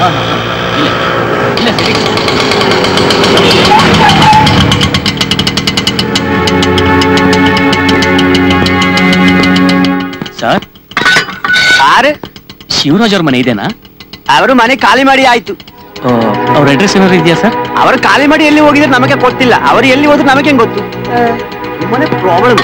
Sir ಯಾರು ಶಿವರಾಜ್ ಅವ್ರ ಮನೆ ಇದೆನಾ ಅವರು ಮನೆ ಖಾಲಿ ಮಾಡಿ ಆಯ್ತು ಅವ್ರ ಅಡ್ರೆಸ್ ಏನಾದ್ರು ಇದೆಯಾ ಸರ್ ಅವರು ಖಾಲಿ ಮಾಡಿ ಎಲ್ಲಿ ಹೋಗಿದ್ರೆ ನಮಗೆ ಗೊತ್ತಿಲ್ಲ ಅವರು ಎಲ್ಲಿ ಹೋದ್ರು ನಮಗೆ ಹೆಂಗ್ ಗೊತ್ತು ಮನೆ ಪ್ರಾಬ್ಲಮ್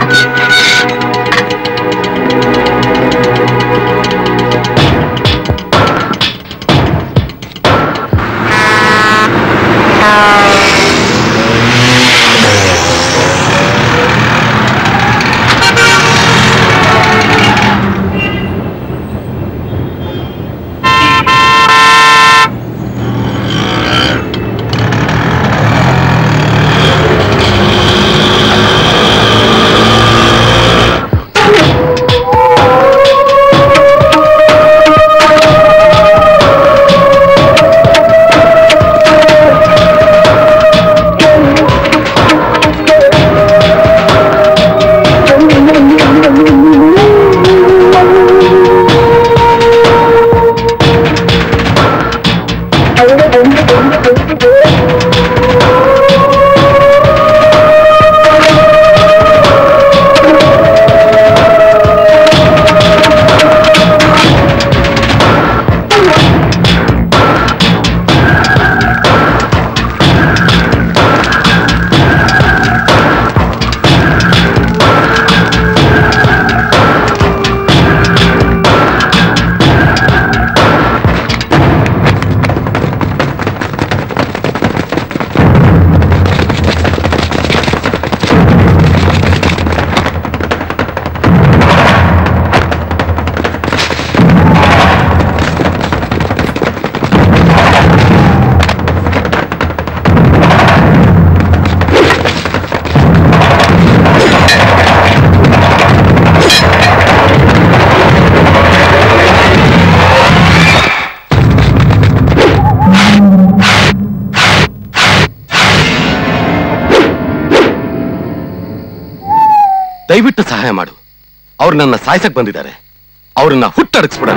ದಯವಿಟ್ಟು ಸಹಾಯ ಮಾಡು ಅವ್ರು ನನ್ನ ಸಾಯ್ಸಕ್ ಬಂದಿದ್ದಾರೆ ಅವ್ರನ್ನ ಹುಟ್ಟಡಗಿಸ್ಬಿಡೋಣ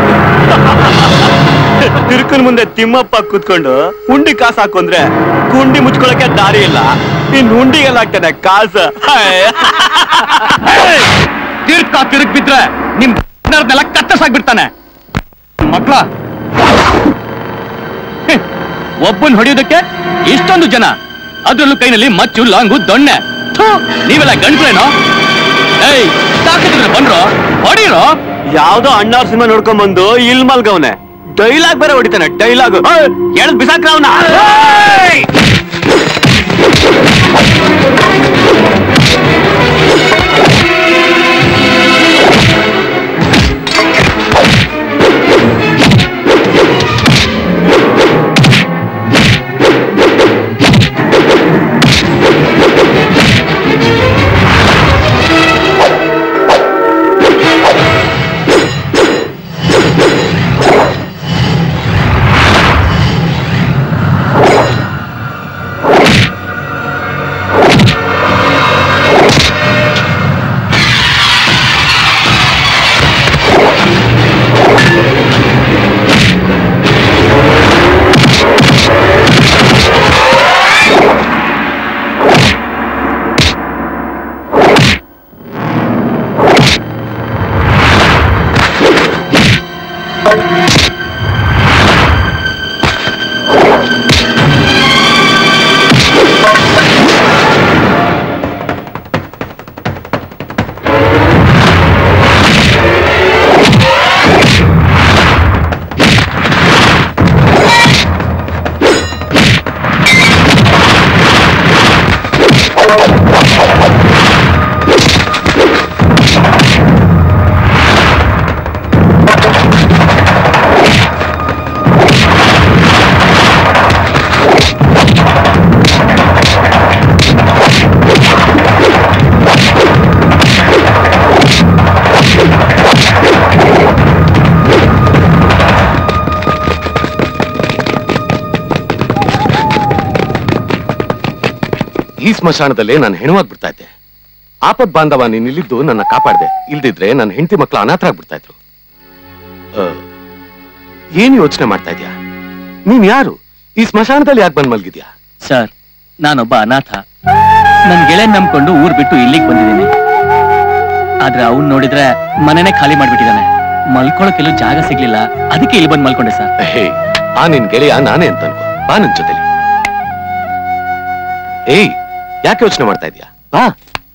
ತಿರುಕನ್ ಮುಂದೆ ತಿಮ್ಮಪ್ಪ ಕೂತ್ಕೊಂಡು ಉಂಡಿ ಕಾಸು ಹಾಕೊಂಡ್ರೆ ಗುಂಡಿ ಮುಚ್ಕೊಳಕ್ಕೆ ದಾರಿ ಇಲ್ಲ ಇನ್ ಉಂಡಿಗೆಲ್ಲ ಆಗ್ತಾನೆ ಕಾಸು ತಿರ್ಕ ತಿರುಗ್ ಬಿದ್ರೆ ನಿಮ್ ನೆಲ ಕತ್ತಸಾಗ್ಬಿಡ್ತಾನೆ ಮಕ್ಳ ಒಬ್ಬನ್ ಹೊಡೆಯೋದಕ್ಕೆ ಇಷ್ಟೊಂದು ಜನ ಅದ್ರಲ್ಲೂ ಕೈನಲ್ಲಿ ಮಚ್ಚು ಲಾಂಗು ದೊಣ್ಣೆ ಥು, ನೀವೆಲ್ಲ ಗಂಟ್ಲೇನೋ ಏಯ್ ತಾಕತ್ತಿದ್ರೆ ಬಂದ್ರು ಹೊಡೀರೋ ಯಾವ್ದೋ ಅಣ್ಣವ್ರ ಸಿನಿಮಾ ನೋಡ್ಕೊಂಡ್ ಬಂದು ಇಲ್ ಮಲ್ಗವ್ನೆ ಡೈಲಾಗ್ ಬೇರೆ ಹೊಡಿತಾನೆ ಡೈಲಾಗ್ ಹೇಳದ್ ಬಿಸಾಕ್ರ ಅವನ ಈ ಸ್ಮಶಾನದಲ್ಲೇ ನಾನು ಹೆಣವಾಗಿ ಬಿಡ್ತಾ ಇದ್ದೆ ಆಪತ್ ಬಾಂಧವ ನೀನ್ ಇಲ್ಲಿದ್ದು ನನ್ನ ಕಾಪಾಡ್ದೆ ಇಲ್ದಿದ್ರೆ ನನ್ನ ಹೆಂಡತಿ ಮಕ್ಕಳು ಅನಾಥರಾಗ್ಬಿಡ್ತಾ ಇದ್ರು ಆ, ಏನ್ ಯೋಚನೆ ಮಾಡ್ತಾ ಇದ್ಯಾ ನೀನ್ ಯಾರು ಈ ಸ್ಮಶಾನದಲ್ಲಿ ಯಾಕೆ ಬಂದ್ ಮಲ್ಗಿದ್ಯಾ ಸರ್ ನಾನೊಬ್ಬ ಅನಾಥ ನನ್ ಗೆಳೆಯನ್ ನಂಬ್ಕೊಂಡು ಊರ್ ಬಿಟ್ಟು ಇಲ್ಲಿಗೆ ಬಂದಿದ್ದೀನಿ ಆದ್ರೆ ಅವ್ನ್ ನೋಡಿದ್ರೆ ಮನೆನೇ ಖಾಲಿ ಮಾಡ್ಬಿಟ್ಟಿದ್ದಾನೆ ಮಲ್ಕೊಳಕ್ಕೆಲ್ಲೂ ಜಾಗ ಸಿಗ್ಲಿಲ್ಲ ಅದಕ್ಕೆ ಇಲ್ಲಿ ಬಂದ್ ಮಲ್ಕೊಂಡೆ ಸರ್ ಹೇ ಆ ನಿನ್ ಗೆಳೆಯ ನಾನೇ ಅಂತ ಅನ್ಕೋ ಬಾ ನನ್ ಜೊತೆಲಿ ಏಯ್ ಯಾಕೆ ಯೋಚನೆ ಮಾಡ್ತಾ ಇದ್ಯಾ ಬಾ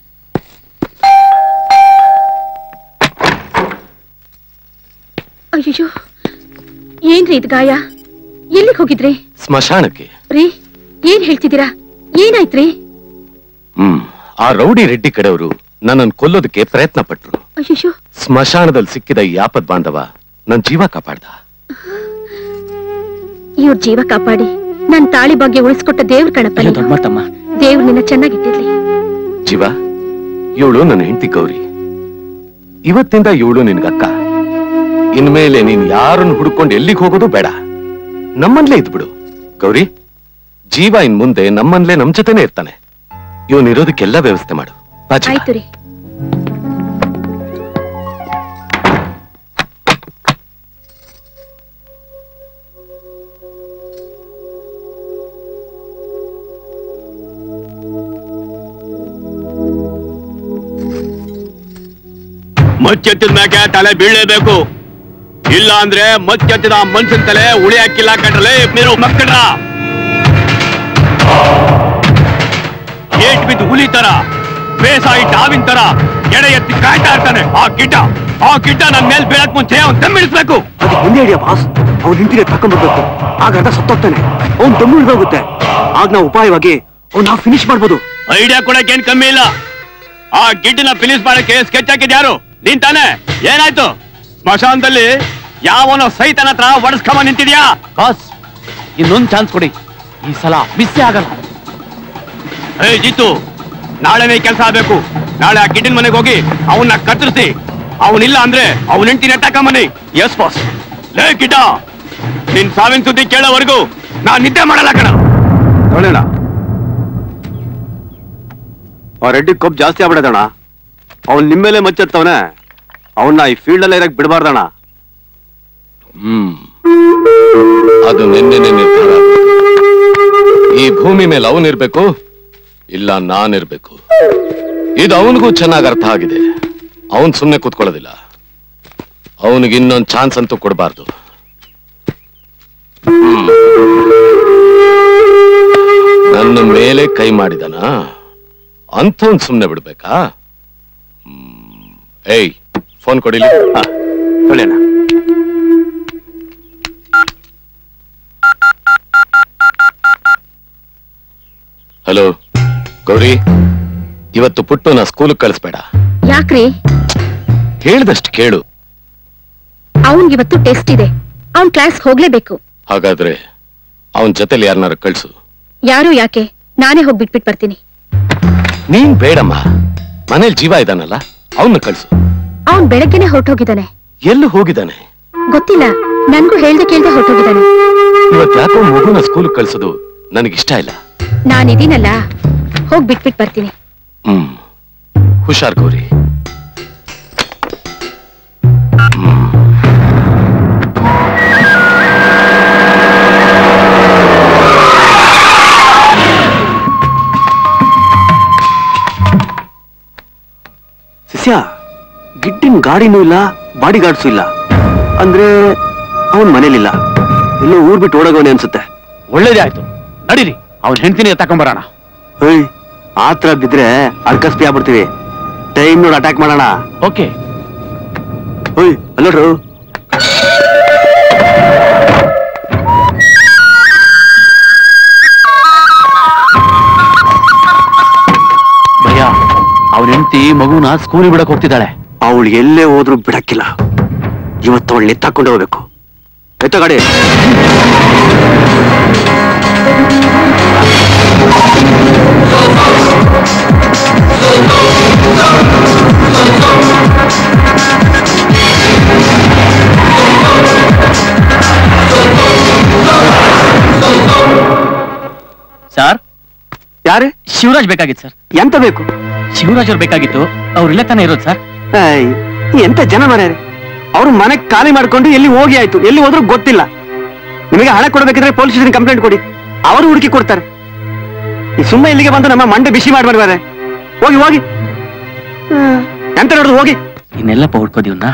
ಅಯ್ಯೋ ಏನ್ರಿ ಇದು ಗಾಯ ಎಲ್ಲಿಗೆ ಹೋಗಿದ್ರಿ ಸ್ಮಶಾನಕ್ಕೆ ರೀ ಏನ್ ಹೇಳ್ತಿದ್ದೀರಾ ಏನಾಯ್ತ್ರಿ ಹ್ಮ್ ಆ ರೌಡಿ ರೆಡ್ಡಿ ಕಡೆಯವರು ನನ್ನನ್ನು ಕೊಲ್ಲೋದಕ್ಕೆ ಪ್ರಯತ್ನ ಪಟ್ರು ಅಯ್ಯೋ ಸ್ಮಶಾನದಲ್ಲಿ ಸಿಕ್ಕಿದ ಈ ಆಪದ್ ಬಾಂಧವ ನನ್ ಜೀವ ಕಾಪಾಡ್ದ ಇವ್ರ ಜೀವ ಕಾಪಾಡಿ ನನ್ ತಾಳಿ ಬಗ್ಗೆ ಉಳಿಸ್ಕೊಟ್ಟ ದೇವ್ರ ಕಣಪ್ಪ ಅಯ್ಯೋ ನೀನು. ದೊಡ್ಡ ಮಾತಮ್ಮ ದೇವ್ರು ನಿನ್ನ ಚೆನ್ನಾಗಿಟ್ಟಿರ್ಲಿ ಜೀವ ಇವಳು ನನ್ನ ಹೆಂಡತಿ ಗೌರಿ ಇವತ್ತಿಂದ ಇವಳು ನಿನ್ಗಕ್ಕ ಇನ್ಮೇಲೆ ನೀನ್ ಯಾರನ್ನು ಹುಡ್ಕೊಂಡು ಎಲ್ಲಿಗೆ ಹೋಗೋದು ಬೇಡ ನಮ್ಮನ್ಲೇ ಇದ್ಬಿಡು ಗೌರಿ ಜೀವ ಇನ್ ಮುಂದೆ ನಮ್ಮನ್ಲೇ ನಮ್ ಜೊತೆನೆ ಇರ್ತಾನೆ ಇವನ್ ಇರೋದಕ್ಕೆಲ್ಲ ವ್ಯವಸ್ಥೆ ಮಾಡು ಬಾ ಜೀವ. ಆಯ್ತು ರೀ ಮಚ್ಚೆತ್ತಿದ ಮ್ಯಾಕೆ ತಲೆ ಬೀಳಲೇಬೇಕು ಇಲ್ಲ ಅಂದ್ರೆ ಮಚ್ಚೆತ್ತಿದ ಮನ್ಸಿನ ತಲೆ ಉಳಿ ಹಾಕಿಲ್ಲ ಕಟ್ರಲೇ ನೀವು ಮಕ್ಕಳ ಏಟ್ ಬಿದ್ದು ಹುಲಿ ತರ ಬೇಸಾಯಿ ಡಾವಿನ್ ತರ ಎಡೆ ಎತ್ತಿ ಕಾಯ್ತಾ ಇರ್ತಾನೆ ಆ ಕಿಟ ಆ ಕಿಟ ನನ್ ಮೇಲ್ ಬೀಳಕ್ ಮುಂಚೆ ಅವ್ನ್ ತಮ್ಮಿಳಿಸ್ಬೇಕು ಅದಕ್ಕೆ ಮುಂದೆ ಹಿಡಿಯ ಬಾಸ್ ಅವ್ನ ಹಿಂದಿಗೆ ತಕೊಂಡ್ಬರ್ಬೇಕು ಆಗ ಅರ್ಧ ಸತ್ತೋಗ್ತಾನೆ ಅವ್ನ್ ದಮ್ಮು ಹಿಡಿದೋಗುತ್ತೆ ಆಗ ನಾವು ಉಪಾಯವಾಗಿ ಅವ್ನ ಫಿನಿಶ್ ಮಾಡ್ಬೋದು ಐಡಿಯಾ ಕೊಡಕ್ಕೆ ಏನ್ ಕಮ್ಮಿ ಇಲ್ಲ ಆ ಗಿಡ್ಡನ ಫಿನಿಶ್ ಮಾಡಕ್ಕೆ ಸ್ಕೆಚ್ ಹಾಕಿದ್ ಯಾರು ನೀನ್ ತಾನೆ ಏನಾಯ್ತು ಸ್ಮಶಾನದಲ್ಲಿ ಯಾವನೋ ಸೈತನ ಹತ್ರ ಒಡಸ್ಕೊಂಬ ನಿಂತಿದ್ಯಾ ಬಾಸ್ ಇನ್ನೊಂದ್ ಚಾನ್ಸ್ ಕೊಡಿ ಈ ಸಲ ಮಿಸ್ಸೇ ಆಗಲ್ಲ ಏ ಜಿತ್ತು ನಾಳೆನೇ ಕೆಲಸ ಆಗ್ಬೇಕು ನಾಳೆ ಆ ಗಿಡ್ಡಿನ ಮನೆಗೆ ಹೋಗಿ ಅವನ್ನ ಕತ್ತರಿಸಿ ಅವನಿಲ್ಲ ಅಂದ್ರೆ ಅವನ ಹೆಂಡತಿ ನೆಟ್ಟಾಕಂಬನಿ ಎಸ್ ಬಾಸ್ ಲೇ ಗಿಡ್ಡ ನಿನ್ ಸಾವಿನ ಸುದ್ದಿ ಕೇಳೋವರೆಗೂ ನಾನ್ ನಿದ್ದೆ ಮಾಡಲ್ಲ ಕಣ ನೋಡೋಣ ಆ ರೆಡ್ಡಿ ಕೊಬ್ಬು ಜಾಸ್ತಿ ಆಗ್ಬಿಡದಣ್ಣ ಅವ್ನ್ ನಿಮ್ಮೇಲೆ ಮಚ್ಚತ್ತವನೆ ಅವನ್ನ ಈ ಫೀಲ್ಡ್ ಅಲ್ಲೇ ಇರಕ್ ಬಿಡಬಾರ್ದಣ್ಣ ಹ್ಮ್ ಅದು ನಿನ್ನೆನೆ ನಿರ್ಧಾರ ಆಗ್ಬೇಕು. ಈ ಭೂಮಿ ಮೇಲೆ ಅವನಿರ್ಬೇಕು ಇಲ್ಲ ನಾನಿರ್ಬೇಕು ಇದು ಅವನಿಗೂ ಚೆನ್ನಾಗಿ ಅರ್ಥ ಆಗಿದೆ ಅವನ್ ಸುಮ್ನೆ ಕೂತ್ಕೊಳ್ಳೋದಿಲ್ಲ ಅವನಿಗೆ ಇನ್ನೊಂದ್ ಚಾನ್ಸ್ ಅಂತೂ ಕೊಡಬಾರ್ದು ನನ್ನ ಮೇಲೆ ಕೈ ಮಾಡಿದನ ಅಂಥವ್ನ್ ಸುಮ್ನೆ ಬಿಡ್ಬೇಕಾ ಹ್ಮ್. ಏಯ್ ಫೋನ್ ಕೊಡಿಲಿ ಒಳ್ಳೆಣ್ಣ ಹಲೋ ಗೌರಿ ಇವತ್ತು ಪುಟ್ಟು ನಾ ಸ್ಕೂಲ್ ಕಳಿಸ್ಬೇಡ ಯಾಕ್ರಿ ಹೇಳ್ದಷ್ಟು ಕೇಳು ಅವನ್ಗಿವತ್ತು ಟೆಸ್ಟ್ ಇದೆ ಅವ್ನ್ ಕ್ಲಾಸ್ ಹೋಗ್ಲೇಬೇಕು ಹಾಗಾದ್ರೆ ಅವನ್ ಜೊತೆಲಿ ಯಾರನ್ನಾರು ಕಳ್ಸು ಯಾರು ಯಾಕೆ ನಾನೇ ಹೋಗಿ ಬಿಟ್ಬಿಟ್ ಬರ್ತೀನಿ ನೀನ್ ಬೇಡಮ್ಮ ಮನೇಲಿ ಜೀವ ಇದಾನಲ್ಲ ಅವನ್ನ ಕಳ್ಸು ಅವ್ನ್ ಬೆಳಗ್ಗೆನೆ ಹೊರಟೋಗಿದ್ದಾನೆ ಎಲ್ಲಿ ಹೋಗಿದ್ದಾನೆ ಗೊತ್ತಿಲ್ಲ ನನ್ಗೂ ಹೇಳ್ದೆ ಕೇಳ್ದೆ ಹೊರಟೋಗಿದ್ದಾನೆ ಇವತ್ ಯಾಕೋ ಮಗುನ ಸ್ಕೂಲ್ ಕಳ್ಸೋದು ನನಗಿಷ್ಟ ಇಲ್ಲ ನಾನಿದೀನಲ್ಲ ಹೋಗ್ ಬಿಟ್ಬಿಟ್ ಬರ್ತೀನಿ ಹ್ಮ್ ಹುಷಾರ್ ಗೌರಿ ಶಿಷ್ಯ ಗಿಡ್ಡಿನ ಗಾಡಿನೂ ಇಲ್ಲ ಬಾಡಿ ಗಾರ್ಡ್ಸು ಇಲ್ಲ ಅಂದ್ರೆ ಅವನ್ ಮನೇಲಿಲ್ಲ ಎಲ್ಲೋ ಊರ್ ಬಿಟ್ಟು ಓಡೋಗವನೆ ಅನ್ಸುತ್ತೆ ಒಳ್ಳೇದೇ ಆಯ್ತು ನಡೀರಿ ಅವನ್ ಹೆಂಡತಿನ ತಕೊಂಬರೋಣ ಏಯ್ ಆತ್ರ ಬಿದ್ರೆ ಅರ್ಕಸ್ಪಿ ಆಗ್ಬಿಡ್ತೀವಿ ಟೈಮ್ ನೋಡಿ ಅಟ್ಯಾಕ್ ಮಾಡೋಣ ಓಕೆ ಓಯ್ ಅಲ್ಲೋಡ್ರು ಭಯ ಅವನ ಹೆಂಡತಿ ಮಗುನ ಸ್ಕೂಲಿಗೆ ಬಿಡಕ್ ಹೋಗ್ತಿದ್ದಾಳೆ ಅವಳು ಎಲ್ಲೇ ಹೋದ್ರು ಬಿಡಕ್ಕಿಲ್ಲ ಇವತ್ತು ಅವಳು ಎತ್ತಾಕೊಂಡು ಹೋಗ್ಬೇಕು ಎತ್ತ ಗಾಡಿ ಸರ್ ಯಾರೇ ಶಿವರಾಜ್ ಬೇಕಾಗಿತ್ತು ಸರ್ ಎಂತ ಬೇಕು ಶಿವರಾಜ್ ಅವ್ರು ಬೇಕಾಗಿತ್ತು ಅವ್ರು ಇಲ್ಲೇ ತಾನೇ ಇರೋದು ಸರ್ ಏಯ್, ಎಂತ ಜನ ಮರ್ಯಾರೆ ಅವ್ರು ಮನೆ ಖಾಲಿ ಮಾಡ್ಕೊಂಡು ಎಲ್ಲಿ ಹೋಗಿ ಆಯ್ತು ಎಲ್ಲಿ ಹೋದ್ರು ಗೊತ್ತಿಲ್ಲ ನಿಮಗೆ ಹಣ ಕೊಡಬೇಕಿದ್ರೆ ಪೊಲೀಸ್ ಸ್ಟೇಷನ್ ಕಂಪ್ಲೇಂಟ್ ಕೊಡಿ ಅವರು ಹುಡುಕಿ ಕೊಡ್ತಾರೆ ಈ ಸುಮ್ಮನೆ ಇಲ್ಲಿಗೆ ಬಂದು ನಮ್ಮ ಮಂಡೆ ಬಿಸಿ ಮಾಡ್ಬಾರ್ದು ಹೋಗಿ ಹೋಗಿ ಹ್ಮ್. ಎಂತ ನೋಡುದು ಹೋಗಿ ಇನ್ನೆಲ್ಲಪ್ಪ ಹುಡ್ಕೋದಿವ್ನ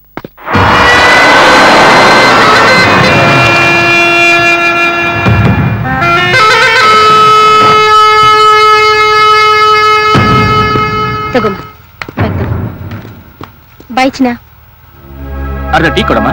ತಗೊಮ್ಮ ಬ್ಯಾಗ್ ತಗೋ ಬಾಯ್ ಚಿನ್ನ ಅರ್ಧ ಟೀ ಕೊಡಮ್ಮ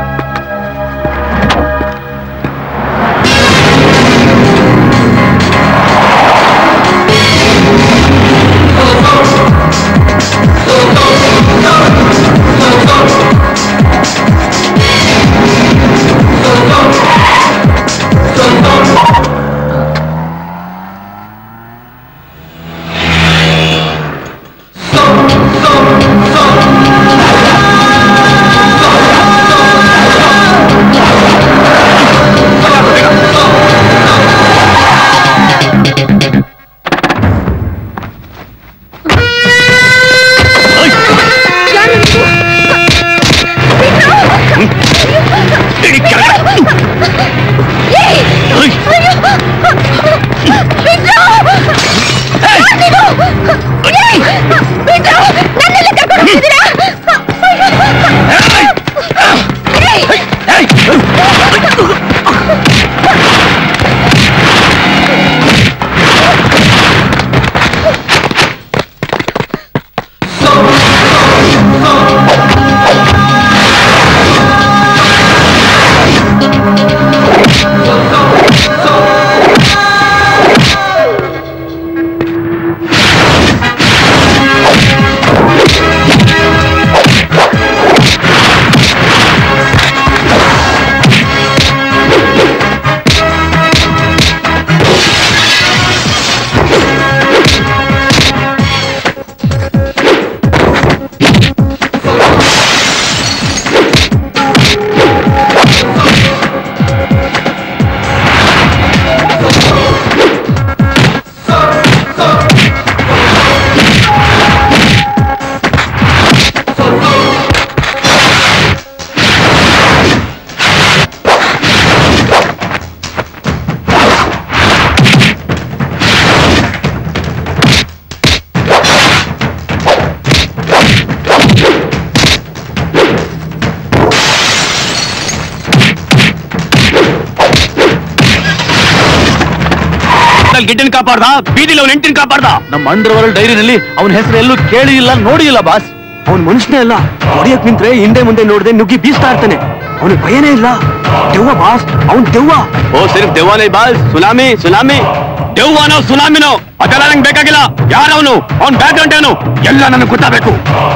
ಗಿಡ್ಡನ್ ಕಾಪಾಡ್ದ ಬೀದಿಲಿ ಅವ್ನ ಹೆಂಡತಿನ ಕಾಪಾಡ್ದ ನಮ್ಮ ಅಂಡರ್ ವರ್ಲ್ಡ್ ಡೈರಿನಲ್ಲಿ ಅವನ ಹೆಸರು ಎಲ್ಲೂ ಕೇಳಿ ಇಲ್ಲ ನೋಡಿ ಇಲ್ಲ ಬಾಸ್ ಅವನ್ ಮನುಷ್ಯನೇ ಅಲ್ಲ ಹೊಡಿಯಕ್ ನಿಂತ್ರೆ ಹಿಂದೆ ಮುಂದೆ ನೋಡದೆ ನುಗ್ಗಿ ಬೀಸ್ತಾ ಇರ್ತಾನೆ ಅವನಿಗೆ ಭಯನೇ ಇಲ್ಲ ದೆವ್ವ ಬಾಸ್ ಅವನ್ ದೆವ್ವ ಓ ಸಿರ್ಫ್ ದೆವ್ವಾನೇ ಬಾಲ್ ಸುನಾಮಿ ಸುನಾಮಿ ದೆವ್ವನೋ ಸುನಾಮಿನೋ ಅದೆಲ್ಲ ನಂಗೆ ಬೇಕಾಗಿಲ್ಲ ಯಾರವನು ಅವ್ನ್ ಬ್ಯಾಕ್ ಗ್ರೌಂಡ್ ಏನು ಎಲ್ಲ ನನಗೆ ಗೊತ್ತಾಗಬೇಕು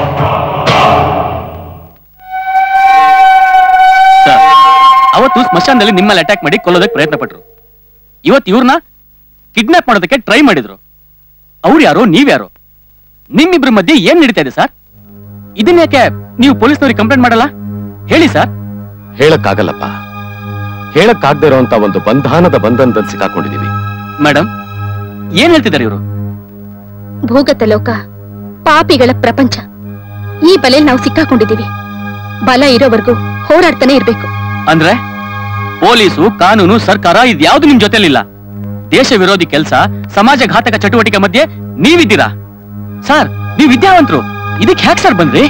ಸರ್ ಅವತ್ತು ಸ್ಮಶಾನದಲ್ಲಿ ನಿಮ್ಮಲ್ಲಿ ಅಟ್ಯಾಕ್ ಮಾಡಿ ಕೊಲ್ಲೋದಕ್ಕೆ ಪ್ರಯತ್ನ ಪಟ್ರು ಇವತ್ತು ಇವ್ರನ್ನ ಕಿಡ್ನಾಪ್ ಮಾಡೋದಕ್ಕೆ ಟ್ರೈ ಮಾಡಿದ್ರು ಅವ್ರು ಯಾರೋ ನೀವ್ಯಾರೋ ನಿಮ್ಮಿಬ್ರ ಮಧ್ಯೆ ಏನ್ ನಡೀತಾ ಇದೆ ಸರ್ ಇದನ್ನ ಯಾಕೆ ನೀವು ಪೊಲೀಸ್ನವ್ರಿಗೆ ಕಂಪ್ಲೇಂಟ್ ಮಾಡಲ್ಲ ಹೇಳಿ ಸರ್ ಹೇಳಕ್ಕಾಗಲ್ಲಪ್ಪ ಹೇಳಕ್ಕಾಗದೇ ಇರೋಂತ ಒಂದು ಬಂಧನದ ಬಂಧನದಲ್ಲಿ ಸಿಕ್ಕಾಕೊಂಡಿದೀವಿ ಮೇಡಮ್ ಏನ್ ಹೇಳ್ತಿದ್ದಾರೆ ಇವರು ಭೂಗತ ಲೋಕ ಪಾಪಿಗಳ ಪ್ರಪಂಚ ಈ ಬಲೆಯಲ್ಲಿ ನಾವು ಸಿಕ್ಕಾಕೊಂಡಿದ್ದೀವಿ ಬಲ ಇರೋವರೆಗೂ ಹೋರಾಡ್ತಾನೆ ಇರ್ಬೇಕು ಅಂದ್ರೆ ಪೊಲೀಸು ಕಾನೂನು ಸರ್ಕಾರ ಇದ್ಯಾವ್ದು ನಿಮ್ ಜೊತೆಲಿಲ್ಲ ದೇಶ ವಿರೋಧಿ ಕೆಲಸ ಸಮಾಜ ಘಾತಕ ಚಟುವಟಿಕೆ ಮಧ್ಯೆ ನೀವಿದ್ದೀರಾ ಸರ್ ನೀವ್ ವಿದ್ಯಾವಂತರು ಇದಕ್ಕೆ ಹ್ಯಾಕ್ ಸರ್ ಬಂದ್ರಿ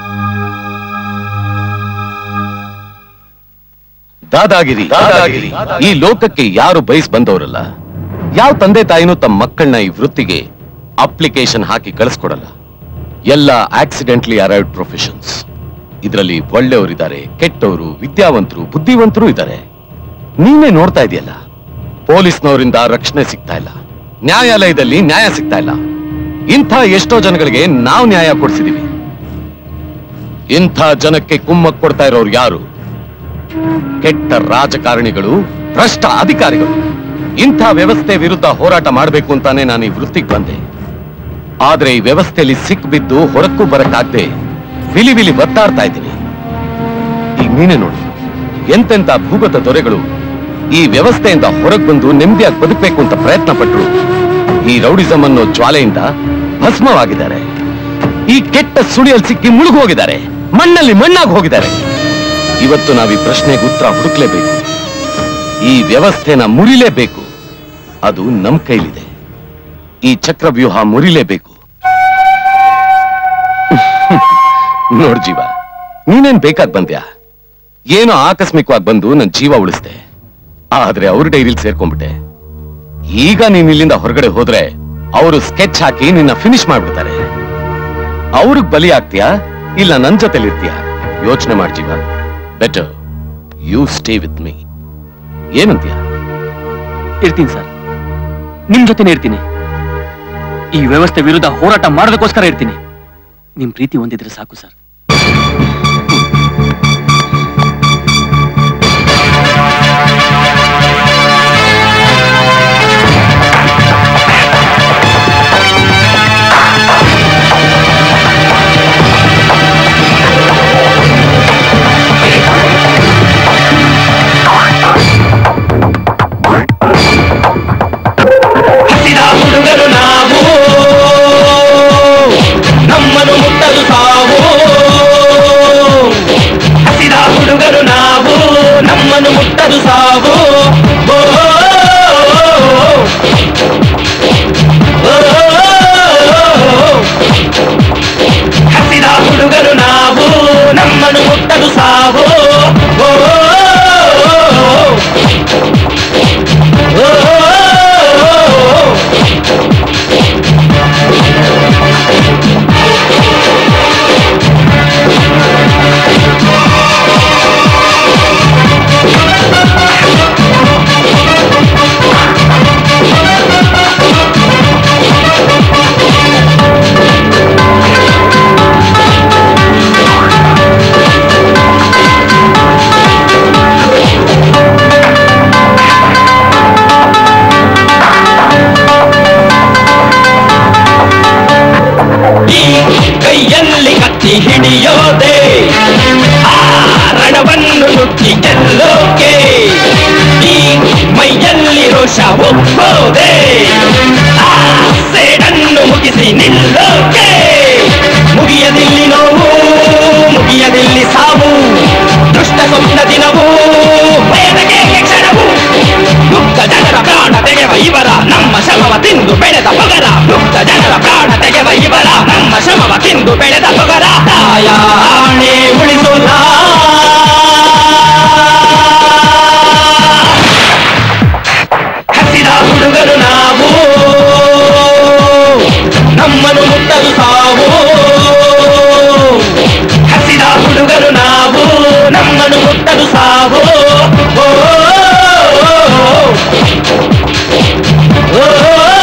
ದಾದಾಗಿರಿ ದಾದಾಗಿರಿ ಈ ಲೋಕಕ್ಕೆ ಯಾರು ಬಯಸ್ ಬಂದವರಲ್ಲ ಯಾವ ತಂದೆ ತಾಯಿನೂ ತಮ್ಮ ಮಕ್ಕಳನ್ನ ಈ ವೃತ್ತಿಗೆ ಅಪ್ಲಿಕೇಶನ್ ಹಾಕಿ ಕಳಿಸ್ಕೊಡಲ್ಲ ಎಲ್ಲ ಆಕ್ಸಿಡೆಂಟ್ಲಿ ಅರೈವ್ಡ್ ಪ್ರೊಫೆಷನ್ಸ್ ಇದರಲ್ಲಿ ಒಳ್ಳೆಯವರಿದ್ದಾರೆ ಕೆಟ್ಟವರು ವಿದ್ಯಾವಂತರು ಬುದ್ಧಿವಂತರು ಇದ್ದಾರೆ ನೀನೇ ನೋಡ್ತಾ ಇದೆಯಲ್ಲ ಪೊಲೀಸ್ನವರಿಂದ ರಕ್ಷಣೆ ಸಿಗ್ತಾ ಇಲ್ಲ ನ್ಯಾಯಾಲಯದಲ್ಲಿ ನ್ಯಾಯ ಸಿಗ್ತಾ ಇಲ್ಲ ಇಂಥ ಎಷ್ಟೋ ಜನಗಳಿಗೆ ನಾವು ನ್ಯಾಯ ಕೊಡಿಸಿದೀವಿ ಇಂಥ ಜನಕ್ಕೆ ಕುಮ್ಮಕ್ ಕೊಡ್ತಾ ಇರೋರು ಯಾರು ಕೆಟ್ಟ ರಾಜಕಾರಣಿಗಳು ಭ್ರಷ್ಟ ಅಧಿಕಾರಿಗಳು ಇಂಥ ವ್ಯವಸ್ಥೆ ವಿರುದ್ಧ ಹೋರಾಟ ಮಾಡಬೇಕು ಅಂತಾನೆ ನಾನು ಈ ವೃತ್ತಿಗೆ ಬಂದೆ ಆದ್ರೆ ಈ ವ್ಯವಸ್ಥೆಯಲ್ಲಿ ಸಿಕ್ಬಿದ್ದು ಹೊರಕ್ಕೂ ಬರಕ್ಕಾಗ್ದೆ ವಿಲಿ ವಿಲಿ ಒತ್ತಾಡ್ತಾ ಇದ್ದೀನಿ ಈಗ ನೀನೇ ನೋಡು ಎಂತೆಂತ ಭೂಗತ ದೊರೆಗಳು ಈ ವ್ಯವಸ್ಥೆಯಿಂದ ಹೊರಗೆ ಬಂದು ನೆಮ್ಮದಿಯಾಗಿ ಬದುಕಬೇಕು ಅಂತ ಪ್ರಯತ್ನ ಪಟ್ಟರು ಈ ರೌಡಿಸಂ ಅನ್ನೋ ಜ್ವಾಲೆಯಿಂದ ಭಸ್ಮವಾಗಿದ್ದಾರೆ ಈ ಕೆಟ್ಟ ಸುಳಿಯಲ್ಲಿ ಸಿಕ್ಕಿ ಮುಳುಗು ಹೋಗಿದ್ದಾರೆ ಮಣ್ಣಲ್ಲಿ ಮಣ್ಣಾಗಿ ಹೋಗಿದ್ದಾರೆ ಇವತ್ತು ನಾವು ಈ ಪ್ರಶ್ನೆಗೆ ಉತ್ತರ ಹುಡುಕ್ಲೇಬೇಕು ಈ ವ್ಯವಸ್ಥೆನ ಮುರಿಲೇಬೇಕು ಅದು ನಮ್ ಕೈಲಿದೆ ಈ ಚಕ್ರವ್ಯೂಹ ಮುರಿಲೇಬೇಕು ನೋಡ್ ಜೀವ ನೀನೇನ್ ಬೇಕಾದ್ ಬಂದ್ಯಾ ಏನೋ ಆಕಸ್ಮಿಕವಾಗಿ ಬಂದು ನನ್ ಜೀವ ಉಳಿಸ್ದೆ ಆದ್ರೆ ಅವ್ರ ಡೈರಿಲ್ ಸೇರ್ಕೊಂಡ್ಬಿಟ್ಟೆ ಈಗ ನೀನ್ ಇಲ್ಲಿಂದ ಹೊರಗಡೆ ಹೋದ್ರೆ ಅವರು ಸ್ಕೆಚ್ ಹಾಕಿ ನಿನ್ನ ಫಿನಿಶ್ ಮಾಡ್ಬಿಡ್ತಾರೆ ಅವ್ರಿಗೆ ಬಲಿ ಆಗ್ತೀಯಾ ಇಲ್ಲ ನನ್ ಜೊತೆಲಿರ್ತೀಯಾ ಯೋಚನೆ ಮಾಡ್ ಜೀವ better you stay with me ಏನಂತೀಯ ಇರ್ತೀನಿ ಸರ್ ನಿಮ್ ಜೊತೆನೇ ಇರ್ತೀನಿ ಈ ವ್ಯವಸ್ಥೆ ವಿರುದ್ಧ ಹೋರಾಟ ಮಾಡೋದಕ್ಕೋಸ್ಕರ ಇರ್ತೀನಿ ನಿಮ್ ಪ್ರೀತಿ ಹೊಂದಿದ್ರೆ ಸಾಕು ಸರ್ ಹಸಿದ ಹುಡುಗರು ನಾವು ನಮ್ಮನ್ನು ಮುಟ್ಟಲು ಸಾವು ಹಸಿದ ಹುಡುಗರು ನಾವು ನಮ್ಮನ್ನು ಮುಟ್ಟಲು ಸಾವು ಓ, ಓ, ಹಸಿದ ಹುಡುಗರು ನಾವು ನಮ್ಮನ್ನು ಮುಟ್ಟಲು ಸಾವು ಓ, ಓ, ಈ ಕೈಯಲ್ಲಿ ಕತ್ತಿ ಹಿಡಿಯೋದೆ ಆ ರಣವನ್ನು ನುಟ್ಟಿ ಗೆಲ್ಲೋಕೆ ಈ ಮೈಯಲ್ಲಿ ರೋಷ ಒಪ್ಪೋದೆ ಆ ಸೇಡನ್ನು ಮುಗಿಸಿ ನಿಲ್ಲೋಕೆ ಮುಗಿಯದಿಲ್ಲಿ ನೋವು ಮುಗಿಯದಿಲ್ಲಿ ಸಾವು ದುಷ್ಟ ಸ್ವಪ್ನ ದಿನವು ಭಯದಗೆ ಕ್ಷಣವು ಮುಕ್ತ ಜನರ ಪ್ರಾಣ ತೆಗೆವ ಇವರ ನಮ್ಮ ಶಮವ ತಿಂದು ಬೆಳೆದ ಪಗರ ಮುಕ್ತ ಜನರ ಪ್ರಾಣ ತೆಗೆವ ಇವರ ನಮ್ಮ ಶಮವ ತಿಂದು ಬೆಳೆದ ಪಗರ ತಾಯಾಣೆ ಉಳಿಸೋಲ್ಲ ಹಸಿದ ಹುಡುಗರು ನಾವು ನಮ್ಮನ್ನು ಮುಟ್ಟಲು ಸಾವು ಹಸಿದ ಹುಡುಗರು ನಾವು ನಮ್ಮನ್ನು ಮುಟ್ಟಲು ಸಾವು ಓ, ಓ, ಓ,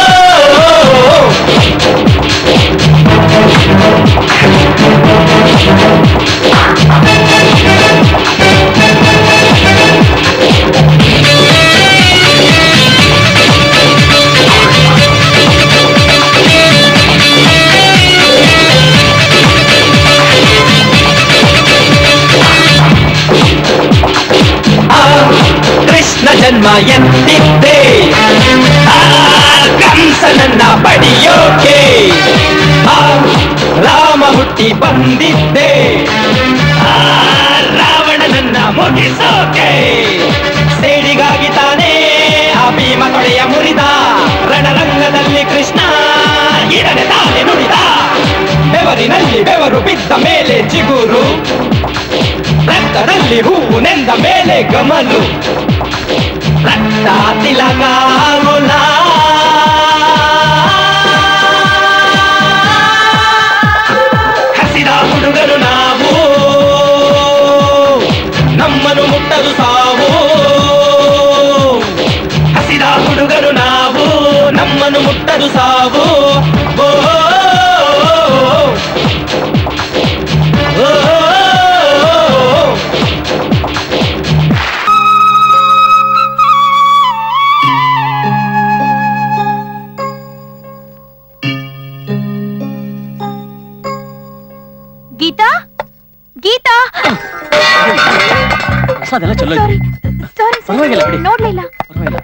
ಆ ಕೃಷ್ಣ ಜನ್ಮ ಎತ್ತಿದ್ದೆ ಆ ಕಂಸನನ್ನ ಪಡೆಯೋಕೆ ಆ ರಾಮ ಹುಟ್ಟಿ ಬಂದಿದ್ದೆ ಆ ರಾವಣನನ್ನ ಮುಗಿಸೋಕೆ ಸೇಡಿಗಾಗಿ ತಾನೇ ಆ ಭೀಮ ತೊಳೆಯ ಮುರಿದ ರಣರಂಗದಲ್ಲಿ ಕೃಷ್ಣ ಇರನೆ ತಾನೆ ನುಡಿದ ಬೆವರಿನಲ್ಲಿ ಬೆವರು ಬಿದ್ದ ಮೇಲೆ ಚಿಗುರು ರಕ್ತದಲ್ಲಿ ಹೂವು ನೆಂದ ಮೇಲೆ ಗಮಲು ರಕ್ತ ತಿಲಕಾಗುಲ ಹಸಿದ ಹುಡುಗರು ನಾವು ನಮ್ಮನ್ನು ಮುಟ್ಟಲು ಸಾವು ಹಸಿದ ಹುಡುಗರು ನಾವು ನಮ್ಮನ್ನು ಮುಟ್ಟಲು ಸಾವು ಓ, ಓ, ಓ, ಗೀತಾ ಗೀತಾ ಪ್ರಸಾದ್ ಎಲ್ಲ ಚಲೋ ಸಾರಿ ಇದ್ವಿ ಸಾರಿ ಪರವಾಗಿಲ್ಲ ಬಿಡಿ. ನೋಡ್ಲಿಲ್ಲ ಪರವಾಗಿಲ್ಲ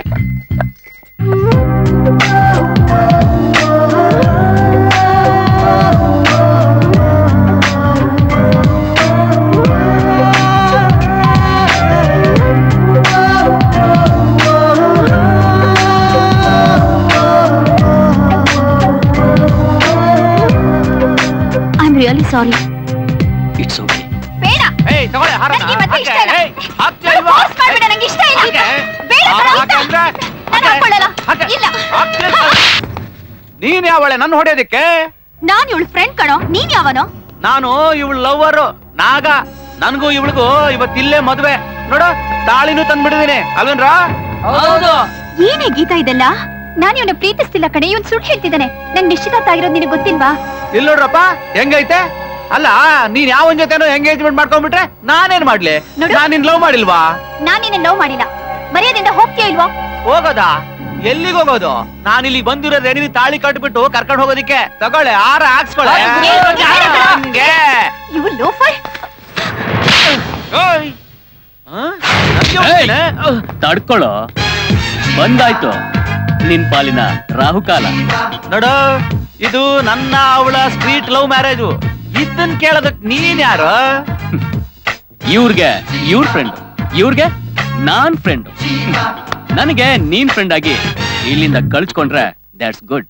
ಸಾರಿ ಇಟ್ಸ್ ಓಕೆ ಬೇಡ ಏಯ್ ತಗೊಳ್ಳಿ ಹಾರನ ನಂಗೆ ಈ ಮದ್ವೆ ಇಷ್ಟ ಇಲ್ಲ. ಏಯ್, ಹಾಕ್ತೀಯ ನಾನು ಇಲ್ವಾ? force ಮಾಡ್ಬೇಡ, ನಂಗೆ ಇಷ್ಟ ಇಲ್ಲ ಇದು. ಹಾಗೆ. ಬೇಡ ಹಾರ ಕಣೋ, ಹಾಗೆ ಇಷ್ಟ. ಅಂದ್ರೆ? ನಾನು ಹಾಗೆ. ಹಾಕೊಳ್ಳಲ್ಲ. ಹಾಗೆ. ಇಲ್ಲ. ಹಾಕ್ತೀಯ ಇಲ್ವಾ? ನೀನ್ ಯಾವಳೆ ನನ್ನ ಹೊಡೆಯೋದಿಕ್ಕೆ ನಾನ್ ಇವಳು ಫ್ರೆಂಡ್ ಕಣೋ ನೀನ್ ಯಾವನೋ ನಾನು ಇವಳು ಲವ್ವರು ನಾಗ ನನ್ಗೂ ಇವಳಿಗೂ ಇವತ್ತಿಲ್ಲೇ ಮದ್ವೆ ನೋಡು ತಾಳಿನೂ ತಂದ್ಬಿಟ್ಟಿದೀನಿ ಅಲ್ವೇನ್ರ ಹೌದು ಏನೇ ಗೀತಾ ಇದೆಲ್ಲ ನಾನು ಇವನ ಪ್ರೀತಿಸ್ತಿಲ್ಲ ಕಣೆ ಇವನ್ ಸುಳ್ಳು ಹೇಳ್ತಿದ್ದಾನೆ ನನ್ ನಿಶ್ಚಿತಾರ್ಥ ಆಗಿರೋದು ನಿನಗೆ ಗೊತ್ತಿಲ್ವಾ ಇಲ್ಲ ನೋಡ್ರಪ್ಪ ಹೆಂಗೈತೆ ಅಲ್ಲ ನೀನ್ ಯಾವನ್ ಜೊತೆನೋ ಎಂಗೇಜ್ಮೆಂಟ್ ಮಾಡ್ಕೊಂಡ್ಬಿಟ್ರೆ ನಾನೇನ್ ಮಾಡ್ಲಿ ನೋಡು. ನಾನ್ ನಿನ್ ಲವ್ ಮಾಡಿಲ್ವಾ ನಾನ್ ನಿನ್ನ ಲವ್ ಮಾಡಿಲ್ಲ ಮರ್ಯಾದಿಂದ ಹೋಗ್ತೀಯ ಇಲ್ವಾ ಹೋಗೋದಾ ಎಲ್ಲಿಗೆ ಹೋಗೋದು ನಾನು ಇಲ್ಲಿ ಬಂದಿರೋದೇ ನೀವು ತಾಳಿ ಕಟ್ಬಿಟ್ಟು ಕರ್ಕೊಂಡು ಹೋಗೋದಿಕ್ಕೆ ತಗೊಳ್ಳೆ ಆರ ಹಾಕ್ಸ್ಕೊಳ್ಳೆ ಏ, ಬೇಡ, ಬೇಡ. ಹಂಗೆ ಇವು ಲೋಫರ್ ಓಯ್. ಹ? ನನ್ಗೆ ಏಯ್! ಹೋಗ್ತೇನೆ? ತಡ್ಕೊಳ್ಳೋ ಬಂದಾಯ್ತು ನಿನ್ ಪಾಲಿನ ರಾಹುಕಾಲ ನೋಡು ಇದು ನನ್ನ ಅವಳ ಸ್ಟ್ರೀಟ್ ಲವ್ ಮ್ಯಾರೇಜು ಇದನ್ ಕೇಳೋದಕ್ ನೀನ್ ಯಾರು ಇವ್ರಿಗೆ ಇವ್ರ ಫ್ರೆಂಡ್ ಇವ್ರಿಗೆ ನಾನ್ ಫ್ರೆಂಡ್ ನನಗೆ ನೀನ್ ಫ್ರೆಂಡ್ ಆಗಿ ಇಲ್ಲಿಂದ ಕಳ್ಸ್ಕೊಂಡ್ರೆ ದ್ಯಾಟ್ಸ್ ಗುಡ್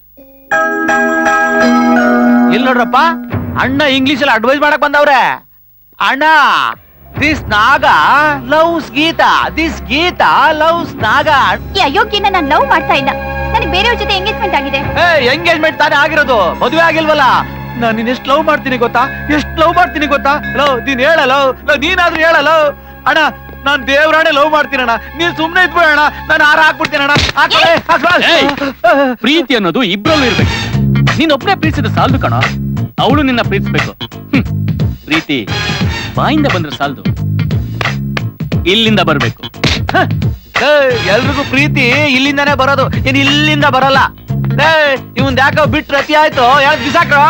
ಇಲ್ಲಿ ನೋಡ್ರಪ್ಪ ಅಣ್ಣ ಇಂಗ್ಲಿಷ್ ಅಲ್ಲಿ ಅಡ್ವೈಸ್ ಮಾಡಕ್ ಬಂದವ್ರೆ ಅಣ್ಣ this Naga loves Geetha this Geetha loves Naga ಈ ಅಯೋಗ್ಯನ ನಾನ್ ಲವ್ ಮಾಡ್ತಾ ಇಲ್ಲ ನನಗೆ ಬೇರೆಯವ್ರ ಜೊತೆ ಎಂಗೇಜ್ಮೆಂಟ್ ಆಗಿದೆ ಏ ಎಂಗೇಜ್ಮೆಂಟ್ ತಾನೇ ಆಗಿರೋದು ಮದುವೆ ಆಗಿಲ್ವಲ್ಲ ನಾನು ನಿನ್ ಎಷ್ಟು ಲವ್ ಮಾಡ್ತೀನಿ ಗೊತ್ತಾ ಎಷ್ಟು ಲವ್ ಮಾಡ್ತೀನಿ ಗೊತ್ತಾ ಲವ್ ನೀನ್ ಹೇಳ ಲವ್ ಲವ್ ನೀನಾದ್ರೂ ಹೇಳ ಲವ್ ಅಣ್ಣ ನಾನ್ ದೇವ್ರಾಣೆ ಲವ್ ಮಾಡ್ತೀನಿ ಅಣ್ಣ ನೀನ್ ಸುಮ್ನೆ ಇದ್ಬಿಡ ಅಣ್ಣ ನಾನು ಹಾರ ಹಾಕ್ಬಿಡ್ತೀನಿ ಅಣ್ಣ ಹಾಕ್ಕೊಳ್ಳೆ, ಹಾಕ್ಕೊಳ್ಳೆ. ಏಯ್! ಪ್ರೀತಿ ಅನ್ನೋದು ಇಬ್ರಲ್ಲೂ ಇರ್ಬೇಕು ನೀನ್ ಒಬ್ನೇ ಪ್ರೀತಿಸಿದ ಸಾಲದು ಕಣ ಅವಳು ನಿನ್ನ ಪ್ರೀತಿಸ್ಬೇಕು ಹ್ಮ್. ಪ್ರೀತಿ ಬಾಯಿಂದ ಬಂದ್ರೆ ಸಾಲದು ಇಲ್ಲಿಂದ ಬರ್ಬೇಕು ಹ, ಏ, ಎಲ್ರಿಗೂ ಪ್ರೀತಿ ಇಲ್ಲಿಂದಾನೇ ಬರೋದು ಇನ್ ಇಲ್ಲಿಂದ ಬರಲ್ಲ ಏ ಇವನ್ ಯಾಕೋ ಬಿಟ್ರೆ ಅತಿ ಆಯ್ತು ಯಾಕೆ ಬಿಸಾಕ್ರ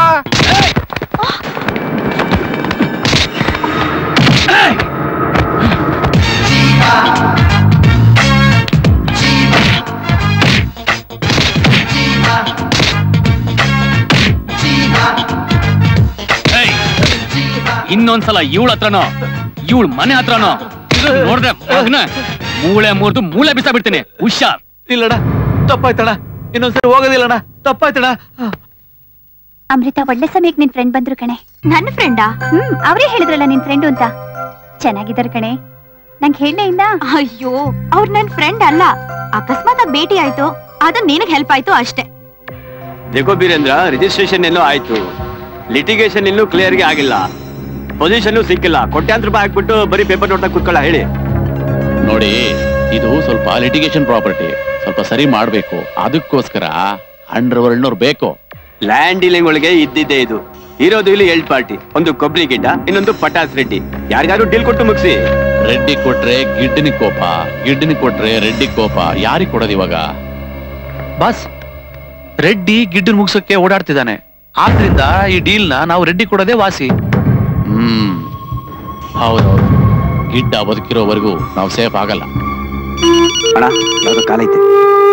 ಏಯ್! ಇನ್ನೊಂದ್ಸಲ ಇವಳ ಹತ್ರನೋ ಇವಳ ಮನೆ ಹತ್ರನೋ ನೋಡ್ದೆ ಮಗನ ಮೂಳೆ ಮುರಿದು ಮೂಳೆ ಬಿಸ ಬಿಡ್ತೀನಿ ಹುಷಾರ್ ಇಲ್ಲಣ್ಣ ತಪ್ಪಾಯ್ತಣ್ಣ ಇನ್ನೊಂದ್ಸರಿ ಹೋಗೋದಿಲ್ಲಣ್ಣ ತಪ್ಪಾಯ್ತಣ್ಣ ಅಮೃತ ಒಳ್ಳೆ ಸಮಯಕ್ಕೆ ನಿನ್ ಫ್ರೆಂಡ್ ಬಂದ್ರು ಕಣೆ ನನ್ನ ಫ್ರೆಂಡಾ ಹ್ಮ್ ಅವರೇ ಹೇಳಿದ್ರಲ್ಲ ನಿನ್ ಫ್ರೆಂಡ್ ಅಂತ ಚೆನ್ನಾಗಿದ್ದಾರೆ ಕಣೆ ನಂಗೆ ಹೇಳಲೇ ಇಲ್ಲ ಅಯ್ಯೋ ಅವ್ರು ನನ್ ಫ್ರೆಂಡ್ ಅಲ್ಲ ಅಕಸ್ಮಾತ್ ಆಗಿ ಭೇಟಿ ಆಯ್ತು ಅದು ನಿನಗ್ ಹೆಲ್ಪ್ ಆಯ್ತು ಅಷ್ಟೇ ದೇಗೋ ಬೀರೇಂದ್ರ ರಿಜಿಸ್ಟ್ರೇಷನ್ ಎಲ್ಲೋ ಆಯ್ತು ಲಿಟಿಗೇಷನ್ ಇನ್ನೂ ಕ್ಲಿಯರ್ ಗೆ ಆಗಿಲ್ಲ ಪೊಸಿಷನ್ ಸಿಕ್ಕಿಲ್ಲ ಕೋಟ್ಯಾಂತರ ರೂಪಾಯಿ ಹಾಕ್ಬಿಟ್ಟು ಬರೀ ಪೇಪರ್ ನೋಡ್ತಾ ಕೂತ್ಕೊಳ್ಳ ಹೇಳಿ ನೋಡಿ ಇದು ಸ್ವಲ್ಪ ಲಿಟಿಗೇಷನ್ ಪ್ರಾಪರ್ಟಿ ಸ್ವಲ್ಪ ಸರಿ ಮಾಡ್ಬೇಕು ಅದಕ್ಕೋಸ್ಕರ ಅಂಡರ್ ವರ್ಲ್ಡ್ನವ್ರು ಬೇಕು ಲ್ಯಾಂಡ್ ಡೀಲಿಂಗ್ ಒಳಗೆ ಇದ್ದಿದ್ದೆ ಇದು ಇರೋದು ಇಲ್ಲಿ ಎಲ್ಡ್ ಪಾರ್ಟಿ ಒಂದು ಕೊಬ್ಬರಿ ಗಿಡ್ಡ ಇನ್ನೊಂದು ಪಟಾಸ್ ರೆಡ್ಡಿ ಯಾರಿಗಾರು ಡೀಲ್ ಕೊಟ್ಟು ಮುಗಿಸಿ ರೆಡ್ಡಿ ಕೊಟ್ರೆ ಗಿಡ್ಡನಿ ಕೋಪ ಗಿಡ್ಡನಿ ಕೊಟ್ರೆ ರೆಡ್ಡಿ ಕೋಪ ಯಾರಿಗ್ ಕೊಡೋದು ಇವಾಗ ಬಾಸ್ ರೆಡ್ಡಿ ಗಿಡ್ಡನ್ ಮುಗ್ಸಕ್ಕೆ ಓಡಾಡ್ತಿದ್ದಾನೆ ಆದ್ರಿಂದ ಈ ಡೀಲ್ ನ ನಾವು ರೆಡ್ಡಿ ಕೊಡೋದೇ ವಾಸಿ ಹ್ಮ್ ಹೌದೌದು ಗಿಡ್ಡ ಬದುಕಿರೋವರೆಗೂ ನಾವು ಸೇಫ್ ಆಗಲ್ಲ ಅಣ್ಣ ಯಾವ್ದೋ ಕಾಲ ಐತೆ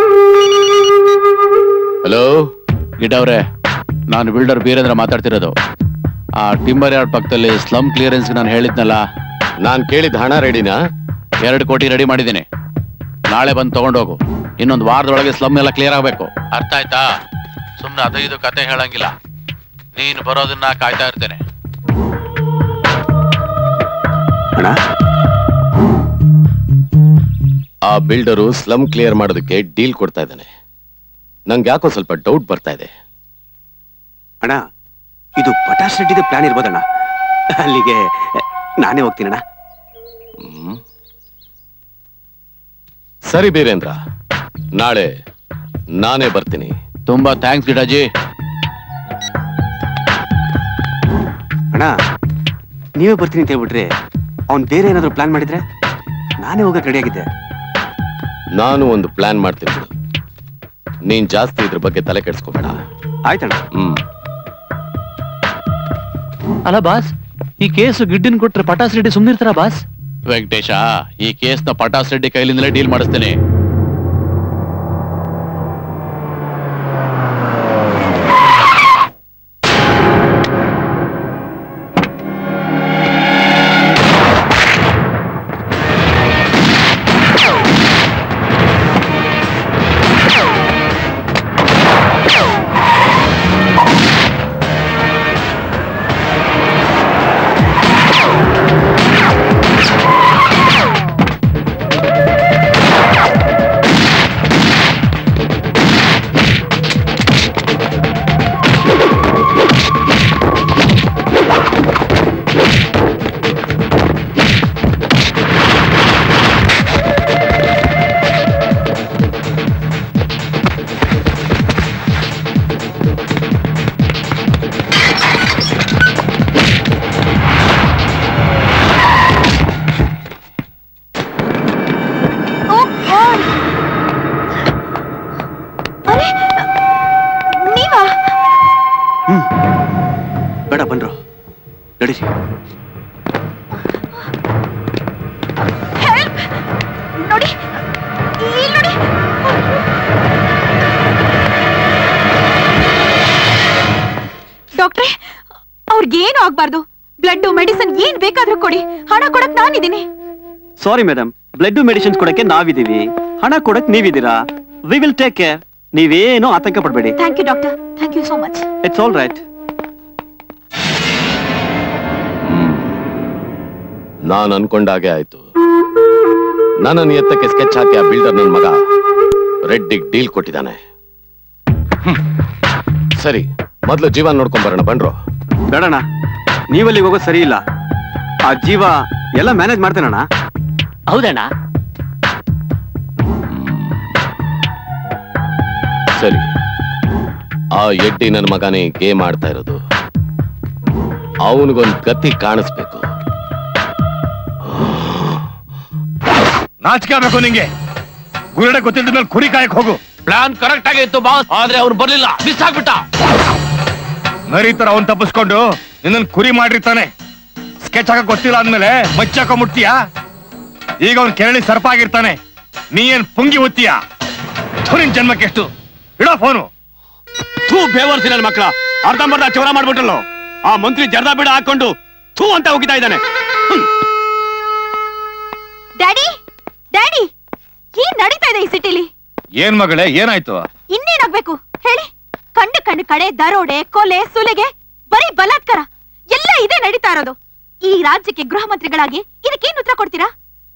ಹಲೋ ಗಿಡ್ಡ ಅವ್ರೆ ನಾನು ಬಿಲ್ಡರ್ ಬೀರೇಂದ್ರ ಮಾತಾಡ್ತಿರೋದು ಆ ಟಿಂಬರ್ ಯಾರ್ಡ್ ಪಕ್ಕದಲ್ಲಿ ಸ್ಲಮ್ ಕ್ಲಿಯರೆನ್ಸ್ ನಾನು ಹೇಳಿದ್ನಲ್ಲ ನಾನ್ ಕೇಳಿದ ಹಣ ರೆಡಿನಾ ಎರಡು ಕೋಟಿ ರೆಡಿ ಮಾಡಿದ್ದೀನಿ ನಾಳೆ ಬಂದು ತಗೊಂಡೋಗು ಇನ್ನೊಂದು ವಾರದೊಳಗೆ ಸ್ಲಮ್ ಎಲ್ಲ ಕ್ಲಿಯರ್ ಆಗಬೇಕು ಅರ್ಥ ಆಯ್ತಾ ಸುಮ್ಮನೆ ಅದು ಇದು ಕತೆ ಹೇಳಂಗಿಲ್ಲ ನೀನು ಬರೋದನ್ನ ಕಾಯ್ತಾ ಇರ್ತೇನೆ ಅಣ್ಣ ಆ ಬಿಲ್ಡರು ಸ್ಲಮ್ ಕ್ಲಿಯರ್ ಮಾಡೋದಕ್ಕೆ ಡೀಲ್ ಕೊಡ್ತಾ ಇದ್ದಾನೆ ನಂಗೆ ಯಾಕೋ ಸ್ವಲ್ಪ ಡೌಟ್ ಬರ್ತಾ ಇದೆ ಅಣ್ಣ ಇದು ಪಟಾಸ್ ರೆಡ್ಡಿದ ಪ್ಲಾನ್ ಇರ್ಬೋದಣ್ಣ ಅಲ್ಲಿಗೆ ನಾನೇ ಹೋಗ್ತೀನಣ್ಣ ಹ್ಮ್. ಸರಿ ಬೀರೇಂದ್ರ ನಾಳೆ ನಾನೇ ಬರ್ತೀನಿ ತುಂಬಾ ಥ್ಯಾಂಕ್ಸ್ ಗಿಡಾಜಿ ಅಣ್ಣ ನೀವೇ ಬರ್ತೀನಿ ಅಂತ ಹೇಳ್ಬಿಟ್ರೆ ಅವ್ನ್ ಬೇರೆ ಏನಾದ್ರು ಪ್ಲಾನ್ ಮಾಡಿದ್ರೆ ನಾನೇ ಹೋಗಕ್ ರೆಡಿ ಆಗಿದ್ದೆ ನಾನು ಒಂದು ಪ್ಲಾನ್ ಮಾಡ್ತೀನಿ ಬಿಡು ನೀನ್ ಜಾಸ್ತಿ ಇದ್ರ ಬಗ್ಗೆ ತಲೆ ಕೆಡ್ಸ್ಕೋಬೇಡ ಆಯ್ತಣ್ಣ ಹ್ಮ್ ಅಲ್ಲ ಬಾಸ್ ಈ ಕೇಸು ಗಿಡ್ಡಿನ ಕೊಟ್ರೆ ಪಟಾಸ್ ರೆಡ್ಡಿ ಸುಮ್ನಿರ್ತಾರ ಬಾಸ್ ವೆಂಕಟೇಶ ಈ ಕೇಸ್ನ ಪಟಾಸ್ ರೆಡ್ಡಿ ಕೈಲಿಂದಲೇ ಡೀಲ್ ಮಾಡಿಸ್ತೇನೆ ಡಾಕ್ಟ್ರೆ ಅವ್ರಿಗೇನು ಆಗ್ಬಾರ್ದು ಬ್ಲಡ್ ಮೆಡಿಸಿನ್ ಏನ್ ಬೇಕಾದ್ರೂ ಕೊಡಿ ಹಣ ಕೊಡಕ್ ನಾನಿದ್ದೀನಿ ಸಾರಿ ಮೇಡಮ್ ಬ್ಲಡ್ ಮೆಡಿಸಿನ್ಸ್ ಕೊಡಕ್ಕೆ ನಾವಿದೀವಿ ಹಣ ಕೊಡಕ್ ನೀವಿದ್ದೀರಾ ವಿ ವಿಲ್ ಟೇಕ್ ಕೇರ್ ನೀವೇನು ಆತಂಕ ಪಡಬೇಡಿ thank you doctor thank you so much it's all right ನಾನು ಅನ್ಕೊಂಡಾಗೆ ಆಯ್ತು ನನ್ನನ್ನು ಎತ್ತಕ್ಕೆ ಸ್ಕೆಚ್ ಹಾಕಿ ಆ ಬಿಲ್ಡರ್ ನನ್ನ ಮಗ ರೆಡ್ಡಿಗ್ ಡೀಲ್ ಕೊಟ್ಟಿದ್ದಾನೆ ಹ್ಮ್. ಸರಿ ಮೊದ್ಲು ಜೀವ ನೋಡ್ಕೊಂಡ್ ಬರೋಣ ಬನ್ರೋ ಬೇಡಣ್ಣ ನೀವಲ್ಲಿ ಹೋಗೋದು ಸರಿ ಇಲ್ಲ ಆ ಜೀವ ಎಲ್ಲ ಮ್ಯಾನೇಜ್ ಮಾಡ್ತೇನಣ್ಣ ಹೌದಣ್ಣ ಸರಿ ಆ ಎಡ್ಡಿ ನನ್ನ ಮಗನೇ ಗೇಮ್ ಆಡ್ತಾ ಇರೋದು ಅವನಿಗೊಂದು ಗತಿ ಕಾಣಿಸ್ಬೇಕು ನಾಚಿಕೆ ಆಗ್ಬೇಕು ನಿಂಗೆ ಗುರುಡೆ ಗೊತ್ತಿದ್ದ ಮೇಲೆ ಕುರಿ ಕಾಯಕ್ ಹೋಗು ಪ್ಲಾನ್ ಕರೆಕ್ಟ್ ಆಗಿತ್ತು ಬಾಸ್ ಆದ್ರೆ ಅವ್ನು ಬರ್ಲಿಲ್ಲ ಮಿಸ್ ಆಗ್ಬಿಟ್ಟ ನರೀತರ ಅವನ್ ತಪ್ಪಿಸ್ಕೊಂಡು ನಿನ್ನ ಕುರಿ ಮಾಡಿರ್ತಾನೆ ಸ್ಕೆಚ್ ಹಾಕಕ್ ಗೊತ್ತಿಲ್ಲ ಅಂದ್ಮೇಲೆ ಮಚ್ಚಾಕ ಮುಟ್ತೀಯಾ ಈಗ ಅವ್ನ್ ಕೆರಳಿ ಸರ್ಪ ಆಗಿರ್ತಾನೆ ನೀ ಏನ್ ಪುಂಗಿ ಒತ್ತೀಯಾ ನಿನ್ ಜನ್ಮಕ್ಕೆ ಎಷ್ಟು ಇಡೋ ಫೋನು ಥೂ ಬೇವರ್ಸಿ ನನ್ನ ಮಕ್ಕಳ ಅರ್ಧಂಬರ್ಧ ಚೌರ ಮಾಡ್ಬಿಟ್ಟಲ್ಲ ಆ ಮಂತ್ರಿ ಜರ್ದಾ ಬಿಡ ಹಾಕೊಂಡು ಥೂ ಅಂತ ಹೋಗಿತಾ ಇದ್ದಾನೆ ಡ್ಯಾಡಿ ಡ್ಯಾಡಿ ಏನ್ ನಡೀತಾ ಇದೆ ಈ ಸಿಟಿಲಿ ಏನ್ ಮಗಳೇ ಏನಾಯ್ತು ಇನ್ನೇನಾಗ್ಬೇಕು ಹೇಳಿ ಕಂಡು ಕಂಡು ಕಡೆ ದರೋಡೆ ಕೊಲೆ ಸುಲಿಗೆ ಬರೀ ಬಲಾತ್ಕಾರ ಎಲ್ಲ ಇದೇ ನಡೀತಾ ಇರೋದು ಈ ರಾಜ್ಯಕ್ಕೆ ಗೃಹ ಮಂತ್ರಿಗಳಾಗಿ ಇದಕ್ಕೇನ್ ಉತ್ತರ ಕೊಡ್ತೀರಾ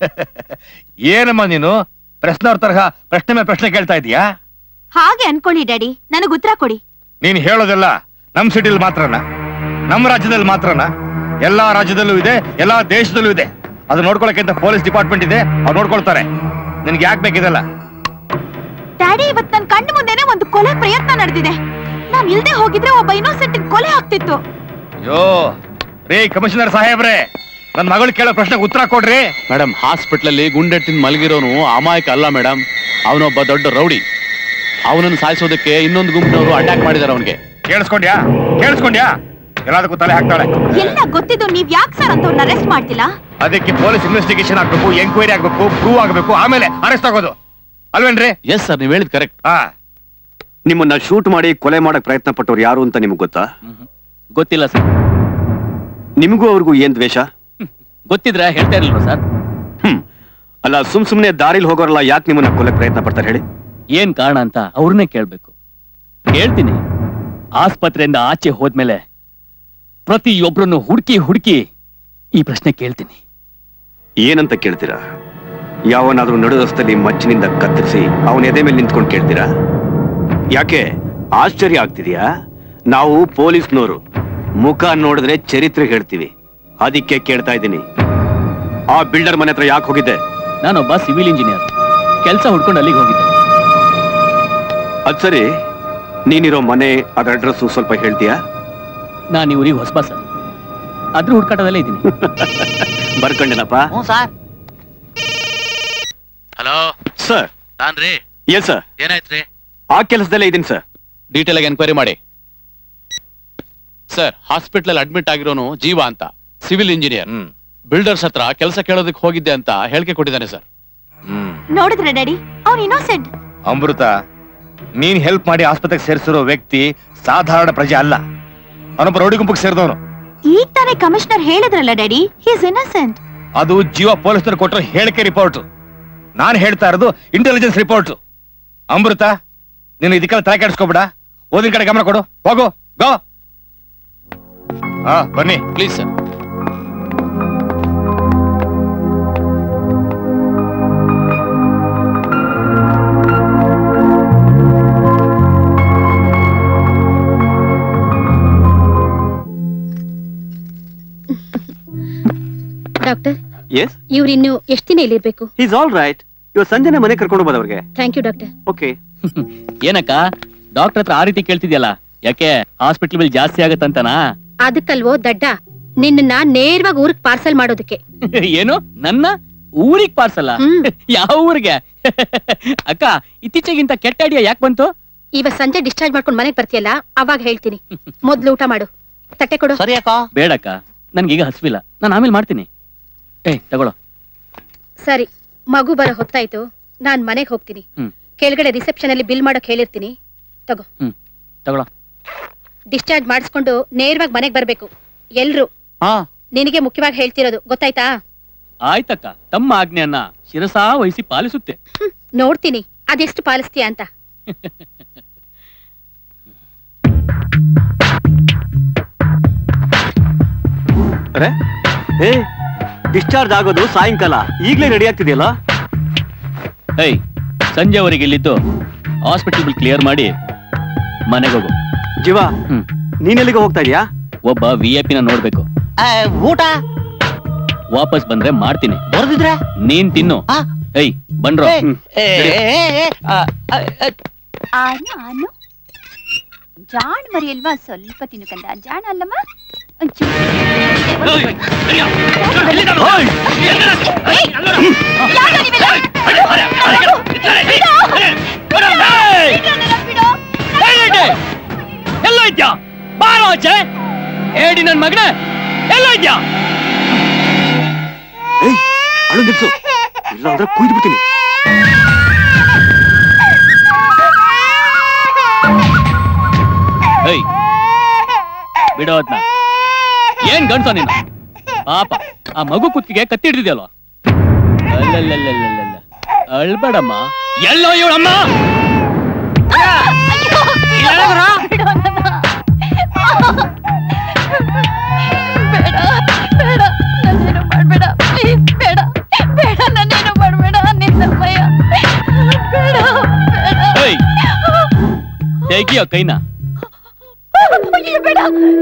ಏನಮ್ಮ ನೀನು ಪ್ರಶ್ನವ್ರ ತರಹ ಪ್ರಶ್ನೆ ಮೇಲೆ ಪ್ರಶ್ನೆ ಕೇಳ್ತಾ ಇದೀಯಾ ಹಾಗೆ ಅನ್ಕೊಳ್ಳಿ ಡ್ಯಾಡಿ ನನಗ್ ಉತ್ತರ ಕೊಡಿ ನೀನ್ ಹೇಳೋದೆಲ್ಲ ನಮ್ ಸಿಟಿಲಿ ಮಾತ್ರನ ನಮ್ಮ ರಾಜ್ಯದಲ್ಲಿ ಮಾತ್ರನ ಎಲ್ಲಾ ರಾಜ್ಯದಲ್ಲೂ ಇದೆ ಎಲ್ಲಾ ದೇಶದಲ್ಲೂ ಇದೆ ಅದು ನೋಡ್ಕೊಳಕ್ಕೆ ಅಂತ ಪೊಲೀಸ್ ಡಿಪಾರ್ಟ್ಮೆಂಟ್ ಇದೆ ಅವ್ರು ನೋಡ್ಕೊಳ್ತಾರೆ ನಿನ್ಗೆ ಯಾಕೆ ಬೇಕಿದೆಲ್ಲ ಡ್ಯಾಡಿ ಇವತ್ ನನ್ ಕಣ್ಣು ಮುಂದೆನೆ ಒಂದು ಕೊಲೆ ಪ್ರಯತ್ನ ನಡೆದಿದೆ ನಾನ್ ಇಲ್ದೆ ಹೋಗಿದ್ರೆ ಒಬ್ಬ ಇನ್ನೋಸೆಂಟ್ ಕೊಲೆ ಆಗ್ತಿತ್ತು ಯೋ ರೇ ಕಮಿಷನರ್ ಸಾಹೇಬ್ರೆ ನನ್ ಮಗಳು ಕೇಳೋ ಪ್ರಶ್ನೆಗೆ ಉತ್ತರ ಕೊಡ್ರಿ ಮೇಡಮ್ ಹಾಸ್ಪಿಟ್ಲಲ್ಲಿ ಗುಂಡೆಟ್ಟಿನ ಮಲಗಿರೋನು ಅಮಾಯಕ ಅಲ್ಲ ಮೇಡಮ್ ಅವನೊಬ್ಬ ದೊಡ್ಡ ರೌಡಿ ಅವನನ್ನು ಸಾಯಿಸೋದಕ್ಕೆ ಇನ್ನೊಂದು ಗುಂಪಿನವರು ಅಟ್ಯಾಕ್ ಮಾಡಿದಾರೆ ಅವನಿಗೆ ಕೇಳಿಸ್ಕೊಂಡ್ಯಾ ಕೇಳಿಸ್ಕೊಂಡ್ಯಾ ಎಲ್ಲದಕ್ಕೂ ತಲೆ ಹಾಕ್ತಾಳೆ ಎಲ್ಲ ಗೊತ್ತಿದ್ದು ನೀವ್ ಯಾಕೆ ಸರ್ ಅಂತವ್ರನ್ನ ಅರೆಸ್ಟ್ ಮಾಡ್ತಿಲ್ಲ ಅದಕ್ಕೆ ಪೊಲೀಸ್ ಇನ್ವೆಸ್ಟಿಗೇಷನ್ ಆಗ್ಬೇಕು ಎಂಕ್ವೈರಿ ಆಗ್ಬೇಕು ಪ್ರೂವ್ ಆಗ್ಬೇಕು ಆಮೇಲೆ ಅರೆಸ್ಟ್ ಆಗೋದು ಅಲ್ವೇನ್ರಿ ಎಸ್ ಸರ್ ನೀವು ಹೇಳಿದ್ ಕರೆಕ್ಟ್ ಹಾ ನಿಮ್ಮನ್ನ ಶೂಟ್ ಮಾಡಿ ಕೊಲೆ ಮಾಡಕ್ ಪ್ರಯತ್ನ ಪಟ್ಟವ್ರು ಯಾರು ಅಂತ ನಿಮ್ಗೆ ಗೊತ್ತಾ ಗೊತ್ತಿಲ್ಲ ಸರ್ ನಿಮಗೂ ಅವ್ರಿಗೂ ಏನ್ ದ್ವೇಷ ಗೊತ್ತಿದ್ರೆ ಹೇಳ್ತಾ ಇರಲ್ವ ಸರ್ ಹ್ಮ್ ಅಲ್ಲ ಸುಮ್ ಸುಮ್ನೆ ದಾರಿಲಿ ಹೋಗೋರಲ್ಲ ಯಾಕೆ ನಿಮ್ಮನ್ನ ಕೊಲೆ ಪ್ರಯತ್ನ ಪಡ್ತಾರೆ ಹೇಳಿ ಏನ್ ಕಾರಣ ಅಂತ ಅವ್ರನ್ನೇ ಕೇಳ್ಬೇಕು ಕೇಳ್ತೀನಿ ಆಸ್ಪತ್ರೆಯಿಂದ ಆಚೆ ಹೋದ್ಮೇಲೆ ಪ್ರತಿಯೊಬ್ಬರನ್ನು ಹುಡುಕಿ ಹುಡುಕಿ ಈ ಪ್ರಶ್ನೆ ಕೇಳ್ತೀನಿ ಏನಂತ ಕೇಳ್ತೀರಾ ಯಾವನಾದ್ರೂ ನಡು ರಸ್ತೆಯಲ್ಲಿ ಮಚ್ಚಿನಿಂದ ಕತ್ತರಿಸಿ ಅವನ ಎದೆ ಮೇಲೆ ನಿಂತ್ಕೊಂಡು ಕೇಳ್ತೀರಾ ಯಾಕೆ ಆಶ್ಚರ್ಯ ಆಗ್ತಿದ್ಯಾ ನಾವು ಪೊಲೀಸ್ನವರು ಮುಖ ನೋಡಿದ್ರೆ ಚರಿತ್ರೆ ಹೇಳ್ತೀವಿ ಅದಕ್ಕೆ ಕೇಳ್ತಾ ಇದ್ದೀನಿ ಆ ಬಿಲ್ಡರ್ ಮನೆ ಹತ್ರ ಯಾಕೆ ಹೋಗಿದ್ದೆ ನಾನೊಬ್ಬ ಸಿವಿಲ್ ಇಂಜಿನಿಯರ್ ಕೆಲಸ ಹುಡ್ಕೊಂಡು ಅಲ್ಲಿಗೆ ಹೋಗಿದ್ದೆ ಅದ್ ಸರಿ ನೀನಿರೋ ಮನೆ ಅದ್ರ ಅಡ್ರೆಸ್ ಸ್ವಲ್ಪ ಹೇಳ್ತೀಯಾ ನಾನು ಈ ಊರಿಗೆ ಹೊಸಬ ಸರ್ ಅದ್ರ ಹುಡ್ಕಾಟದಲ್ಲೇ ಇದ್ದೀನಿ ಬರ್ಕೊಂಡೇನಪ್ಪ ಹ್ಞೂ ಸರ್ ಹಲೋ ಸರ್ ನಾನ್ರಿ ಎಸ್ ಸರ್ ಏನಾಯ್ತ್ರಿ ಆ ಕೆಲಸದಲ್ಲೇ ಇದೀನಿ ಸರ್ ಡೀಟೇಲ್ ಆಗಿ ಎನ್ಕ್ವೈರಿ ಮಾಡಿ ಸರ್ ಹಾಸ್ಪಿಟಲ್ ಅಡ್ಮಿಟ್ ಆಗಿರೋನು ಜೀವ ಅಂತ ಸಿವಿಲ್ ಇಂಜಿನಿಯರ್ ಹ್ಮ್ ಬಿಲ್ಡರ್ಸ್ ಹತ್ರ ಕೆಲಸ ಕೇಳೋದಕ್ಕೆ ಹೋಗಿದ್ದೆ ಅಂತ ಹೇಳಿಕೆ ಕೊಟ್ಟಿದ್ದಾನೆ ಸರ್ ಹ್ಮ್ ನೋಡಿದ್ರೆ ಡ್ಯಾಡಿ ಅವ್ನು ಇನ್ನೋಸೆಂಟ್ ಅಮೃತ ನೀನ್ ಹೆಲ್ಪ್ ಮಾಡಿ ಆಸ್ಪತ್ರೆಗೆ ಸೇರಿಸಿರೋ ವ್ಯಕ್ತಿ ಸಾಧಾರಣ ಪ್ರಜೆ ಅಲ್ಲ ಅವನೊಬ್ಬ ರೌಡಿ ಗುಂಪಿಗೆ ಸೇರಿದವನು ಈಗ ತಾನೇ ಕಮಿಷನರ್ ಹೇಳಿದ್ರಲ್ಲ ಡ್ಯಾಡಿ ಹೀಸ್ ಇನ್ನೋಸೆಂಟ್ ಅದು ಜೀವ ಪೊಲೀಸರು ಕೊಟ್ಟರೆ ಹೇಳಿಕೆ ರಿಪೋರ್ಟ್ ನಾನು ಹೇಳ್ತಾ ಇರೋದು ಇಂಟೆಲಿಜೆನ್ಸ್ ರಿಪೋರ್ಟ್ ಅಮೃತ ನೀನು ಇದಕ್ಕೆಲ್ಲ ತಲೆ ಕೆಡಿಸ್ಕೊಬೇಡ ಓದಿನ ಕಡೆ ಗಮನ ಕೊಡು ಹೋಗು ಗೋ ಹಾ ಬನ್ನಿ ಪ್ಲೀಸ್ ಸರ್ ಡಾಕ್ಟರ್ ಎಸ್ ಇವ್ರಿನ್ನು ಎಷ್ಟು ದಿನ ಇಲ್ಲಿರ್ಬೇಕು ಈಸ್ ಆಲ್ ರೈಟ್ ಇವಾಗ ಸಂಜೆನೆ ಮನೆ ಕರ್ಕೊಂಡು ಹೋಗೋದು ಅವ್ರಿಗೆ ಥ್ಯಾಂಕ್ ಯು ಡಾಕ್ಟರ್ ಓಕೆ ಏನಕ್ಕ ಡಾಕ್ಟರ್ ಹತ್ರ ಆ ರೀತಿ ಕೇಳ್ತಿದ್ಯಲ್ಲ ಯಾಕೆ ಹಾಸ್ಪಿಟಲ್ ಬಿಲ್ ಜಾಸ್ತಿ ಆಗತ್ತಂತನಾ ಅದಕ್ಕಲ್ವೋ ದಡ್ಡ ನಿನ್ನ ನೇರವಾಗಿ ಊರಿಗೆ ಪಾರ್ಸಲ್ ಮಾಡೋದಕ್ಕೆ ಏನು ನನ್ನ ಊರಿಗ್ ಪಾರ್ಸಲ್ಲ ಹ್ಮ್. ಯಾವ ಊರಿಗೆ ಅಕ್ಕ ಇತ್ತೀಚೆಗಿಂತ ಕೆಟ್ಟ ಐಡಿಯಾ ಯಾಕೆ ಬಂತು ಇವ ಸಂಜೆ ಡಿಸ್ಚಾರ್ಜ್ ಮಾಡ್ಕೊಂಡು ಮನೆಗೆ ಬರ್ತೀಯಲ್ಲ ಅವಾಗ ಹೇಳ್ತೀನಿ ಮೊದ್ಲು ಊಟ ಮಾಡು ತಟ್ಟೆ ಕೊಡು ಸರಿ ಅಕ್ಕ ಬೇಡಕ್ಕ ನನ್ಗೀಗ ಹಸ್ವಿಲ್ಲ ನಾನು ಆಮೇಲೆ ಮಾಡ್ತೀನಿ ಏ ತಗೊಳ್ಳೋ ಸರಿ ಮಗು ಬರೋ ಹೊತ್ತಾಯ್ತು ನಾನ್ ಮನೆಗೆ ಹೋಗ್ತೀನಿ ಹ್ಮ್ ಕೆಳಗಡೆ ರಿಸೆಪ್ಷನ್ ಅಲ್ಲಿ ಬಿಲ್ ಮಾಡೋಕ್ ಹೇಳಿರ್ತೀನಿ ತಗೋ ಹ್ಮ್ ತಗೊಳ್ಳೋ ಡಿಸ್ಚಾರ್ಜ್ ಮಾಡಿಸ್ಕೊಂಡು ನೇರವಾಗಿ ಮನೆಗ್ ಬರ್ಬೇಕು ಎಲ್ರು ಹಾ ನಿನಗೆ ಮುಖ್ಯವಾಗಿ ಹೇಳ್ತಿರೋದು ಗೊತ್ತಾಯ್ತಾ ಆಯ್ತಕ್ಕ ತಮ್ಮ ಆಜ್ಞೆಯನ್ನ ಶಿರಸಾ ವಹಿಸಿ ಪಾಲಿಸುತ್ತೆ ಹ್ಮ್, ನೋಡ್ತೀನಿ ಅದೆಷ್ಟು ಪಾಲಿಸ್ತೀಯ ಅಂತ ಅರೆ ಏ ಡಿಸ್ಚಾರ್ಜ್ ಆಗೋದು ಸಾಯಂಕಾಲ ಈಗ್ಲೇ ರೆಡಿ ಆಗ್ತಿದೆಯಲ್ಲ ಏಯ್ ಸಂಜೆವರೆಗೆ ಇಲ್ಲಿದ್ದು ಹಾಸ್ಪಿಟಲ್ ಬಿಲ್ ಕ್ಲಿಯರ್ ಮಾಡಿ ಮನೆಗೆ ಹೋಗು ಜೀವ ಹ್ಮ್ ನೀನೆಲ್ಲಿಗೆ ಹೋಗ್ತಾ ಇದೀಯಾ ಒಬ್ಬ ವಿ ಐ ಪಿನ ನೋಡ್ಬೇಕು ಊಟ ವಾಪಸ್ ಬಂದ್ರೆ ಮಾಡ್ತೀನಿ ಬರ್ದಿದ್ರೆ ನೀನ್ ತಿನ್ನು ಆ? ಏಯ್ ಬನ್ರೋ ಏ, ಏ, ಏ, ಏ, ಆ, ಆ, ಆ, ಆನು ಆನು ಜಾಣ್ ಮರಿ ಅಲ್ವಾ ಸ್ವಲ್ಪ ತಿನ್ನು ಕಂದ ಜಾಣ ಅಲ್ಲಮ್ಮ ಒಂಚೂರು. ಏಯ್, ಯಾರು ನೀವೆಲ್ಲ? ಬಿಡು. ಎಲ್ಲ ಇದ್ಯಾ ಬಾರೋ ಆಚೆ ಹೇಳಿ ನನ್ ಮಗನೇ ಎಲ್ಲ ಇದ್ಯಾ ಏಯ್ ಅಳು ನಿಲ್ಸು ಇಲ್ಲ ಅಂದ್ರೆ ಕುಯ್ದು ಬಿಡ್ತೀನಿ ಏಯ್ ಬಿಡೋ ಅದ್ನ ಏನ್ ಗಂಡ್ಸ ನೀನು ಪಾಪ ಆ ಮಗು ಕುತ್ತಿಗೆ ಕತ್ತಿ ಹಿಡ್ದಿದ್ಯಲ್ವ ಅಲ್ಲಲ್ಲಲ್ಲಲ್ಲಲ್ಲ ಅಳ್ಬೇಡಮ್ಮ ಎಲ್ಲೋ ಇವಳಮ್ಮ ಬಿಡು ನನ್ನ. ಬೇಡ ಬೇಡ ನನ್ನೇನು ಮಾಡ್ಬೇಡ ಪ್ಲೀಸ್ ಬೇಡ ಬೇಡ ನನ್ನೇನು ಮಾಡ್ಬೇಡ ನಿನ್ನಮ್ಮಯ್ಯ ಬೇಡ ಬೇಡ ಏಯ್ ತೆಗಿಯೋ ಕೈನ ಅಯ್ಯೋ, ಬೇಡ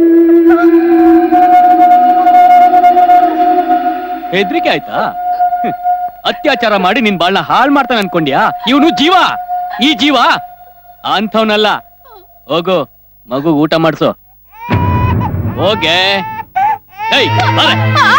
ಹೆದ್ರಿಕೆ ಆಯ್ತಾ ಹ್ಮ್. ಅತ್ಯಾಚಾರ ಮಾಡಿ ನಿನ್ ಬಾಳ್ನ ಹಾಳ್ ಮಾಡ್ತಾನೆ ಅನ್ಕೊಂಡ್ಯಾ ಇವನು ಜೀವ ಈ ಜೀವ ಅಂಥವ್ನಲ್ಲ ಹೋಗು ಮಗು ಊಟ ಮಾಡ್ಸು ಹೋಗೆ ಏಯ್ ಬಾರೆ.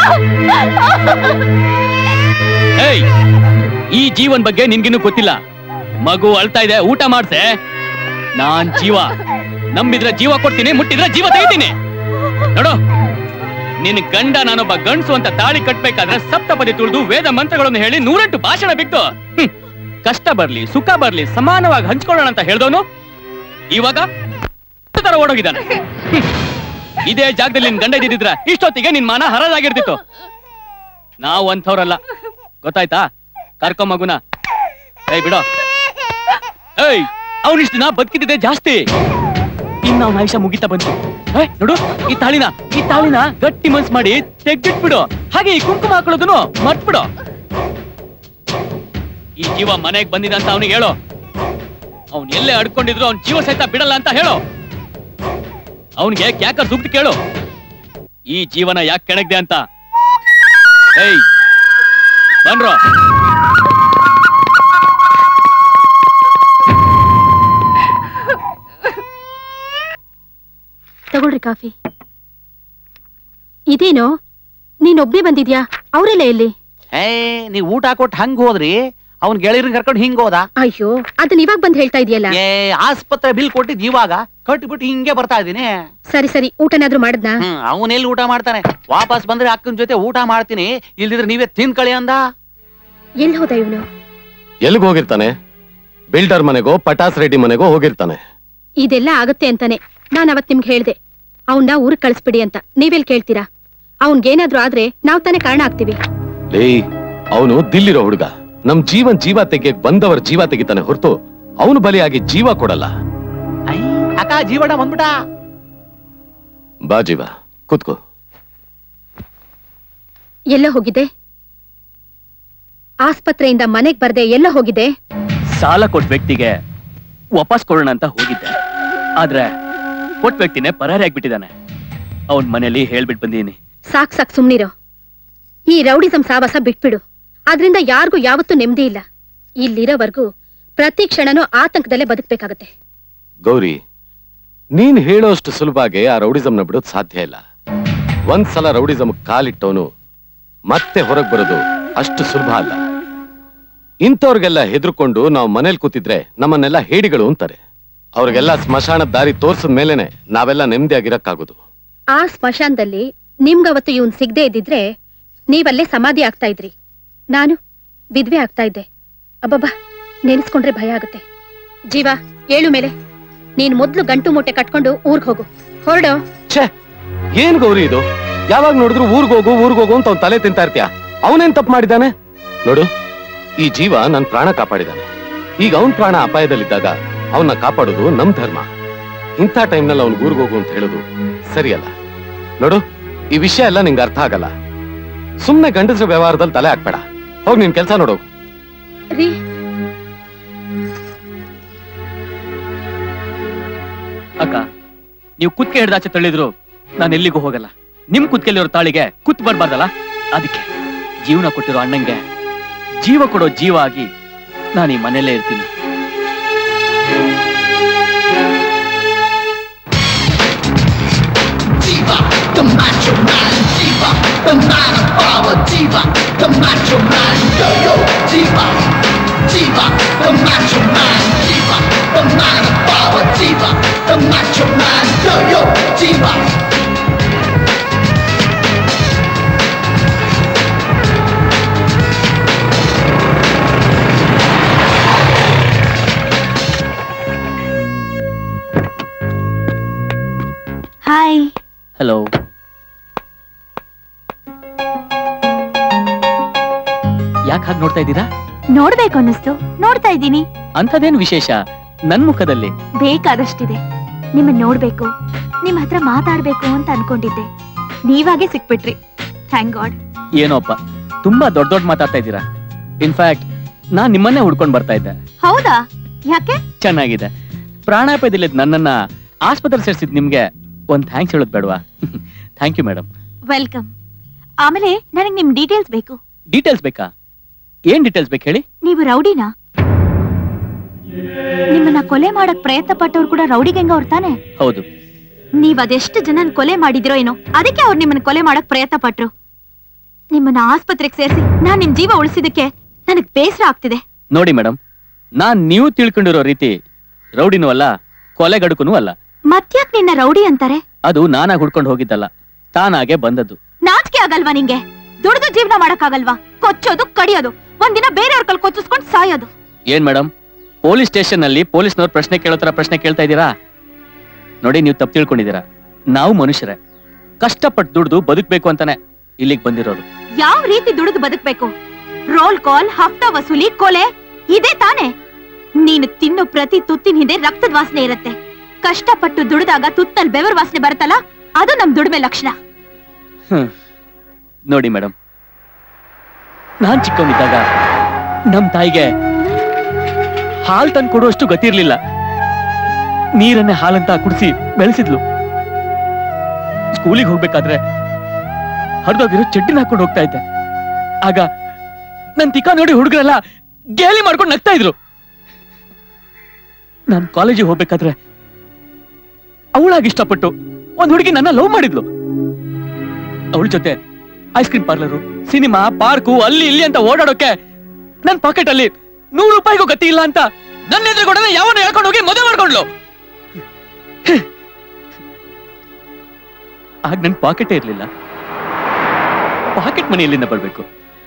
ಏಯ್ ಈ ಜೀವನ್ ಬಗ್ಗೆ ನಿನ್ಗಿನ್ನೂ ಗೊತ್ತಿಲ್ಲ ಮಗು ಅಳ್ತಾ ಇದೆ ಊಟ ಮಾಡ್ಸೆ ನಾನ್ ಜೀವ ನಂಬಿದ್ರೆ ಜೀವ ಕೊಡ್ತೀನಿ ಮುಟ್ಟಿದ್ರೆ ಜೀವ ತೆಗಿತೀನಿ ನೋಡು ನಿನ್ ಗಂಡ ನಾನೊಬ್ಬ ಗಂಡ್ಸು ಅಂತ ತಾಳಿ ಕಟ್ಬೇಕಾದ್ರೆ ಸಪ್ತಪದಿ ತುಳಿದು ವೇದ ಮಂತ್ರಗಳನ್ನು ಹೇಳಿ ನೂರೆಂಟು ಭಾಷಣ ಬಿಟ್ಟು ಹ್ಮ್, ಕಷ್ಟ ಬರ್ಲಿ ಸುಖ ಬರ್ಲಿ ಸಮಾನವಾಗಿ ಹಂಚ್ಕೊಳ್ಳೋಣ ಅಂತ ಹೇಳ್ದವನು ಇವಾಗ ತರ ಓಡೋಗಿದ್ದಾನೆ ಹ್ಮ್. ಇದೇ ಜಾಗದಲ್ಲಿ ನಿನ್ ಗಂಡ ಇದ್ದಿದ್ರ ಇಷ್ಟೊತ್ತಿಗೆ ನಿನ್ ಮಾನ ಹರಾಜಾಗಿರ್ತಿತ್ತು ನಾವು ಅಂಥವ್ರಲ್ಲ ಗೊತ್ತಾಯ್ತಾ ಕರ್ಕೊ ಮಗುನ ಏಯ್ ಬಿಡೋ ಏಯ್ ಅವನಿಷ್ಟು ದಿನ ಬದುಕಿದ್ದೆ ಜಾಸ್ತಿ ಇನ್ನ ಅವನ ಆಯುಷ ಮುಗಿತಾ ಬಂತು ಏ, ನೋಡು ಈ ತಾಳಿನ ಈ ತಾಳಿನ ಗಟ್ಟಿ ಮನ್ಸ್ ಮಾಡಿ ತೆಗ್ದಿಟ್ಬಿಡು ಹಾಗೆ ಈ ಕುಂಕುಮ ಹಾಕೊಳ್ಳೋದನ್ನು ಮರ್ತ್ಬಿಡು ಈ ಜೀವ ಮನೆಗ್ ಬಂದಿದೆ ಅಂತ ಅವನಿಗೆ ಹೇಳು ಅವನ್ ಎಲ್ಲೇ ಅಡ್ಕೊಂಡಿದ್ರು ಅವ್ನ ಜೀವ ಸಹಿತ ಬಿಡಲ್ಲ ಅಂತ ಹೇಳು ಅವನಿಗೆ ಕ್ಯಾಕರ್ ಸುಗ್ದು ಕೇಳು ಈ ಜೀವನ ಯಾಕೆ ಕೆಣಗ್ದೆ ಅಂತ ಏಯ್ ಬನ್ರೋ ತಗೊಳ್ರಿ ಕಾಫಿ ಇದೇನೋ ನೀನೊಬ್ನೇ ಬಂದಿದ್ಯಾ ಅವರೆಲ್ಲ ಎಲ್ಲಿ ಏ ನೀವ್ ಊಟ ಕೊಟ್ಟು ಹಂಗ್ ಹೋದ್ರಿ ಅವ್ನ್ ಗೆಳೆಯರನ್ನ ಕರ್ಕೊಂಡು ಹಿಂಗ್ ಹೋದ ಅಯ್ಯೋ ಅದನ್ನ ಇವಾಗ ಬಂದ್ ಹೇಳ್ತಾ ಇದೆಯಲ್ಲ ಏ ಆಸ್ಪತ್ರೆ ಬಿಲ್ ಕೊಟ್ಟಿದ್ ಇವಾಗ ಕಟ್ಬಿಟ್ಟು ಹಿಂಗೆ ಬರ್ತಾ ಇದೀನಿ ಸರಿ ಸರಿ ಊಟನಾದ್ರೂ ಮಾಡದ್ನಾ ಹ್ಮ್ ಅವನ್ ಎಲ್ಲಿ ಊಟ ಮಾಡ್ತಾನೆ ವಾಪಸ್ ಬಂದ್ರೆ ಅಕ್ಕನ ಜೊತೆ ಊಟ ಮಾಡ್ತೀನಿ ಇಲ್ದಿದ್ರೆ ನೀವೇ ತಿನ್ಕಳಿ ಅಂದ ಎಲ್ಲಿ ಹೋದ ಇವನು ಎಲ್ಲಿಗೆ ಹೋಗಿರ್ತಾನೆ ಬಿಲ್ಡರ್ ಮನೆಗೋ ಪಟಾಸ್ ರೆಡ್ಡಿ ಮನೆಗೋ ಹೋಗಿರ್ತಾನೆ ಇದೆಲ್ಲ ಆಗತ್ತೆ ಅಂತಾನೆ ನಾನ್ ಅವತ್ ನಿಮ್ಗೆ ಹೇಳ್ದೆ ಅವನ್ನ ಊರಿಗೆ ಕಳಿಸ್ಬಿಡಿ ಅಂತ ನೀವೆಲ್ ಕೇಳ್ತೀರಾ ಅವನ್ಗೇನಾದ್ರೂ ಆದ್ರೆ ನಾವ್ ತಾನೇ ಕಾರಣ ಆಗ್ತೀವಿ ಲೇ ಅವನು ದಿಲ್ಲಿರೋ ಹುಡುಗ ನಮ್ ಜೀವನ್ ಜೀವ ತೆಗಿಯಕ್ ಬಂದವರ ಜೀವ ತೆಗಿತಾನೆ ಹೊರತು ಅವನು ಬಲಿಯಾಗಿ ಜೀವ ಕೊಡಲ್ಲ ಐ, ಅಕ್ಕ ಜೀವನ ಬಂದ್ಬಿಟ ಬಾ ಜೀವ ಕೂತ್ಕೋ ಎಲ್ಲ ಹೋಗಿದೆ ಆಸ್ಪತ್ರೆಯಿಂದ ಮನೆಗ್ ಬರ್ದೆ ಎಲ್ಲ ಹೋಗಿದೆ ಸಾಲ ಕೊಟ್ಟ ವ್ಯಕ್ತಿಗೆ ವಾಪಸ್ ಕೊಡೋಣ ಅಂತ ಹೋಗಿದ್ದೆ ಆದ್ರೆ ಕೊಟ್ಟ ವ್ಯಕ್ತಿನೇ ಪರಾರಿ ಆಗ್ಬಿಟ್ಟಿದ್ದಾನೆ ಅವನ್ ಮನೇಲಿ ಹೇಳ್ಬಿಟ್ ಬಂದೀನಿ ಸಾಕ್ ಸಾಕ್ ಸುಮ್ನಿರೋ ಈ ರೌಡಿಸಂ ಸಾವಾಸ ಬಿಟ್ಬಿಡು ಅದ್ರಿಂದ ಯಾರಿಗೂ ಯಾವತ್ತೂ ನೆಮ್ಮದಿ ಇಲ್ಲ ಇಲ್ಲಿರೋವರೆಗೂ ಪ್ರತಿ ಕ್ಷಣನೂ ಆತಂಕದಲ್ಲೇ ಬದುಕ್ಬೇಕಾಗತ್ತೆ ಗೌರಿ ನೀನ್ ಹೇಳೋಷ್ಟು ಸುಲಭವಾಗಿ ಆ ರೌಡಿಸಂನ ಬಿಡೋದ್ ಸಾಧ್ಯ ಇಲ್ಲ ಒಂದ್ಸಲ ರೌಡಿಸಂ ಕಾಲಿಟ್ಟವನು ಮತ್ತೆ ಹೊರಗ್ ಬರೋದು ಅಷ್ಟು ಸುಲಭ ಅಲ್ಲ ಇಂಥವ್ರಿಗೆಲ್ಲ ಹೆದರ್ಕೊಂಡು ನಾವು ಮನೇಲಿ ಕೂತಿದ್ರೆ ನಮ್ಮನ್ನೆಲ್ಲ ಹೇಡಿಗಳು ಅಂತಾರೆ ಅವ್ರಿಗೆಲ್ಲ ಸ್ಮಶಾನದ ದಾರಿ ತೋರ್ಸಿದ ಮೇಲೆನೆ ನಾವೆಲ್ಲ ನೆಮ್ಮದಿಯಾಗಿರಕ್ಕಾಗೋದು ಆ ಸ್ಮಶಾನದಲ್ಲಿ ನಿಮ್ಗವತ್ತು ಇವನ್ ಸಿಗದೆ ಇದ್ದಿದ್ರೆ ನೀವಲ್ಲೇ ಸಮಾಧಿ ಆಗ್ತಾ ಇದ್ರಿ ನಾನು ವಿದ್ವೆ ಆಗ್ತಾ ಇದ್ದೆ ಅಬ್ಬಬ್ಬಾ ನೆನೆಸ್ಕೊಂಡ್ರೆ ಭಯ ಆಗುತ್ತೆ ಜೀವ ಏಳು ಮೇಲೆ ನೀನ್ ಮೊದ್ಲು ಗಂಟು ಮೂಟೆ ಕಟ್ಕೊಂಡು ಊರ್ಗ್ ಹೋಗು ಹೊರಡು ಛೇ ಏನ್ ಗೌರಿ ಇದು ಯಾವಾಗ ನೋಡಿದ್ರು ಊರ್ಗ್ ಹೋಗು ಊರ್ಗ್ ಹೋಗು ಅಂತ ಅವ್ನ್ ತಲೆ ತಿಂತಾ ಇರ್ತೀಯ ಅವನೇನ್ ತಪ್ಪು ಮಾಡಿದಾನೆ ನೋಡು ಈ ಜೀವ ನನ್ ಪ್ರಾಣ ಕಾಪಾಡಿದಾನೆ ಈಗ ಅವನ್ ಪ್ರಾಣ ಅಪಾಯದಲ್ಲಿದ್ದಾಗ ಅವನ್ನ ಕಾಪಾಡೋದು ನಮ್ ಧರ್ಮ ಇಂಥ ಟೈಮ್ನಲ್ಲಿ ಅವ್ನ್ ಊರ್ಗ್ ಹೋಗು ಅಂತ ಹೇಳೋದು ಸರಿಯಲ್ಲ ನೋಡು ಈ ವಿಷಯ ಎಲ್ಲ ನಿಂಗೆ ಅರ್ಥ ಆಗಲ್ಲ ಸುಮ್ನೆ ಗಂಡಸರ ವ್ಯವಹಾರದಲ್ಲಿ ತಲೆ ಹಾಕ್ಬೇಡ ಹೋಗ್ ನಿನ್ ಕೆಲ್ಸ ನೋಡು ರೀ ಅಕ್ಕ ನೀವು ಕುತ್ಕೆ ಹಿಡ್ದಾಚೆ ತಳ್ಳಿದ್ರು ನಾನು ಎಲ್ಲಿಗೂ ಹೋಗಲ್ಲ ನಿಮ್ ಕುತ್ಕೆಲಿರೋ ತಾಳಿಗೆ ಕುತ್ ಬರ್ಬಾರ್ದಲ್ಲ ಅದಕ್ಕೆ ಜೀವನ ಕೊಟ್ಟಿರೋ ಅಣ್ಣಂಗೆ ಜೀವ ಕೊಡೋ ಜೀವ ಆಗಿ ನಾನು ಈ ಮನೆಯಲ್ಲೇ ಇರ್ತೀನಿ the macho man, diva, the man of power, diva, the macho man, yo yo, diva, diva, the macho man, diva, the man of power, diva, the macho man, yo yo, diva. Hi hello ಯಾಕೆ ಹಾಗೆ ನೋಡ್ತಾ ಇದ್ದೀರಾ ನೋಡ್ಬೇಕು ಅನ್ನಿಸ್ತು ನೋಡ್ತಾ ಇದ್ದೀನಿ ಅಂಥದ್ದೇನು ವಿಶೇಷ ನನ್ ಮುಖದಲ್ಲಿ ಬೇಕಾದಷ್ಟಿದೆ ನಿಮ್ಮನ್ನ ನೋಡ್ಬೇಕು ನಿಮ್ ಹತ್ರ ಮಾತಾಡ್ಬೇಕು ಅಂತ ಅನ್ಕೊಂಡಿದ್ದೆ ನೀವಾಗೆ ಸಿಕ್ಬಿಟ್ರಿ ಥ್ಯಾಂಕ್ ಗಾಡ್ ಏನೋಪ್ಪ ತುಂಬಾ ದೊಡ್ಡ ದೊಡ್ಡ ಮಾತಾಡ್ತಾ ಇದ್ದೀರಾ ಇನ್ಫ್ಯಾಕ್ಟ್ ನಾನ್ ನಿಮ್ಮನ್ನೇ ಹುಡ್ಕೊಂಡ್ ಬರ್ತಾ ಇದ್ದೆ ಹೌದಾ ಯಾಕೆ ಚೆನ್ನಾಗಿದೆ ಪ್ರಾಣಾಪಾಯದಲ್ಲಿದ್ದ ನನ್ನನ್ನ ಆಸ್ಪತ್ರೆ ಸೇರಿಸಿದ್ ನಿಮ್ಗೆ ಒಂದ್ ಥ್ಯಾಂಕ್ಸ್ ಹೇಳೋದ್ ಬೇಡವಾ ಥ್ಯಾಂಕ್ ಯು ಮೇಡಮ್ ವೆಲ್ಕಮ್ ಆಮೇಲೆ ನನಗೆ ನಿಮ್ ಡೀಟೇಲ್ಸ್ ಬೇಕು ಡೀಟೇಲ್ಸ್ ಬೇಕಾ ಏನ್ ಡೀಟೇಲ್ಸ್ ಬೇಕು ಹೇಳಿ ನೀವು ರೌಡಿನಾ ನಿಮ್ಮನ್ನ ಕೊಲೆ ಮಾಡಕ್ ಪ್ರಯತ್ನ ಪಟ್ಟವ್ರು ಕೂಡ ರೌಡಿ ಗಂಗ ಅವ್ರು ತಾನೆ ಹೌದು ನೀವ್ ಅದೆಷ್ಟು ಜನನ್ ಕೊಲೆ ಮಾಡಿದಿರೋ ಏನೋ ಅದಕ್ಕೆ ಅವ್ರು ನಿಮ್ಮನ್ನ ಕೊಲೆ ಮಾಡಕ್ ಪ್ರಯತ್ನ ಪಟ್ರು ನಿಮ್ಮನ್ನ ಆಸ್ಪತ್ರೆಗೆ ಸೇರಿಸಿ ನಾನ್ ನಿಮ್ ಜೀವ ಉಳಿಸಿದಕ್ಕೆ ನನಗ್ ಬೇಸರ ಆಗ್ತಿದೆ ನೋಡಿ ಮೇಡಮ್ ನಾನ್ ನೀವು ತಿಳ್ಕೊಂಡಿರೋ ರೀತಿ ರೌಡಿನೂ ಅಲ್ಲ ಕೊಲೆಗಡುಕನೂ ಅಲ್ಲ ಮತ್ಯಾಕ್ ನಿನ್ನ ರೌಡಿ ಅಂತಾರೆ ಅದು ನಾನಾಗ್ ಹುಡ್ಕೊಂಡು ಹೋಗಿದ್ದಲ್ಲ ತಾನಾಗೆ ಬಂದದ್ದು ನಾಚಿಕೆ ಆಗಲ್ವಾ ನಿಂಗೆ ದುಡ್ದು ಜೀವನ ಮಾಡಕ್ಕಾಗಲ್ವಾ ಕೊಚ್ಚೋದು ಕಡಿಯೋದು ಒಂದಿನ ಬೇರೆಯವ್ರ ಕಲ್ ಕೊಚ್ಚಿಸ್ಕೊಂಡ್ ಸಾಯೋದು ಏನ್ ಮೇಡಮ್ ಪೊಲೀಸ್ ಸ್ಟೇಷನ್ ನಲ್ಲಿ ಪೊಲೀಸ್ನವ್ರು ಪ್ರಶ್ನೆ ಕೇಳೋ ತರ ಪ್ರಶ್ನೆ ಕೇಳ್ತಾ ಇದ್ದೀರಾ ನೋಡಿ ನೀವು ತಪ್ಪು ತಿಳ್ಕೊಂಡಿದ್ದೀರಾ ನಾವು ಮನುಷ್ಯರೇ ಕಷ್ಟಪಟ್ಟು ದುಡ್ದು ಬದುಕ್ಬೇಕು ಅಂತಾನೆ ಇಲ್ಲಿಗೆ ಬಂದಿರೋದು ಯಾವ ರೀತಿ ದುಡಿದು ಬದುಕ್ಬೇಕು ರೋಲ್ ಕಾಲ್ ಹಫ್ತಾ ವಸೂಲಿ ಕೊಲೆ ಇದೇ ತಾನೆ ನೀನು ತಿನ್ನೋ ಪ್ರತಿ ತುತ್ತಿನ ಹಿಂದೆ ರಕ್ತದ ವಾಸನೆ ಇರುತ್ತೆ ಕಷ್ಟಪಟ್ಟು ದುಡಿದಾಗ ತುತ್ತಲ್ ಬೆವರ್ ವಾಸನೆ ಬರುತ್ತಲ್ಲ ಅದು ನಮ್ ದುಡಿಮೆ ಲಕ್ಷಣ ನೋಡಿ ಮೇಡಮ್ ನಾನ್ ಚಿಕ್ಕವನಿದ್ದಾಗ ನಮ್ ತಾಯಿಗೆ ಹಾಲ್ ತಂದು ಕೊಡುವಷ್ಟು ಗತಿ ಇರ್ಲಿಲ್ಲ ನೀರನ್ನೇ ಹಾಲಂತ ಕುಡಿಸಿ ಬೆಳೆಸಿದ್ಲು ಸ್ಕೂಲಿಗೆ ಹೋಗ್ಬೇಕಾದ್ರೆ ಹರಿದೋಗಿರೋ ಚಡ್ಡಿನ ಹಾಕೊಂಡು ಹೋಗ್ತಾ ಇದ್ದೆ ಆಗ ನನ್ ತಿಕ್ಕ ನೋಡಿ ಹುಡುಗರೆಲ್ಲ ಗೇಲಿ ಮಾಡ್ಕೊಂಡು ನಗ್ತಾ ಇದ್ರು ನಾನ್ ಕಾಲೇಜಿಗೆ ಹೋಗ್ಬೇಕಾದ್ರೆ ಅವಳಾಗಿ ಇಷ್ಟಪಟ್ಟು ಒಂದ್ ಹುಡುಗಿ ನನ್ನ ಲವ್ ಮಾಡಿದ್ಲು ಅವಳ ಜೊತೆ ice cream parlour cinema park ಅಲ್ಲಿ ಇಲ್ಲಿ ಅಂತ ಓಡಾಡೋಕೆ ನನ್ ಪಾಕೆಟ್ ಅಲ್ಲಿ ನೂರು ರೂಪಾಯಿಗೂ ಗತಿ ಇಲ್ಲ ಅಂತ ನನ್ನ ಎದುರುಗಡೆ ಯಾವನ್ನ ಹೇಳ್ಕೊಂಡು ಹೋಗಿ ಮದುವೆ ಮಾಡ್ಕೊಂಡ್ಲು ಆಗ ನನ್ ಪಾಕೆಟೇ ಇರ್ಲಿಲ್ಲ ಪಾಕೆಟ್ ಮನಿ ಎಲ್ಲಿಂದ ಬರ್ಬೇಕು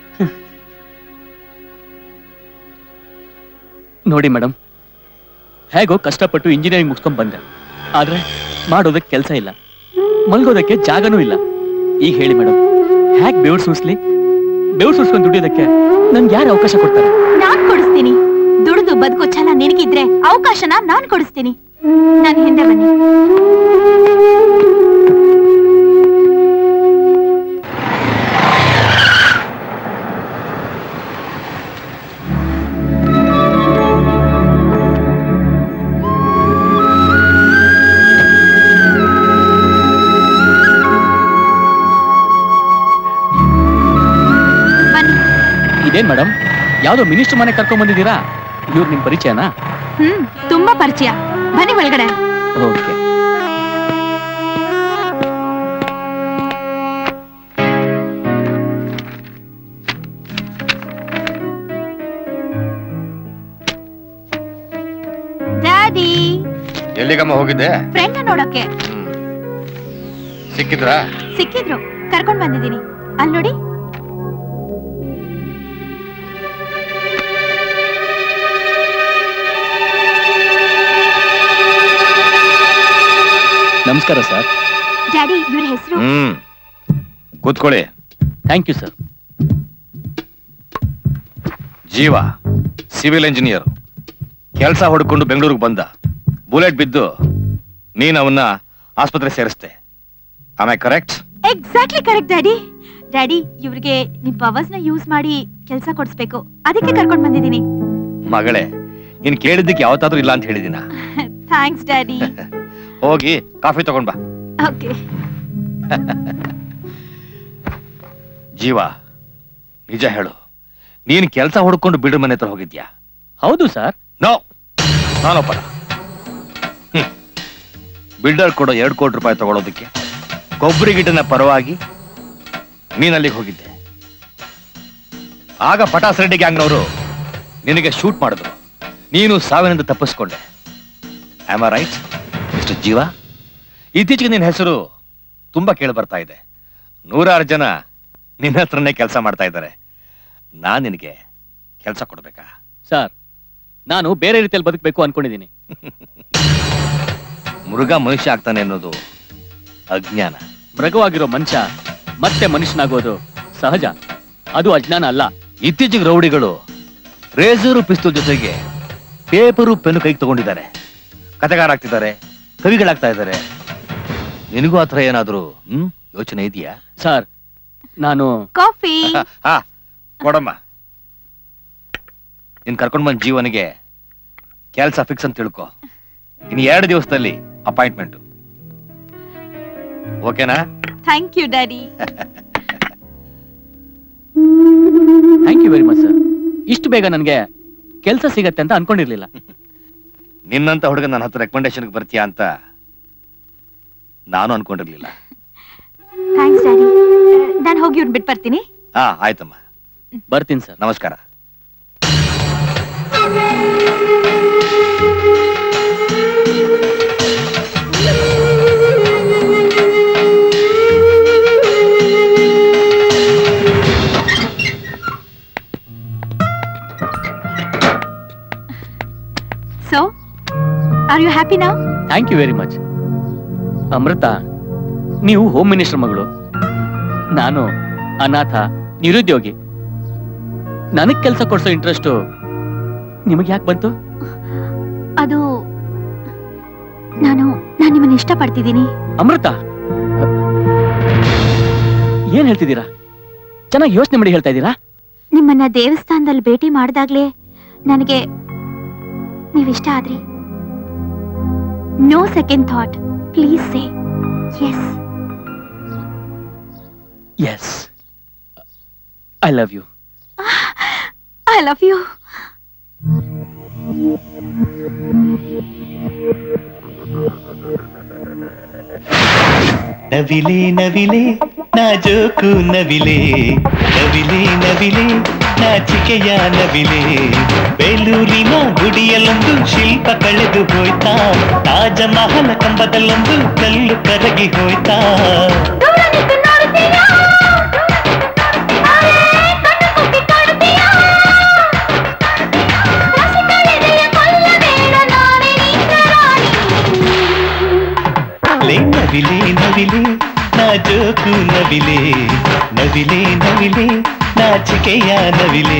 ನೋಡಿ ಮೇಡಮ್ ಹೇಗೋ ಕಷ್ಟಪಟ್ಟು ಇಂಜಿನಿಯರಿಂಗ್ ಮುಗಿಸ್ಕೊಂಡ್ ಬಂದೆ ಆದ್ರೆ ಮಾಡೋದಕ್ಕೆ ಕೆಲಸ ಇಲ್ಲ ಮಲ್ಗೋದಕ್ಕೆ ಜಾಗನೂ ಇಲ್ಲ ಈಗ ಹೇಳಿ ಮೇಡಮ್ ಹ್ಯಾಕ್ ಬೆವ್ರು ಸೂಸ್ಲಿ ಬೆವ್ರು ಸೂಸ್ಕೊಂಡು ದುಡಿಯೋದಕ್ಕೆ ನನ್ಗೆ ಯಾರು ಅವಕಾಶ ಕೊಡ್ತಾರೆ ನಾನ್ ಕೊಡಿಸ್ತೀನಿ ದುಡಿದು ಬದುಕೋ ಛಲ ನಿನಗಿದ್ರೆ ಅವಕಾಶನ ನಾನ್ ಕೊಡಿಸ್ತೀನಿ ನನ್ ಹಿಂದೆ ಬನ್ನಿ ಬನ್ನಿ ಇದೇನ್ ಮೇಡಮ್ ಯಾವ್ದೋ ಮಿನಿಸ್ಟರ್ ಮನೆ ಕರ್ಕೊಂಡ್ ಬಂದಿದ್ದೀರಾ ಇವ್ರು ನಿಮ್ ಪರಿಚಯನಾ ಹ್ಮ್ ತುಂಬಾ ಪರಿಚಯ ಬನ್ನಿ ಒಳಗಡೆ ಓಕೆ ಡ್ಯಾಡಿ ಎಲ್ಲಿಗಮ್ಮ ಹೋಗಿದ್ದೆ ಫ್ರೆಂಡ್ ನೋಡಕ್ಕೆ ಸಿಕ್ಕಿದ್ರಾ ಸಿಕ್ಕಿದ್ರು ಕರ್ಕೊಂಡ್ ಬಂದಿದ್ದೀನಿ ಅಲ್ಲಿ ನೋಡಿ ನಮಸ್ಕಾರ ನಮಸ್ಕಾರ ಸರ್ ಡ್ಯಾಡಿ ಇವ್ರ ಹೆಸರು ಹ್ಮ್ ಕೂತ್ಕೊಳ್ಳಿ thank you sir Jeeva civil engineer ಕೆಲಸ ಹುಡ್ಕೊಂಡು ಬೆಂಗಳೂರಿಗೆ ಬಂದ ಬುಲೆಟ್ ಬಿದ್ದು ನೀನ್ ಅವನ್ನ ಆಸ್ಪತ್ರೆ ಸೇರಿಸ್ತೆ ಆಮೇಲೆ correct exactly correct daddy daddy ಇವ್ರಿಗೆ ನಿಮ್ ಪವರ್ಸ್ ನ ಯೂಸ್ ಮಾಡಿ ಕೆಲಸ ಕೊಡ್ಸ್ಬೇಕು ಅದಕ್ಕೆ ಕರ್ಕೊಂಡ್ ಬಂದಿದ್ದೀನಿ ಮಗಳೇ ನೀನ್ ಕೇಳಿದ್ದಕ್ಕೆ ಯಾವತ್ತಾದ್ರೂ ಇಲ್ಲ ಅಂತ ಹೇಳಿದಿನ ಥ್ಯಾಂಕ್ಸ್ ಡ್ಯಾಡಿ ಹೋಗಿ ಕಾಫಿ ತಗೊಂಡ್ ಬಾ ಓಕೆ ಜೀವ ನಿಜ ಹೇಳು ನೀನ್ ಕೆಲಸ ಹುಡ್ಕೊಂಡು ಬಿಲ್ಡರ್ ಮನೆ ಹತ್ರ ಹೋಗಿದ್ಯಾ ಹೌದು ಸರ್ ನೋ ನಾನೊಪ್ಪಲ್ಲ ಹ್ಮ್. ಬಿಲ್ಡರ್ ಕೊಡೋ ಎರಡು ಕೋಟಿ ರೂಪಾಯಿ ತಗೊಳ್ಳೋದಕ್ಕೆ ಕೊಬ್ಬರಿ ಗಿಡನ ಪರವಾಗಿ ನೀನ್ ಅಲ್ಲಿಗೆ ಹೋಗಿದ್ದೆ ಆಗ ಪಟಾಸ್ ರೆಡ್ಡಿ ಗ್ಯಾಂಗ್ನವರು ನಿನಗೆ ಶೂಟ್ ಮಾಡಿದ್ರು ನೀನು ಸಾವಿನಿಂದ ತಪ್ಪಿಸ್ಕೊಂಡೆ ಆಮ್ ರೈಟ್ ಮಿಸ್ಟರ್ ಜೀವ ಇತ್ತೀಚೆಗೆ ನಿನ್ನ ಹೆಸರು ತುಂಬಾ ಕೇಳಿ ಬರ್ತಾ ಇದೆ ನೂರಾರು ಜನ ನಿನ್ನ ಹತ್ರನೇ ಕೆಲಸ ಮಾಡ್ತಾ ಇದ್ದಾರೆ ನಾನ್ ನಿನಗೆ ಕೆಲಸ ಕೊಡ್ಬೇಕಾ ಸರ್ ನಾನು ಬೇರೆ ರೀತಿಯಲ್ಲಿ ಬದುಕಬೇಕು ಅನ್ಕೊಂಡಿದ್ದೀನಿ ಮೃಗ ಮನುಷ್ಯ ಆಗ್ತಾನೆ ಅನ್ನೋದು ಅಜ್ಞಾನ ಮೃಗವಾಗಿರೋ ಮನುಷ್ಯ ಮತ್ತೆ ಮನುಷ್ಯನಾಗೋದು ಸಹಜ ಅದು ಅಜ್ಞಾನ ಅಲ್ಲ ಇತ್ತೀಚೆಗೆ ರೌಡಿಗಳು ರೇಸರು ಪಿಸ್ತೂಲ್ ಜೊತೆಗೆ ಪೇಪರು ಪೆನ್ನು ಕೈಗೆ ತಗೊಂಡಿದ್ದಾರೆ ಕತೆಗಾರ ಆಗ್ತಿದ್ದಾರೆ ಕವಿಗಳಾಗ್ತಾ ಇದ್ದಾರೆ ನಿನಗೂ ಆತರ ಏನಾದ್ರು ಹ್ಮ್ ಯೋಚನೆ ಇದೆಯಾ ಸರ್ ನಾನು ಕಾಫಿ ಹಾ ಕೊಡಮ್ಮ ನೀನ್ ಕರ್ಕೊಂಡ್ ಬಂದ್ ಜೀವನಿಗೆ ಕೆಲ್ಸ ಫಿಕ್ಸ್ ಅಂತ ತಿಳ್ಕೊ ಇನ್ ಎರಡು ದಿವಸದಲ್ಲಿ ಅಪಾಯಿಂಟ್ಮೆಂಟ್ ಓಕೆನಾ thank you daddy thank you very much sir ಇಷ್ಟು ಬೇಗ ನನಗೆ ಕೆಲಸ ಸಿಗತ್ತೆ ಅಂತ ಅನ್ಕೊಂಡಿರ್ಲಿಲ್ಲ ನಿನ್ನಂತ ಹುಡುಗ ನನ್ನ ಹತ್ರ ರೆಕಮೆಂಡೇಶನ್ಗೆ ಬರ್ತೀಯಾ ಅಂತ ನಾನು ಅನ್ಕೊಂಡಿರ್ಲಿಲ್ಲ ಥ್ಯಾಂಕ್ಸ್ ಡ್ಯಾಡಿ ನಾನು ಹೋಗಿ ಇವ್ರನ್ನ ಬಿಟ್ಟು ಬರ್ತೀನಿ ಹಾ ಆಯ್ತಮ್ಮ ಬರ್ತೀನಿ ಸರ್ ನಮಸ್ಕಾರ ಸೊ ಆರ್ ಯು ಹ್ಯಾಪಿ ನಾ thank you very much Amrutha ನೀವು ಹೋಮ್ ಮಿನಿಸ್ಟರ್ ಮಗಳು ನಾನು ಅನಾಥ ನಿರುದ್ಯೋಗಿ ನನಗ್ ಕೆಲಸ ಕೊಡ್ಸೋ ಇಂಟ್ರೆಸ್ಟ್ ನಿಮಗೆ ಯಾಕೆ ಬಂತು ಅದು ನಾನು ನಾನು ನಿಮ್ಮನ್ನ ಇಷ್ಟಪಡ್ತಿದ್ದೀನಿ ಅಮೃತ ಏನ್ ಹೇಳ್ತಿದ್ದೀರಾ ಚೆನ್ನಾಗಿ ಯೋಚನೆ ಮಾಡಿ ಹೇಳ್ತಾ ಇದ್ದೀರಾ ನಿಮ್ಮನ್ನ ದೇವಸ್ಥಾನದಲ್ಲಿ ಭೇಟಿ ಮಾಡಿದಾಗ್ಲೇ ನನಗೆ ನೀವಿಷ್ಟ ಆದ್ರಿ no second thought please say yes yes I love you I love you ನವಿಲೆ ನವಿಲೆ ನಾಜೂಕು ನವಿಲೆ ನವಿಲೆ ನವಿಲೆ ನಾಚಿಕೆಯ ನವಿಲೆ ಬೇಲೂರಿನ ಗುಡಿಯಲ್ಲೊಂದು ಶಿಲ್ಪ ಕಳೆದು ಹೋಯ್ತಾ ತಾಜ ಮಹಲ ಕಂಬದಲ್ಲೊಂದು ಕಲ್ಲು ಕರಗಿ ಹೋಯ್ತಾ ಲೇ ನವಿಲೆ ನವಿಲೆ ನಾಜೂಕು ನವಿಲೆ ನವಿಲೆ ನವಿಲೆ ನಾಚಿಕೆಯ ನವಿಲೆ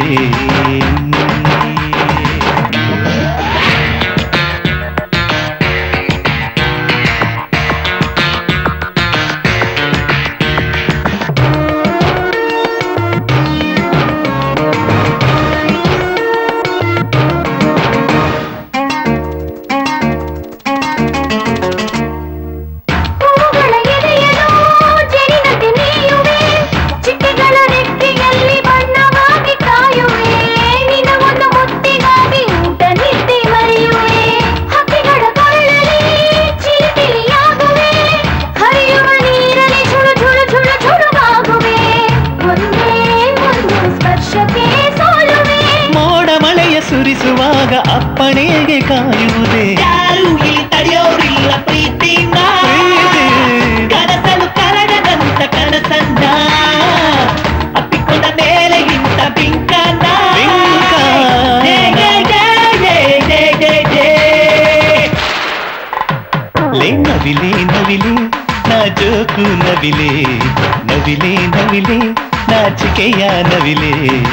ಚಿಟ್ಟೆಗಳ ರೆಕ್ಕೆಯಲ್ಲಿ ಬಣ್ಣವಾಗಿ ಕಾಯುವೆ ನಿನ್ನ ಒಂದು ಮುತ್ತಿಗಾಗಿ ಊಟ ನಿದ್ದೆ ಮರೆಯುವೆ ಹಕ್ಕಿಗಳ ಕೊಳ್ಳಲಿ ಚಿಲಿಪಿಲಿಯಾಗುವೆ ಹರಿಯುವ ನೀರಲ್ಲಿ ಝುಳು ಝುಳು ಝುಳು ಝುಳುವಾಗುವೆ ಒಂದೇ ಒಂದು ಸ್ಪರ್ಶಕ್ಕೆ ಸೋಲುವೆ ಮೋಡ ಮಳೆಯ ಸುರಿಸುವಾಗ ಅಪ್ಪಣೆಗೆ ಕಾಯುವುದೇ ಯಾರು ಇಲ್ಲಿ ತಡೆಯೋರಿಲ್ಲ ಪ್ರೀತಿಯಿಂದ ಕನಸಲು ಕರಗದಂತ ಕನಸನ್ನ ಅಪ್ಪಿಕೊಂಡ ಮೇಲೆ ಇಂತ ಬಿಂಕನ ಜೇ, ಜೇ, ಜೇ, ಜೇ, ಜೇ, ಜೇ, ಜೇ. ಲೇ ನವಿಲೆ ನವಿಲೆ ನವಿಲೆ ನಾಜೂಕು ನವಿಲೆ ನವಿಲೆ ನವಿಲೆ ನಾಚಿಕೆಯ ನವಿಲೆ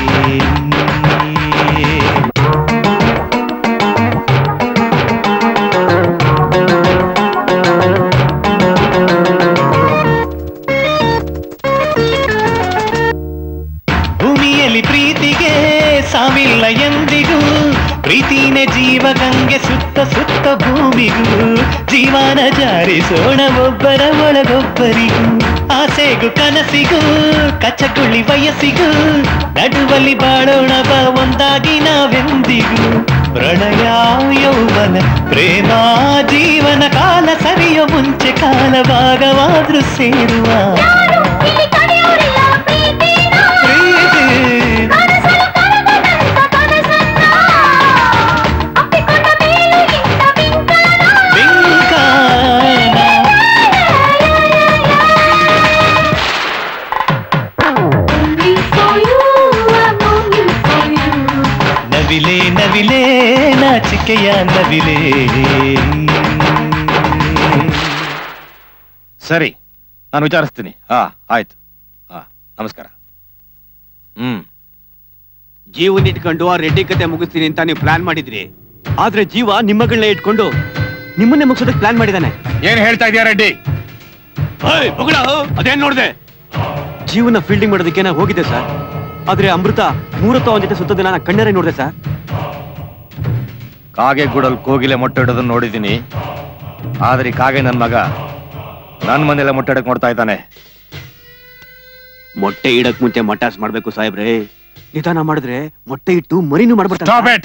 ಭೂಮಿಯಲ್ಲಿ ಪ್ರೀತಿಗೆ ಸಾವಿಲ್ಲ ಎಂದಿಗೂ ಪ್ರೀತಿನೇ ಜೀವಗಂಗೆ ಸುತ್ತ ಸುತ್ತ ಭೂಮಿಗೂ ಜೀವನ ಜಾರಿಸೋಣ ಒಬ್ಬರ ಒಳಗೊಬ್ಬರಿಗೂ ಆಸೆಗೂ ಕನಸಿಗೂ ಕಚಗುಳಿ ವಯಸ್ಸಿಗೂ ನಡುವಲ್ಲಿ ಬಾಳೋಣ ಬಾ ಒಂದಾಗಿ ನಾವೆಂದಿಗೂ ಪ್ರಣಯ ಯೌವನ ಪ್ರೇಮ ಜೀವನ ಕಾಲ ಸರಿಯೋ ಮುಂಚೆ ಕಾಲ ಭಾಗವಾದ್ರೂ ಸೇರುವ ಪ್ರೀತಿ ಬಿಂಕಾನ ನವಿಲೆ ನವಿಲೆ ನಾಚಿಕೆಯ ನವಿಲೆ ಸರಿ ನಾನು ವಿಚಾರಿಸ್ತೀನಿ ಹಾ ಆಯ್ತು ಹಾ ನಮಸ್ಕಾರ ಹ್ಮ್ ಜೀವನ ಇಟ್ಕೊಂಡು ಆ ರೆಡ್ಡಿ ಕತೆ ಮುಗಿಸ್ತೀನಿ ಅಂತ ನೀವು ಪ್ಲಾನ್ ಮಾಡಿದ್ರಿ ಆದ್ರೆ ಜೀವ ನಿಮ್ಮಗಳನ್ನ ಇಟ್ಕೊಂಡು ನಿಮ್ಮನ್ನೇ ಮುಗಿಸೋದಕ್ಕೆ ಪ್ಲಾನ್ ಮಾಡಿದಾನೆ ಏನ್ ಹೇಳ್ತಾ ಇದೀಯ ರೆಡ್ಡಿ ಏಯ್, ಬೊಗಳ, ಅದೇನ್ ನೋಡ್ದೆ ಜೀವನ ಫೀಲ್ಡಿಂಗ್ ಮಾಡೋದಕ್ಕೆ ನಾ ಹೋಗಿದ್ದೆ ಸರ್ ಆದ್ರೆ ಅಮೃತ ಮೂರತ್ತ ಒಂದ್ ಜೊತೆ ಸುತ್ತೋದನ್ನ ನಾ ಕಣ್ಣರೇ ನೋಡ್ದೆ ಸರ್ ಕಾಗೆ ಗೂಡಲ್ ಕೋಗಿಲೆ ಮೊಟ್ಟೆ ಇಡೋದನ್ನ ನೋಡಿದ್ದೀನಿ ಆದ್ರೆ ಈ ಕಾಗೆ ನನ್ ಮಗ ನನ್ ಮನೆಯಲ್ಲ ಮೊಟ್ಟೆ ಇಡಕ್ ನೋಡ್ತಾ ಇದ್ದಾನೆ ಮೊಟ್ಟೆ ಇಡಕ್ ಮುಂಚೆ ಮಟಾಸ್ ಮಾಡ್ಬೇಕು ಸಾಹೇಬ್ರೆ ನಿಧಾನ ಮಾಡಿದ್ರೆ ಮೊಟ್ಟೆ ಇಟ್ಟು ಮರಿನೂ ಮಾಡ್ಬಿಡ್ತಾರೆ Stop it!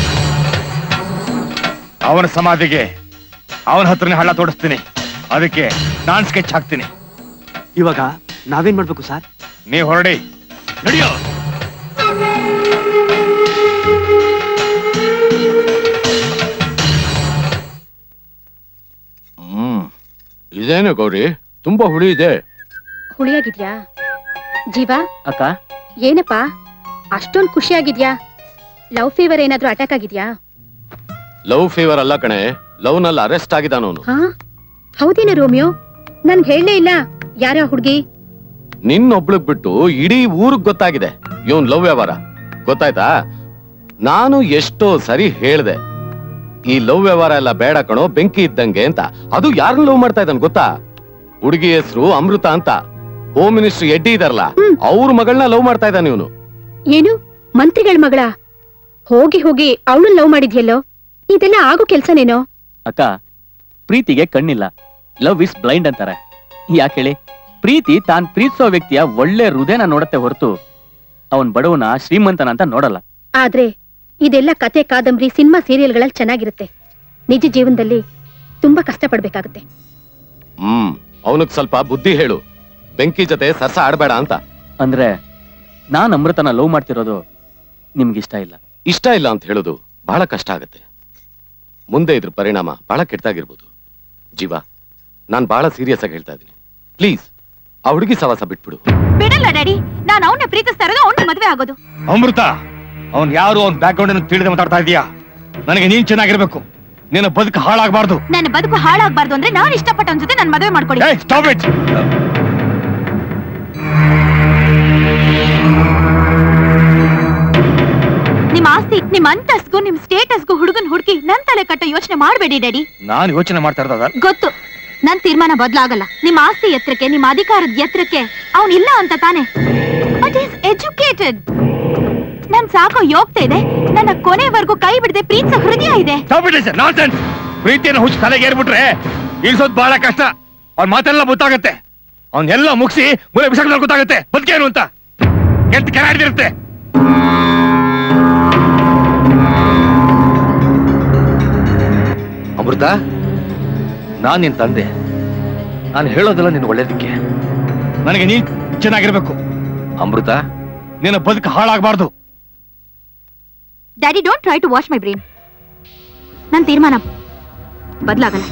ಅವನ ಸಮಾಧಿಗೆ ಅವನ ಹತ್ರನೇ ಹಳ್ಳ ತೋಡಿಸ್ತೀನಿ ಅದಕ್ಕೆ ನಾನ್ ಸ್ಕೆಚ್ ಹಾಕ್ತೀನಿ ಇವಾಗ ನಾವೇನ್ ಮಾಡ್ಬೇಕು ಸರ್ ನೀವ್ ಹೊರಡಿ ನಡಿಯೋ ಹ್ಮ್ ಇದೇನು ಗೌರಿ ತುಂಬಾ ಹುಳಿ ಇದೆ ಹುಳಿಯಾಗಿದ್ಯಾ ಜೀವ ಅಕ್ಕ ಏನಪ್ಪ ಅಷ್ಟೊಂದ್ ಖುಷಿಯಾಗಿದ್ಯಾ ಲವ್ ಫೀವರ್ ಏನಾದ್ರೂ ಅಟ್ಯಾಕ್ ಆಗಿದ್ಯಾ ಲವ್ ಫೀವರ್ ಅಲ್ಲ ಕಣೆ ಲವ್ ನಲ್ಲಿ ಅರೆಸ್ಟ್ ಆಗಿದ್ದಾನವನು ಹಾ ಹೌದೇನ ರೋಮಿಯೋ ನನ್ಗೆ ಹೇಳಲೇ ಇಲ್ಲ ಯಾರ ಹುಡ್ಗಿ ನಿನ್ನೊಬ್ಳಗ್ ಬಿಟ್ಟು ಇಡೀ ಊರಿಗೆ ಗೊತ್ತಾಗಿದೆ ಇವನ್ ಲವ್ ವ್ಯವಹಾರ ಗೊತ್ತಾಯ್ತಾ ನಾನು ಎಷ್ಟೋ ಸರಿ ಹೇಳ್ದೆ ಈ ಲವ್ ವ್ಯವಹಾರ ಎಲ್ಲ ಬೇಡ ಕಣೋ ಬೆಂಕಿ ಇದ್ದಂಗೆ ಅಂತ ಅದು ಯಾರನ್ನ ಲವ್ ಮಾಡ್ತಾ ಇದ್ದಾನೆ ಗೊತ್ತಾ ಹುಡುಗಿ ಹೆಸರು ಅಮೃತ ಅಂತ ಹೋಮ್ ಮಿನಿಸ್ಟರ್ ಎಡ್ಡಿ ಇದಾರಲ್ಲ ಅವ್ರ ಮಗಳನ್ನ ಲವ್ ಮಾಡ್ತಾ ಇದ್ದಾನೆ ಇವನು ಏನು ಮಂತ್ರಿಗಳ ಮಗಳ ಹೋಗಿ ಹೋಗಿ ಅವಳು ಲವ್ ಮಾಡಿದ್ಯಲ್ಲೋ ಇದೆಲ್ಲ ಆಗೋ ಕೆಲ್ಸನೇನೋ ಅಕ್ಕ ಪ್ರೀತಿಗೆ ಕಣ್ಣಿಲ್ಲ ಲವ್ ಇಸ್ ಬ್ಲೈಂಡ್ ಅಂತಾರೆ ಯಾಕೆ ಹೇಳಿ ಪ್ರೀತಿ ತಾನ್ ಪ್ರೀತಿಸೋ ವ್ಯಕ್ತಿಯ ಒಳ್ಳೆ ಹೃದಯನ ನೋಡತ್ತೆ ಹೊರತು ಅವನ್ ಬಡವನ ಶ್ರೀಮಂತನ ಅಂತ ನೋಡಲ್ಲ ಆದ್ರೆ ಇದೆಲ್ಲ ಕತೆ ಕಾದಂಬರಿ ಸಿನಿಮಾ ಸೀರಿಯಲ್ಗಳಲ್ಲಿ ಚೆನ್ನಾಗಿರುತ್ತೆ ನಿಜ ಜೀವನದಲ್ಲಿ ತುಂಬಾ ಕಷ್ಟಪಡ್ಬೇಕಾಗುತ್ತೆ ಹ್ಮ್ ಅವನಿಗೆ ಸ್ವಲ್ಪ ಬುದ್ಧಿ ಹೇಳು ಬೆಂಕಿ ಜೊತೆ ಸರ್ಸ ಆಡ್ಬೇಡ ಅಂತ ಅಂದ್ರೆ ನಾನ್ ಅಮೃತನ ಲವ್ ಮಾಡ್ತಿರೋದು ನಿಮ್ಗಿಷ್ಟ ಇಲ್ಲ ಇಷ್ಟ ಇಲ್ಲ ಅಂತ ಹೇಳೋದು ಬಹಳ ಕಷ್ಟ ಆಗತ್ತೆ ಮುಂದೆ ಇದ್ರ ಪರಿಣಾಮ ಬಹಳ ಕೆಟ್ಟದಾಗಿರ್ಬೋದು ಜೀವ ನಾನ್ ಬಹಳ ಸೀರಿಯಸ್ ಆಗಿ ಹೇಳ್ತಾ ಇದ್ದೀನಿ ಪ್ಲೀಸ್ ಆ ಹುಡುಗಿ ಸವಾಸ ಬಿಟ್ಬಿಡು ಬಿಡಲ್ಲ ಡ್ಯಾಡಿ ನಾನು ಅವನ್ನ ಪ್ರೀತಿಸ್ತಾ ಇರೋದು ಅವನ ಮದ್ವೆ ಆಗೋದು ಅಮೃತ ಅವ್ನ್ ಯಾರು ಅವ್ನ ಬ್ಯಾಕ್ ಗ್ರೌಂಡ್ ತಿಳಿದು ಮಾತಾಡ್ತಾ ಇದೀಯಾ ನನಗೆ ನೀನ್ ಚೆನ್ನಾಗಿರ್ಬೇಕು ನಿನ್ನ ಬದುಕು ಹಾಳಾಗಬಾರ್ದು ನನ್ನ ಬದುಕು ಹಾಳಾಗ್ಬಾರ್ದು ಅಂದ್ರೆ ನಾನು ಇಷ್ಟಪಟ್ಟವನ ಜೊತೆ ನನ್ನ ಮದುವೆ ಮಾಡ್ಕೊಳ್ಳಿ ಸ್ಟಾಪ್ ಇಟ್ ನಿಮ್ ಆಸ್ತಿ ನಿಮ್ ಅಂತಸ್ಗೂ ನಿಮ್ ಸ್ಟೇಟಸ್ಗೂ ಹುಡುಗನ್ ಹುಡುಕಿ ನನ್ ತಲೆ ಕಟ್ಟೋ ಯೋಚನೆ ಮಾಡ್ಬೇಡಿ ಡ್ಯಾಡಿ ನಾನು ಯೋಚನೆ ಮಾಡ್ತಾ ಇರೋದ ಗೊತ್ತು ನನ್ ತೀರ್ಮಾನ ಬದಲಾಗಲ್ಲ ನಿಮ್ ಆಸ್ತಿ ಎತ್ತರಕ್ಕೆ ನಿಮ್ ಅಧಿಕಾರದ ಎತ್ತರಕ್ಕೆ ಅವನ್ ಇಲ್ಲ ಅಂತ ತಾನೆ ಬಟ್ ಈಸ್ ಎಜುಕೇಟೆಡ್ ನನ್ ಸಾಕೋ ಯೋಗ್ತಾ ಇದೆ ನನ್ನ ಕೊನೆವರೆಗೂ ಕೈ ಬಿಡದೆ ಪ್ರೀತಿಸೋ ಹೃದಯ ಇದೆ ನಾನ್ಸೆನ್ಸ್ ಪ್ರೀತಿಯನ್ನು ಹುಚ್ಚು ತಲೆಗೆ ಏರ್ಬಿಟ್ರೆ ಇಳಿಸೋದು ಬಹಳ ಕಷ್ಟ ಅವ್ನ ಮಾತೆಲ್ಲ ಗೊತ್ತಾಗತ್ತೆ ಅವ್ನೆಲ್ಲ ಮುಗಿಸಿ ಮೂಲೆ ಬಿಸಾಕ್ದಲ್ಲಿ ಗೊತ್ತಾಗತ್ತೆ ಬದುಕೇನು ಅಂತ ಕೆಟ್ಟ ಕೆರಾಡಿದಿರುತ್ತೆ ಅಮೃತ ನಾನ್ ನಿನ್ ತಂದೆ ನಾನು ಹೇಳೋದೆಲ್ಲ ನಿನ್ ಒಳ್ಳೇದಕ್ಕೆ ನನಗೆ ನೀನ್ ಚೆನ್ನಾಗಿರ್ಬೇಕು ಅಮೃತ ನಿನ್ನ ಬದುಕು ಹಾಳಾಗಬಾರ್ದು daddy don't try to wash my brain ನನ್ ತೀರ್ಮಾನ ಬದಲಾಗಲ್ಲ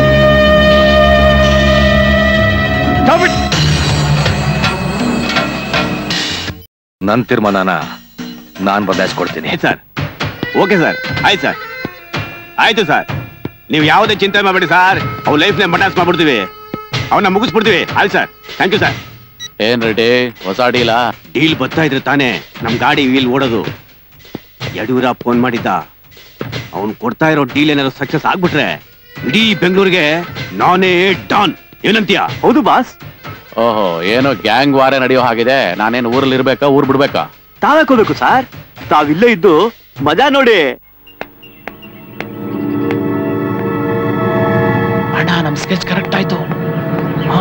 ನನ್ನ ತೀರ್ಮಾನನ ನಾನ್ ಬದಲಾಯಿಸ್ಕೊಡ್ತೀನಿ ಸರ್ ಓಕೆ ಸರ್ ಆಯ್ತು ಸರ್ ಆಯ್ತು ಸರ್ ನೀವು ಯಾವುದೇ ಚಿಂತೆ ಮಾಡಬೇಡಿ ಸರ್ ಅವ್ನ ಲೈಫ್ ನೇ ಮಟಾಸ್ ಮಾಡ್ಬಿಡ್ತೀವಿ ಅವನ್ನ ಮುಗಿಸ್ಬಿಡ್ತೀವಿ ಆಯ್ತು ಸರ್ ಥ್ಯಾಂಕ್ ಯು ಸರ್ ಏನ್ ರೆಡಿ ಹೊಸ ಡೀಲ ಡೀಲ್ ಬರ್ತಾ ಇದ್ರೆ ತಾನೇ ನಮ್ ಗಾಡಿ ವೀಲ್ ಓಡೋದು ಯಡಿಯೂರಪ್ಪ ಫೋನ್ ಮಾಡಿದ್ದ ಅವ್ನು ಕೊಡ್ತಾ ಇರೋ ಡೀಲ್ ಏನಾದ್ರು ಸಕ್ಸಸ್ ಆಗ್ಬಿಟ್ರೆ ಇಡೀ ಬೆಂಗಳೂರಿಗೆ ನಾನೇ ಡಾನ್ ಏನಂತೀಯ ಹೌದು ಬಾಸ್ ಓಹೋ ಏನೋ ಗ್ಯಾಂಗ್ ವಾರ ನಡೆಯೋ ಹಾಗಿದೆ ನಾನೇನ್ ಊರಲ್ಲಿ ಇರ್ಬೇಕಾ ಊರ್ ಬಿಡ್ಬೇಕಾ ತಾವೇ ಹೋಗ್ಬೇಕು ಸರ್ ತಾವಿಲ್ಲೇ ಇದ್ದು ಮಜಾ ನೋಡಿ ಅಣ್ಣ ನಮ್ ಸ್ಕೆಚ್ ಕರೆಕ್ಟ್ ಆಯ್ತು ಹಾ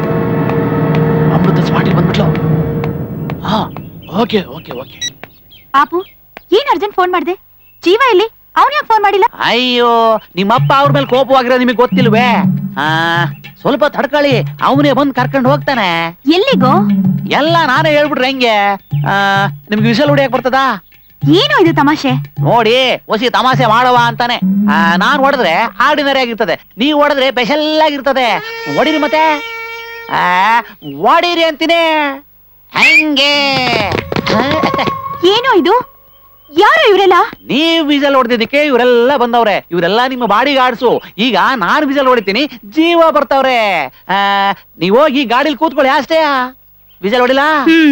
ಅಮೃತ ಸ್ಪಾಟಿಗೆ ಬಂದ್ಬಿಟ್ಲು ಹಾ ಓಕೆ ಓಕೆ ಓಕೆ ಪಾಪು ಏನ್ ಅರ್ಜೆಂಟ್ ಫೋನ್ ಮಾಡ್ದೆ ಜೀವ ಇಲ್ಲಿ ಅವ್ನ್ ಯಾಕೆ ಫೋನ್ ಮಾಡಿಲ್ಲ ಅಯ್ಯೋ ನಿಮ್ಮಪ್ಪ ಅವ್ರ ಮೇಲೆ ಕೋಪವಾಗಿರೋ ನಿಮಗೆ ಗೊತ್ತಿಲ್ವೇ ಆ ಸ್ವಲ್ಪ ತಡ್ಕೊಳ್ಳಿ ಅವನೇ ಬಂದ್ ಕರ್ಕೊಂಡು ಹೋಗ್ತಾನೆ ಎಲ್ಲಿಗೋ ಎಲ್ಲ ನಾನೇ ಹೇಳ್ಬಿಟ್ರೆ ಹೆಂಗೆ ಆ, ನಿಮ್ಗೆ ವಿಷಲ್ ಹೊಡಿಯಕ್ ಬರ್ತದಾ ಏನೋ ಇದು ತಮಾಷೆ ನೋಡಿ ಹೊಸಿ ತಮಾಷೆ ಮಾಡವ ಅಂತಾನೆ ಆ, ನಾನ್ ಹೊಡೆದ್ರೆ ಆರ್ಡಿನರಿ ಆಗಿರ್ತದೆ ನೀವ್ ಹೊಡೆದ್ರೆ ಸ್ಪೆಷಲ್ ಆಗಿರ್ತದೆ ಹೊಡಿರಿ ಮತ್ತೆ ಆ, ಹೊಡೀರಿ ಅಂತೀನಿ ಹಂಗೆ ಏನೋ ಇದು ಯಾರು ಇವರೆಲ್ಲ ನೀವ್ ವಿಸಲ್ ಹೊಡೆದಿದ್ದಕ್ಕೆ ಇವರೆಲ್ಲ ಬಂದವ್ರೆ ಇವರೆಲ್ಲ ನಿಮ್ಮ ಬಾಡಿ ಗಾಡ್ಸು ಈಗ ನಾನು ವಿಸಲ್ ಹೊಡಿತೀನಿ ಜೀವ ಬರ್ತವ್ರೆ ಆ, ನೀವ್ ಹೋಗಿ ಗಾಡಿಲಿ ಕೂತ್ಕೊಳ್ಳಿ ಅಷ್ಟೇ ವಿಸಲ್ ಹೊಡಿಲ್ಲ ಹ್ಮ್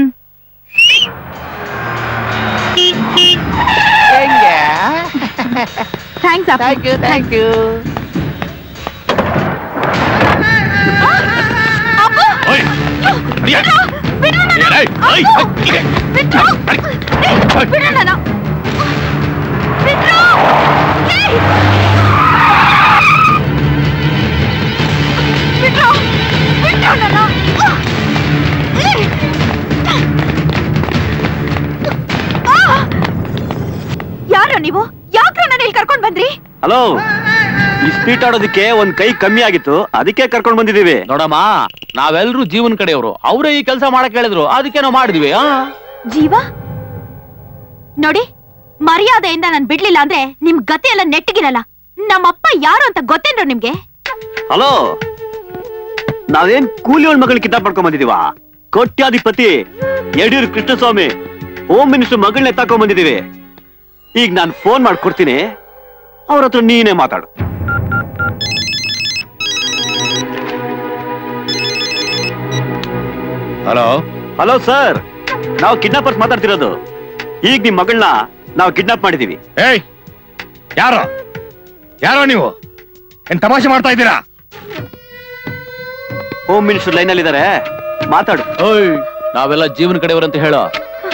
ಹೆಂಗೆ ಥ್ಯಾಂಕ್ಸ್ ಅಪ್ಪ ಥ್ಯಾಂಕ್ ಯು ಥ್ಯಾಂಕ್ ಯು ಯಾರು ನೀವು ಯಾಕ್ರ ನನ್ನ ಇಲ್ಲಿ ಕರ್ಕೊಂಡ್ ಬಂದ್ರಿ ಹಲೋ ಈ ಸ್ಪೀಟ್ ಆಡೋದಕ್ಕೆ ಒಂದ್ ಕೈ ಕಮ್ಮಿ ಆಗಿತ್ತು ಅದಕ್ಕೆ ಕರ್ಕೊಂಡ್ ಬಂದಿದೀವಿ ನೋಡಮ್ಮ ನಾವೆಲ್ಲರೂ ಜೀವನ್ ಕಡೆಯವರು ಅವರೇ ಈ ಕೆಲಸ ಮಾಡಕ್ ಹೇಳಿದ್ರು ಅದಕ್ಕೆ ನಾವು ಮಾಡಿದ್ವಿ ಆ ಜೀವ ನೋಡಿ ಮರ್ಯಾದೆಯಿಂದ ನಾನ್ ಬಿಡ್ಲಿಲ್ಲ ಅಂದ್ರೆ ನಿಮ್ ಗತಿ ಎಲ್ಲ ನೆಟ್ಟಿಗಿರಲ್ಲ ನಮ್ಮಪ್ಪ ಯಾರು ಅಂತ ಗೊತ್ತೇನ್ರು ನಿಮ್ಗೆ ಹಲೋ ನಾವೇನ್ ಕೂಲಿಯವಳ ಮಗಳ್ ಕಿತಾಬ್ ಪಡ್ಕೊಂಡ್ ಬಂದಿದೀವ ಕೋಟ್ಯಾಧಿಪತಿ ಯಡಿಯೂರು ಕೃಷ್ಣಸ್ವಾಮಿ ಹೋಮ್ ಮಿನಿಸ್ಟರ್ ಮಗಳನ್ನ ಎತ್ತಾಕೊಂಡ್ ಬಂದಿದೀವಿ ಈಗ ನಾನು ಫೋನ್ ಮಾಡ್ಕೊಡ್ತೀನಿ ಅವ್ರ ಹತ್ರ ನೀನೇ ಮಾತಾಡು ಹಲೋ ಹಲೋ ಸರ್ ನಾವು ಕಿಡ್ನಾಪರ್ಸ್ ಮಾತಾಡ್ತಿರೋದು ಈಗ ನಿಮ್ ಮಗಳನ್ನ ನಾವು ಕಿಡ್ನಾಪ್ ಮಾಡಿದೀವಿ ಏಯ್ ಯಾರೋ ಯಾರೋ ನೀವು ಏನ್ ತಮಾಷೆ ಮಾಡ್ತಾ ಇದ್ದೀರಾ ಹೋಮ್ ಮಿನಿಸ್ಟರ್ ಲೈನ್ ಅಲ್ಲಿ ಇದಾರೆ ಮಾತಾಡು ಓಯ್ ನಾವೆಲ್ಲ ಜೀವನ್ ಕಡೆಯವರು ಅಂತ ಹೇಳೋ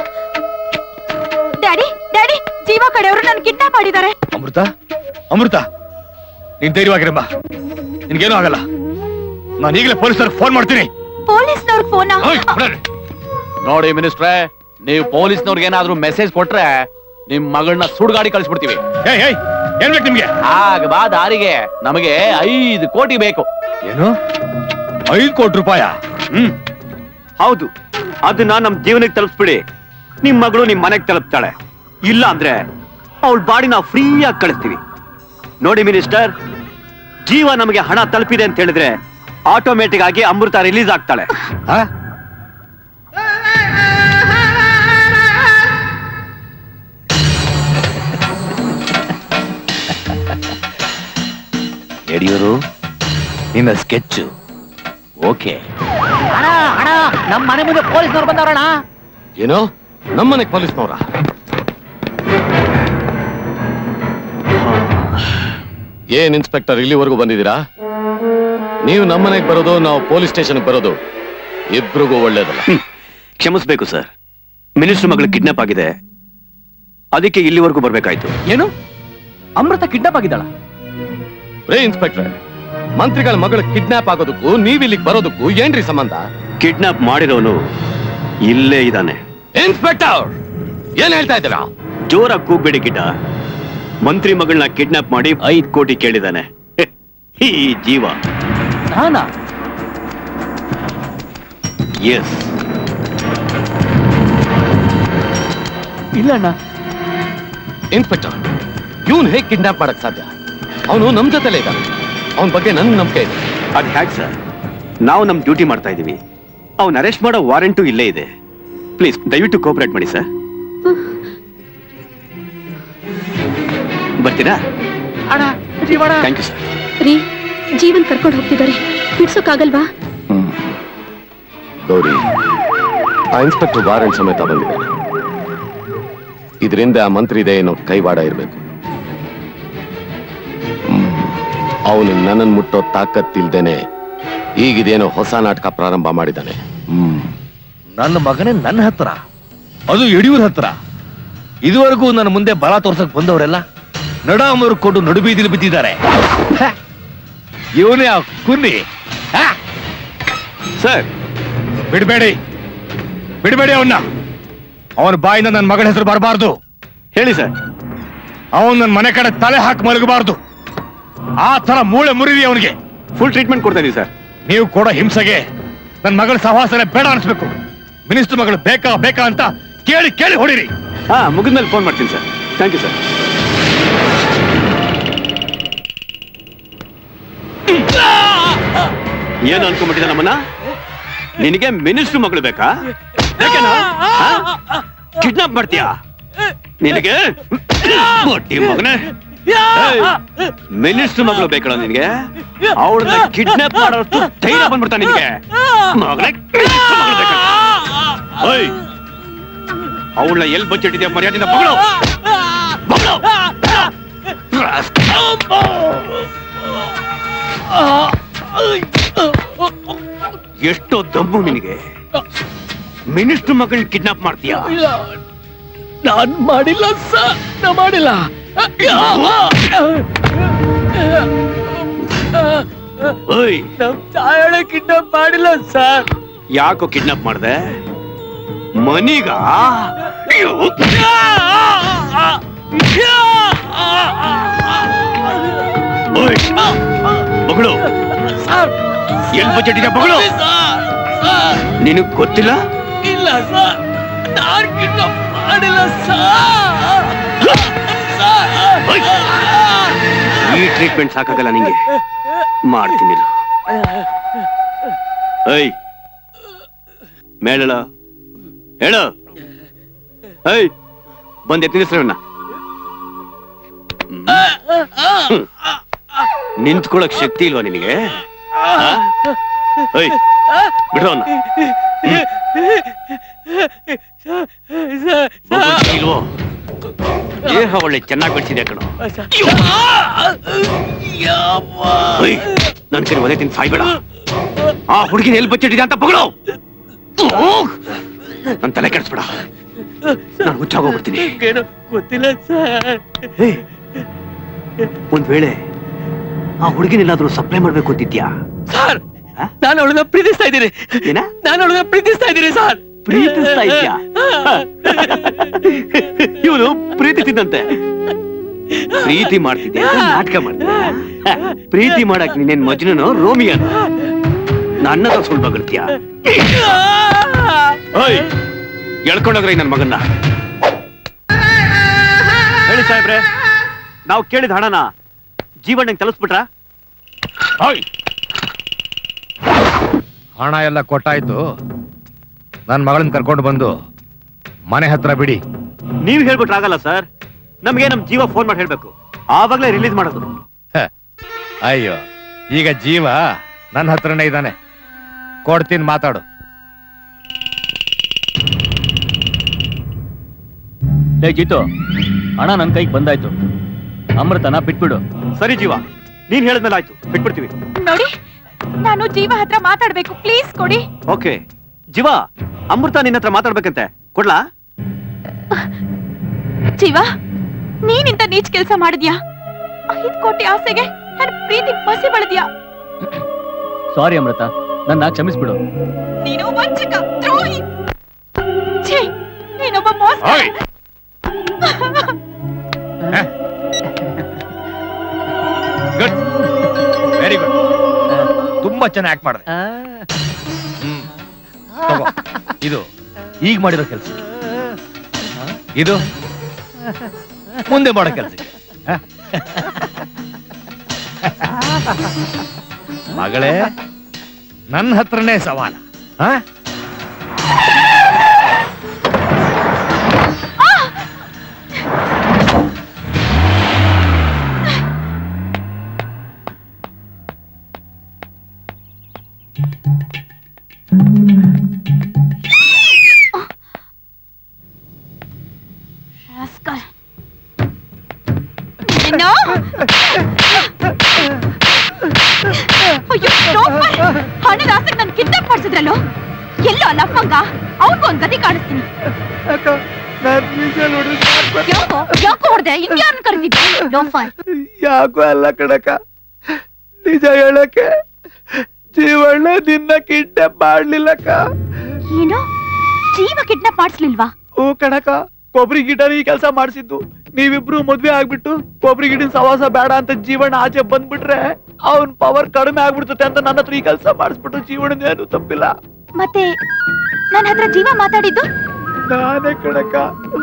ಡ್ಯಾಡಿ ಡ್ಯಾಡಿ ಜೀವ ಕಡೆಯವರು ನನ್ ಕಿಡ್ನಾಪ್ ಮಾಡಿದ್ದಾರೆ ಅಮೃತ ಅಮೃತ ನೀನ್ ಧೈರ್ಯವಾಗಿರಮ್ಮ ನಿನ್ಗೇನೂ ಆಗಲ್ಲ ನಾನು ಈಗಲೇ ಪೊಲೀಸರು ಫೋನ್ ಮಾಡ್ತೀನಿ ಪೊಲೀಸ್ನವ್ರ ಫೋನ ಓಯ್, ಬಿಡ್ರಿ. ನೋಡಿ ಮಿನಿಸ್ಟ್ರೆ ನೀವು ಪೊಲೀಸ್ನವ್ರಿಗೆ ಏನಾದ್ರೂ ಮೆಸೇಜ್ ಕೊಟ್ರೆ ನಿಮ್ ಮಗಳನ್ನ ಸುಡ್ಗಾಡಿ ಕಳಿಸ್ಬಿಡ್ತೀವಿ ಏಯ್ ಏಯ್ ಏನ್ ಬೇಕು ನಿಮ್ಗೆ ಆಗ ಬಾ ದಾರಿಗೆ ನಮಗೆ ಐದು ಕೋಟಿ ಬೇಕು ಏನು ಐದು ಕೋಟಿ ರೂಪಾಯ ಹ್ಮ್ ಹೌದು ಅದನ್ನ ನಮ್ ಜೀವನಕ್ಕೆ ತಲುಪಿಸ್ಬಿಡಿ ನಿಮ್ ಮಗಳು ನಿಮ್ ಮನೆಗ್ ತಲುಪ್ತಾಳೆ ಇಲ್ಲ ಅಂದ್ರೆ ಅವಳ ಬಾಡಿ ನಾವು ಫ್ರೀಯಾಗಿ ಕಳಿಸ್ತೀವಿ ನೋಡಿ ಮಿನಿಸ್ಟರ್ ಜೀವ ನಮಗೆ ಹಣ ತಲುಪಿದೆ ಅಂತ ಹೇಳಿದ್ರೆ ಆಟೋಮೆಟಿಕ್ ಆಗಿ ಅಮೃತ ರಿಲೀಸ್ ಆಗ್ತಾಳೆ ಆ? ಯಡಿಯೂರು ನಿನ್ನ ಸ್ಕೆಚ್ ಓಕೆ ಅಣ್ಣ ಅಣ್ಣ ನಮ್ಮ ಮನೆ ಮುಂದೆ ಪೊಲೀಸ್ನವ್ರು ಬಂದವ್ರಣ್ಣ ಏನು ನಮ್ಮನೆಗ್ ಪೊಲೀಸ್ನವ್ರ ಏನ್ ಇನ್ಸ್ಪೆಕ್ಟರ್ ಇಲ್ಲಿವರೆಗೂ ಬಂದಿದ್ದೀರಾ ನೀವು ನಮ್ಮನೆಗ್ ಬರೋದು ನಾವು ಪೊಲೀಸ್ ಸ್ಟೇಷನ್ ಬರೋದು ಇಬ್ರಿಗೂ ಒಳ್ಳೇದಲ್ಲ ಕ್ಷಮಿಸ್ಬೇಕು ಸರ್ ಮಿನಿಸ್ಟರ್ ಮಗಳು ಕಿಡ್ನಾಪ್ ಆಗಿದೆ ಅದಕ್ಕೆ ಇಲ್ಲಿವರೆಗೂ ಬರ್ಬೇಕಾಯ್ತು ಏನು ಅಮೃತ ಕಿಡ್ನಾಪ್ ಆಗಿದ್ದಾಳ ರೇ ಇನ್ಸ್ಪೆಕ್ಟರ್ ಮಂತ್ರಿಗಳ ಮಗಳು ಕಿಡ್ನಾಪ್ ಆಗೋದಕ್ಕೂ ನೀವ್ ಇಲ್ಲಿಗೆ ಬರೋದಕ್ಕೂ ಏನ್ರಿ ಸಂಬಂಧ ಕಿಡ್ನಾಪ್ ಮಾಡಿರೋನು ಇಲ್ಲೇ ಇದ್ದಾನೆ ಇನ್ಸ್ಪೆಕ್ಟರ್ ಏನ್ ಹೇಳ್ತಾ ಇದ್ದೀರಾ ಜೋರಾಗಿ ಕೂಗ್ಬೇಡಿ ಗಿಡ್ಡ ಮಂತ್ರಿ ಮಗಳನ್ನ ಕಿಡ್ನಾಪ್ ಮಾಡಿ ಐದ್ ಕೋಟಿ ಕೇಳಿದಾನೆ ಈ ಜೀವ ನಾನಾ ಎಸ್ ಇಲ್ಲ ಅಣ್ಣ ಇನ್ಸ್ಪೆಕ್ಟರ್ ಇವನ್ ಹೇಗ್ ಕಿಡ್ನಾಪ್ ಮಾಡಕ್ ಸಾಧ್ಯ ಅವನು ನಮ್ ಜೊತೆಲೇ ಇದ್ದಾನೆ ಅವನ ಬಗ್ಗೆ ನನ್ ನಂಬಿಕೆ ಇದೆ ಅದ್ ಹ್ಯಾಕ್ ಸರ್ ನಾವು ನಮ್ ಡ್ಯೂಟಿ ಮಾಡ್ತಾ ಇದೀವಿ ಅವ್ನ ಅರೆಸ್ಟ್ ಮಾಡೋ ವಾರೆಂಟು ಇಲ್ಲೇ ಇದೆ ಪ್ಲೀಸ್ ದಯವಿಟ್ಟು ಕೋಪರೇಟ್ ಮಾಡಿ ಸರ್ ಬರ್ತೀರಾ ಥ್ಯಾಂಕ್ ಯು ಸರ್ ರೀ ಜೀವನ್ ಕರ್ಕೊಂಡು ಹೋಗ್ತಿದ್ದಾರೆ ಬಿಡ್ಸೋಕ್ಕಾಗಲ್ವಾ ಗೌರಿ ಆ ಇನ್ಸ್ಪೆಕ್ಟರ್ ವಾರೆಂಟ್ ಸಮೇತ ಬಂದಿದ್ದಾನೆ ಇದರಿಂದ ಆ ಮಂತ್ರಿ ಇದೆ ಏನೋ ಕೈವಾಡ ಇರಬೇಕು ಅವನು ನನ್ನನ್ನು ಮುಟ್ಟೋ ತಾಕತ್ತಿಲ್ದೇನೆ ಈಗಿದೇನೋ ಹೊಸ ನಾಟಕ ಪ್ರಾರಂಭ ಮಾಡಿದ್ದಾನೆ ಹ್ಮ್ ನನ್ನ ಮಗನೇ ನನ್ನ ಹತ್ರ ಅದು ಯಡಿಯೂರ್ ಹತ್ರ ಇದುವರೆಗೂ ನನ್ನ ಮುಂದೆ ಬಲ ತೋರ್ಸಕ್ ಬಂದವರೆಲ್ಲ ನಡಾಮರ್ಕೊಂಡು ನಡುಬೀದಿಲಿ ಬಿದ್ದಿದ್ದಾರೆ ಇವನೇ ಆ ಕುನ್ನಿ ಸರ್ ಬಿಡಬೇಡಿ ಬಿಡಬೇಡಿ ಅವನ್ನ ಅವನ ಬಾಯಿಂದ ನನ್ನ ಮಗನ ಹೆಸರು ಬರಬಾರ್ದು ಹೇಳಿ ಸರ್ ಅವನ್ ನನ್ನ ಮನೆ ಕಡೆ ತಲೆ ಹಾಕಿ ಮಲಗಬಾರ್ದು ಆ ತರ ಮೂಳೆ ಮುರಿದಿ ಅವನಿಗೆ ಫುಲ್ ಟ್ರೀಟ್ಮೆಂಟ್ ಕೊಡ್ತಾ ಇದೀವಿ ಸರ್ ನೀವು ಕೊಡೋ ಹಿಂಸೆಗೆ ನನ್ನ ಮಗಳ ಸಹವಾಸನೆ ಬೇಡ ಅನ್ಸ್ಬೇಕು ಮಿನಿಸ್ಟರ್ ಮಗಳು ಬೇಕಾ ಬೇಕಾ ಅಂತ ಕೇಳಿ ಕೇಳಿ ಹೊಡಿರಿ ಹಾ ಮುಗಿದ್ಮೇಲೆ ಫೋನ್ ಮಾಡ್ತೀನಿ ಸರ್ ಥ್ಯಾಂಕ್ ಯು ಸರ್ ಏನು ಅನ್ಕೊಂಡ್ಬಿಟ್ಟಿದ ನಮ್ಮನ್ನ ನಿನಗೆ ಮಿನಿಸ್ಟರ್ ಮಗಳು ಬೇಕಾ ಕಿಡ್ನಾಪ್ ಮಾಡ್ತೀಯಾ ನಿನಗೆ ಮೊಟ್ಟಿ ಮಗನೇ ಮಿನಿಸ್ಟರ್ ಮಗಳು ಬೇಕಲ್ಲ ನಿನಗೆ ಅವಳನ್ನ ಕಿಡ್ನಾಪ್ ಮಾಡೋಷ್ಟು ಧೈರ್ಯ ಬಂದ್ಬಿಡ್ತಾ ನಿನಗೆ ಮಗಳೇ minister ಮಗಳು ಬೇಕಾ? ಓಯ್ ಅವಳನ್ನ ಎಲ್ಲಿ ಬಚ್ಚಿಟ್ಟಿದ್ಯಾ ಮರ್ಯಾದಿಂದ ಮಗಳು ಮಗಳು ಎಷ್ಟೋ ದಮ್ಮು ನಿನಗೆ ಮಿನಿಸ್ಟರ್ ಮಗಳನ್ನ ಕಿಡ್ನಾಪ್ ಮಾಡ್ತೀಯಾ ನಾನ್ ಮಾಡಿಲ್ಲ ಸರ್ ನಾ ಮಾಡಿಲ್ಲ ಓಯ್ ನಮ್ ತಾಯಳ ಕಿಡ್ನಾಪ್ ಮಾಡಿಲ್ಲ ಸರ್ ಯಾಕೋ ಕಿಡ್ನಾಪ್ ಮಾಡ್ದೆ ಮನಿಗ ಓಯ್, ಮಗಳು ಎಲ್ ಬಜೆಟ್ ಇದೆ ಮಗಳು ನಿನಗ್ ಗೊತ್ತಿಲ್ಲ ಇಲ್ಲ ಸರ್ ನಾನ್ ಕಿಡ್ನಾಪ್ ಮಾಡಿಲ್ಲ ಸರ್ ಓಯ್, ಈ ಟ್ರೀಟ್ಮೆಂಟ್ ಸಾಕಾಗಲ್ಲ ನಿಂಗೆ ಮಾಡ್ತೀನಿ ಇರು. ಏಯ್ ಮೇಳ ಹೇಳು ಏಯ್ ಬಂದ್ ಎತ್ತಿನ ಹೆಸರನ್ನ ನಿಂತ್ಕೊಳಕ್ ಶಕ್ತಿ ಇಲ್ವಾ ನಿನಗೆ ಆ? ಏಯ್ ಬಿಡು ಅವ್ನ. ಬೊಬ್ಬು ಇಲ್ವೋ ದೇಹ ಒಳ್ಳೆ ಚೆನ್ನಾಗಿ ಬೆಳೆಸಿದೆ ಕಣೋ ಏಯ್, ನನ್ ಕೈ ಒದೆ ತಿಂದು ಸಾಯ್ಬೇಡ ಆ ಹುಡುಗಿನ ಎಲ್ಲಿ ಬಚ್ಚಿಟ್ಟಿದೆ ಅಂತ ಪಗಳು ನನ್ ತಲೆ ಕೆಡಿಸ್ಬೇಡ ನಾನು ಹುಚ್ಚಾಗೋಗ್ಬಿಡ್ತೀನಿ ಗೊತ್ತಿಲ್ಲ ಸರ್ ಏಯ್, ಒಂದ್ ವೇಳೆ ಆ ಹುಡುಗಿನೆಲ್ಲಾದ್ರೂ ಸಪ್ಲೈ ಮಾಡ್ಬೇಕು ಅಂತಿದ್ಯಾ ಸರ್ ನಾನು ಅವಳನ್ನ ಪ್ರೀತಿಸ್ತಾ ಇದ್ದೀನಿ ಏನ ನಾನು ಅವಳನ್ನ ಪ್ರೀತಿಸ್ತಾ ಇದ್ದೀನಿ ಸರ್ ಪ್ರೀತಿಸ್ತಾ ಇದ್ಯಾ ಇವನು ಪ್ರೀತಿಸಿದಂತೆ ಪ್ರೀತಿ ಮಾಡ್ತಿದ್ದೆ ಅಂತ ನಾಟಕ ಮಾಡ್ತಿದ್ದೆ ಪ್ರೀತಿ ಮಾಡಕ್ ನೀನೇನ್ ಮಜ್ನನೋ ರೋಮಿಯನ್ ನನ್ನದ ಸುಳ್ಳು ಬಗಳ್ತೀಯ ಓಯ್ ಎಳ್ಕೊಂಡೋಗ್ರಿ ನನ್ ಮಗನ್ನ ಹೇಳಿ ಸಾಹೇಬ್ರೆ ನಾವು ಕೇಳಿದ ಹಣನ ಜೀವಣ್ಣಂಗೆ ತಲುಸ್ಬಿಟ್ರ ಹಣ ಎಲ್ಲ ಕೊಟ್ಟಾಯ್ತು ನನ್ನ ಮಗಳನ್ನ ಕರ್ಕೊಂಡು ಬಂದು ಮನೆ ಹತ್ರ ಬಿಡಿ ನೀವ್ ಹೇಳ್ಬಿಟ್ರೆ ಆಗಲ್ಲ ಸರ್ ನಮ್ಗೆ ನಮ್ ಜೀವ ಫೋನ್ ಮಾಡಿ ಹೇಳ್ಬೇಕು ಆವಾಗ್ಲೇ ರಿಲೀಸ್ ಮಾಡೋದು ಹ, ಅಯ್ಯೋ ಈಗ ಜೀವ ನನ್ನ ಹತ್ರನೇ ಇದ್ದಾನೆ ಕೊಡ್ತೀನಿ ಮಾತಾಡು ಲೇ ಜಿತು ಹಣ ನನ್ ಕೈಗೆ ಬಂದಾಯ್ತು ಅಮೃತನ ಬಿಟ್ಬಿಡು ಸರಿ ಜೀವ ನೀನ್ ಹೇಳಿದ್ಮೇಲೆ ಆಯ್ತು ಬಿಟ್ಬಿಡ್ತೀವಿ ನೋಡಿ ನಾನು ಜೀವ ಹತ್ರ ಮಾತಾಡ್ಬೇಕು ಪ್ಲೀಸ್ ಕೊಡಿ ಓಕೆ ಜೀವ ಅಮೃತ ನಿನ್ನ ಹತ್ರ ಮಾತಾಡ್ಬೇಕಂತೆ ಕೊಡ್ಲಾ ಜೀವ ನೀನಿಂತ ನೀಚ್ ಕೆಲ್ಸ ಮಾಡಿದ್ಯಾ ಐದ್ ಕೋಟಿ ಆಸೆಗೆ ನನ್ನ ಪ್ರೀತಿ ಬಸಿ ಬಳದ್ಯಾ ಸಾರಿ ಅಮೃತ ನನ್ನ ಕ್ಷಮಿಸ್ಬಿಡು ನೀನು ವಂಚಕ ದ್ರೋಹಿ ಛೀ ನೀನೊಬ್ಬ ಮೋಸ ಓಯ್! ಗುಡ್ ವೆರಿ ಗುಡ್ ತುಂಬಾ ಚೆನ್ನಾಗಿ ಆಕ್ಟ್ ಮಾಡಿದೆ ಹ್ಮ್. ತಗೋ ಇದು ಈಗ ಮಾಡಿರೋ ಕೆಲಸ ಇದು ಮುಂದೆ ಮಾಡೋ ಕೆಲಸಕ್ಕೆ ಮಗಳೇ ನನ್ನ ಹತ್ರನೇ ಸವಾಲ ಹಾ ರಾಸ್ಕಲ್. ನಿನ್ನ- ಅಯ್ಯೋ, ಲೋಫರ್! ಹಣದ ಆಸೆಗೆ ನನ್ ಕಿಡ್ನಾಪ್ ಮಾಡ್ಸಿದ್ರಲ್ಲೋ ಎಲ್ಲೋ ಅಲ್ಲ ಅಮ್ಮಂಗ ಅವ್ನಿಗೂ ಒಂದ್ ಗತಿ ಕಾಣಿಸ್ತೀನಿ ಯಾಕೋ ಯಾಕೋ ಹೊಡ್ದೆ ಇನ್ಯಾರನ್ನ ಕರೆದಿದ್ದೆ ಲೋಫರ್ ಯಾಕೋ ಅಲ್ಲ ಕಣಕ ನಿಜ ಹೇಳಕ್ಕೆ ಜೀವಣ್ಣ ನಿನ್ನ ಕಿಡ್ನಾಪ್ ಮಾಡ್ಲಿಲ್ಲಕ್ಕ ಏನು ಜೀವ ಕಿಡ್ನಾಪ್ ಮಾಡಿಸ್ಲಿಲ್ವಾ ಹೂ ಕಣಕ ಕೊಬ್ಬರಿ ಗಿಡನ ಈ ಕೆಲಸ ಮಾಡಿಸಿದ್ದು ನೀವಿಬ್ರು ಮದ್ವೆ ಆಗ್ಬಿಟ್ಟು ಕೊಬ್ಬರಿ ಗಿಡಿನ ಸವಾಸ ಬೇಡ ಅಂತ ಜೀವನ ಆಚೆ ಬಂದ್ಬಿಟ್ರೆ ಅವನ್ ಪವರ್ ಕಡಿಮೆ ಆಗ್ಬಿಡ್ತತೆ ಅಂತ ನನ್ನ ಹತ್ರ ಈ ಕೆಲಸ ಮಾಡಿಸ್ಬಿಟ್ಟು ಜೀವನ ಏನು ತಪ್ಪಿಲ್ಲ ಮತ್ತೆ ನನ್ನ ಹತ್ರ ಜೀವ ಮಾತಾಡಿದ್ದು ನಾನೇ ಕಣಕ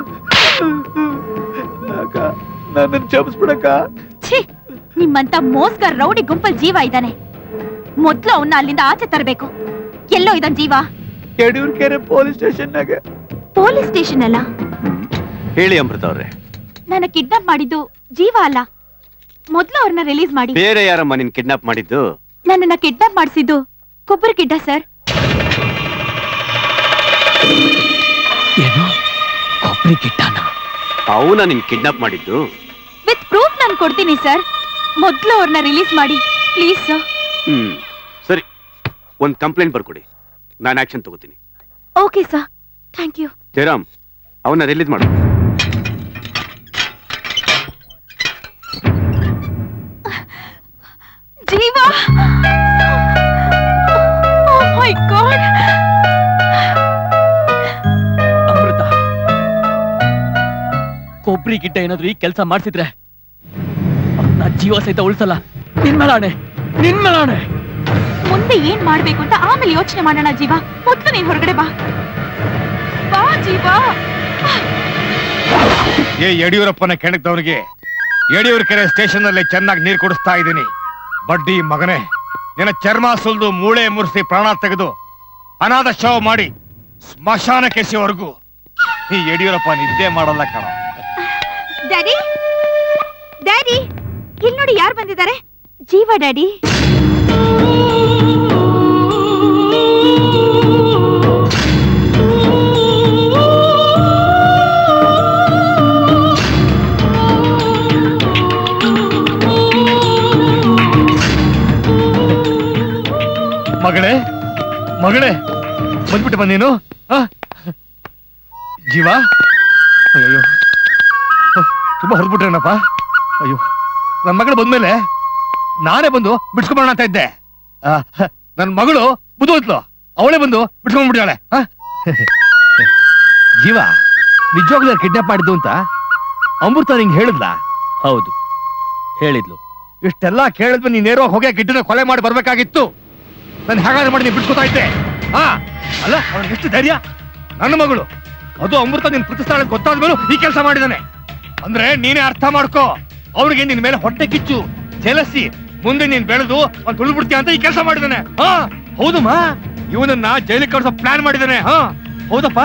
ಅಕ್ಕ ನನ್ನನ್ನು ಕ್ಷಮಿಸ್ಬಿಡಕ್ಕ ಛೀ ನಿಮ್ಮಂತ ಮೋಸ್ಗರ್ ರೌಡಿ ಗುಂಪಲ್ ಜೀವ ಇದ್ದಾನೆ ಮೊದ್ಲು ಅವನ್ನ ಅಲ್ಲಿಂದ ಆಚೆ ತರಬೇಕು ಎಲ್ಲೋ ಇದ್ದಾನ ಜೀವ ಯಡಿಯೂರ್ ಕೆರೆ ಪೊಲೀಸ್ ಸ್ಟೇಷನ್ನಾಗೆ ಪೊಲೀಸ್ ಸ್ಟೇಷನ್ ಅಲ್ಲ ಹೇಳಿ ಅಮೃತ ಅವ್ರೆ ನನ್ನ ಕಿಡ್ನಾಪ್ ಮಾಡಿದ್ದು ಜೀವ ಅಲ್ಲ ಮೊದ್ಲು ಅವ್ರನ್ನ ರಿಲೀಸ್ ಮಾಡಿ ಬೇರೆ ಯಾರಮ್ಮ ನಿನ್ ಕಿಡ್ನಾಪ್ ಮಾಡಿದ್ದು ನನ್ನನ್ನ ಕಿಡ್ನಾಪ್ ಮಾಡಿಸಿದ್ದು ಕೊಬ್ಬರಿ ಗಿಡ್ಡ ಸರ್ ಏನು ಕೊಬ್ಬರಿ ಗಿಟ್ಟನ ಅವನ ನಿನ್ ಕಿಡ್ನಾಪ್ ಮಾಡಿದ್ದು ವಿತ್ ಪ್ರೂಫ್ ನಾನು ಕೊಡ್ತೀನಿ ಸರ್ ಮೊದ್ಲು ಅವ್ರನ್ನ ರಿಲೀಸ್ ಮಾಡಿ ಪ್ಲೀಸ್ ಸರ್ ಹ್ಮ್ ಸರಿ ಒಂದ್ ಕಂಪ್ಲೇಂಟ್ ಬರ್ಕೊಡಿ ನಾನು ಆಕ್ಷನ್ ತಗೋತೀನಿ okay sir thank you Jayaram ಅವನ್ನ ರಿಲೀಸ್ ಮಾಡು ಜೀವ ಮೈ ಗಾಡ್ ಅಮೃತ ಕೊಬ್ಬರಿ ಗಿಡ್ಡ ಏನಾದ್ರು ಈ ಕೆಲಸ ಮಾಡ್ಸಿದ್ರೆ ನಾ ಜೀವ ಸಹಿತ ಉಳಿಸಲ್ಲ ನಿನ್ ಮೇಲಾಣೆ ನಿನ್ ಮೇಲಾಣೆ ಮುಂದೆ ಏನ್ ಮಾಡ್ಬೇಕು ಅಂತ ಆಮೇಲೆ ಯೋಚನೆ ಮಾಡೋಣ ಜೀವ ಮೊದ್ಲು ನೀನ್ ಹೊರಗಡೆ ಬಾ ಬಾ ಜೀವ ಏ ಯಡಿಯೂರಪ್ಪನ ಕೆಣಕ್ದವನಿಗೆ ಯಡಿಯೂರ್ ಕೆರೆ ಸ್ಟೇಷನ್ ಅಲ್ಲಿ ಚೆನ್ನಾಗಿ ನೀರು ಕುಡಿಸ್ತಾ ಇದ್ದೀನಿ ಬಡ್ಡಿ ಮಗನೇ ನಿನ್ನ ಚರ್ಮ ಸುಲ್ದು ಮೂಳೆ ಮುರಿಸಿ ಪ್ರಾಣ ತೆಗೆದು ಅನಾಥ ಶವ ಮಾಡಿ ಸ್ಮಶಾನ ಕೆಸಿವರೆಗೂ ಈ ಯಡಿಯೂರಪ್ಪ ನಿದ್ದೆ ಮಾಡಲ್ಲ ಕಣ ಡ್ಯಾಡಿ ಡ್ಯಾಡಿ ಇಲ್ಲಿ ನೋಡಿ ಯಾರು ಬಂದಿದ್ದಾರೆ ಜೀವ ಡ್ಯಾಡಿ ಮಗಳೇ ಮಗಳೇ ಬಂದ್ಬಿಟ್ಟು ಬಂದೇನು ಆ? ಜೀವ ಅಯ್ಯೋ ತುಂಬಾ ಹೊರದ್ಬಿಟ್ರೇನಪ್ಪ ಅಯ್ಯೋ ನನ್ನ ಮಗಳು ಬಂದ್ಮೇಲೆ ನಾನೇ ಬಂದು ಬಿಡ್ಸ್ಕೊಂಬೋಣ ಅಂತ ಇದ್ದೆ ಆ, ನನ್ನ ಮಗಳು ಬುದ್ಧೋತ್ಲು ಅವಳೇ ಬಂದು ಬಿಡ್ಸ್ಕೊಂಡ್ಬಿಟ್ಟಾಳೆ ಜೀವ ನಿಜವಾಗ್ಲೂ ಕಿಡ್ನಾಪ್ ಮಾಡಿದ್ದು ಅಂತ ಅಮೃತ ನಿಂಗೆ ಹೇಳಿದ್ಲ ಹೌದು ಹೇಳಿದ್ಲು ಇಷ್ಟೆಲ್ಲ ಕೇಳಿದ್ಮೇಲೆ ನೀನ್ ನೇರವಾಗಿ ಹೋಗಿ ಆ ಗಿಡ್ಡನ ಕೊಲೆ ಮಾಡಿ ಬರ್ಬೇಕಾಗಿತ್ತು ನಾನು ಹೇಗಾದ್ರೆ ಮಾಡಿ ನೀನ್ ಬಿಡ್ಸ್ಕೊತಾ ಇದ್ದೆ ಹಾ ಅಲ್ಲ ಅವನಿಗೆ ಎಷ್ಟು ಧೈರ್ಯ ನನ್ನ ಮಗಳು ಅದು ಅಮೃತ ನಿನ್ ಪ್ರತಿಷ್ಠಾನ ಗೊತ್ತಾದ್ಮೇಲೂ ಈ ಕೆಲಸ ಮಾಡಿದಾನೆ ಅಂದ್ರೆ ನೀನೇ ಅರ್ಥ ಮಾಡ್ಕೋ ಅವ್ರಿಗೆ ನಿನ್ ಮೇಲೆ ಹೊಟ್ಟೆ ಕಿಚ್ಚು ಜಲಸಿ ಮುಂದೆ ನೀನ್ ಬೆಳೆದು ಅವ್ನು ತುಳಿದ್ಬಿಡ್ತೀಯ ಅಂತ ಈ ಕೆಲಸ ಮಾಡಿದಾನೆ ಹಾ ಹೌದಮ್ಮ ಇವನನ್ನ ಜೈಲಿಗೆ ಕಳ್ಸೋ ಪ್ಲಾನ್ ಮಾಡಿದಾನೆ ಹಾ ಹೌದಪ್ಪ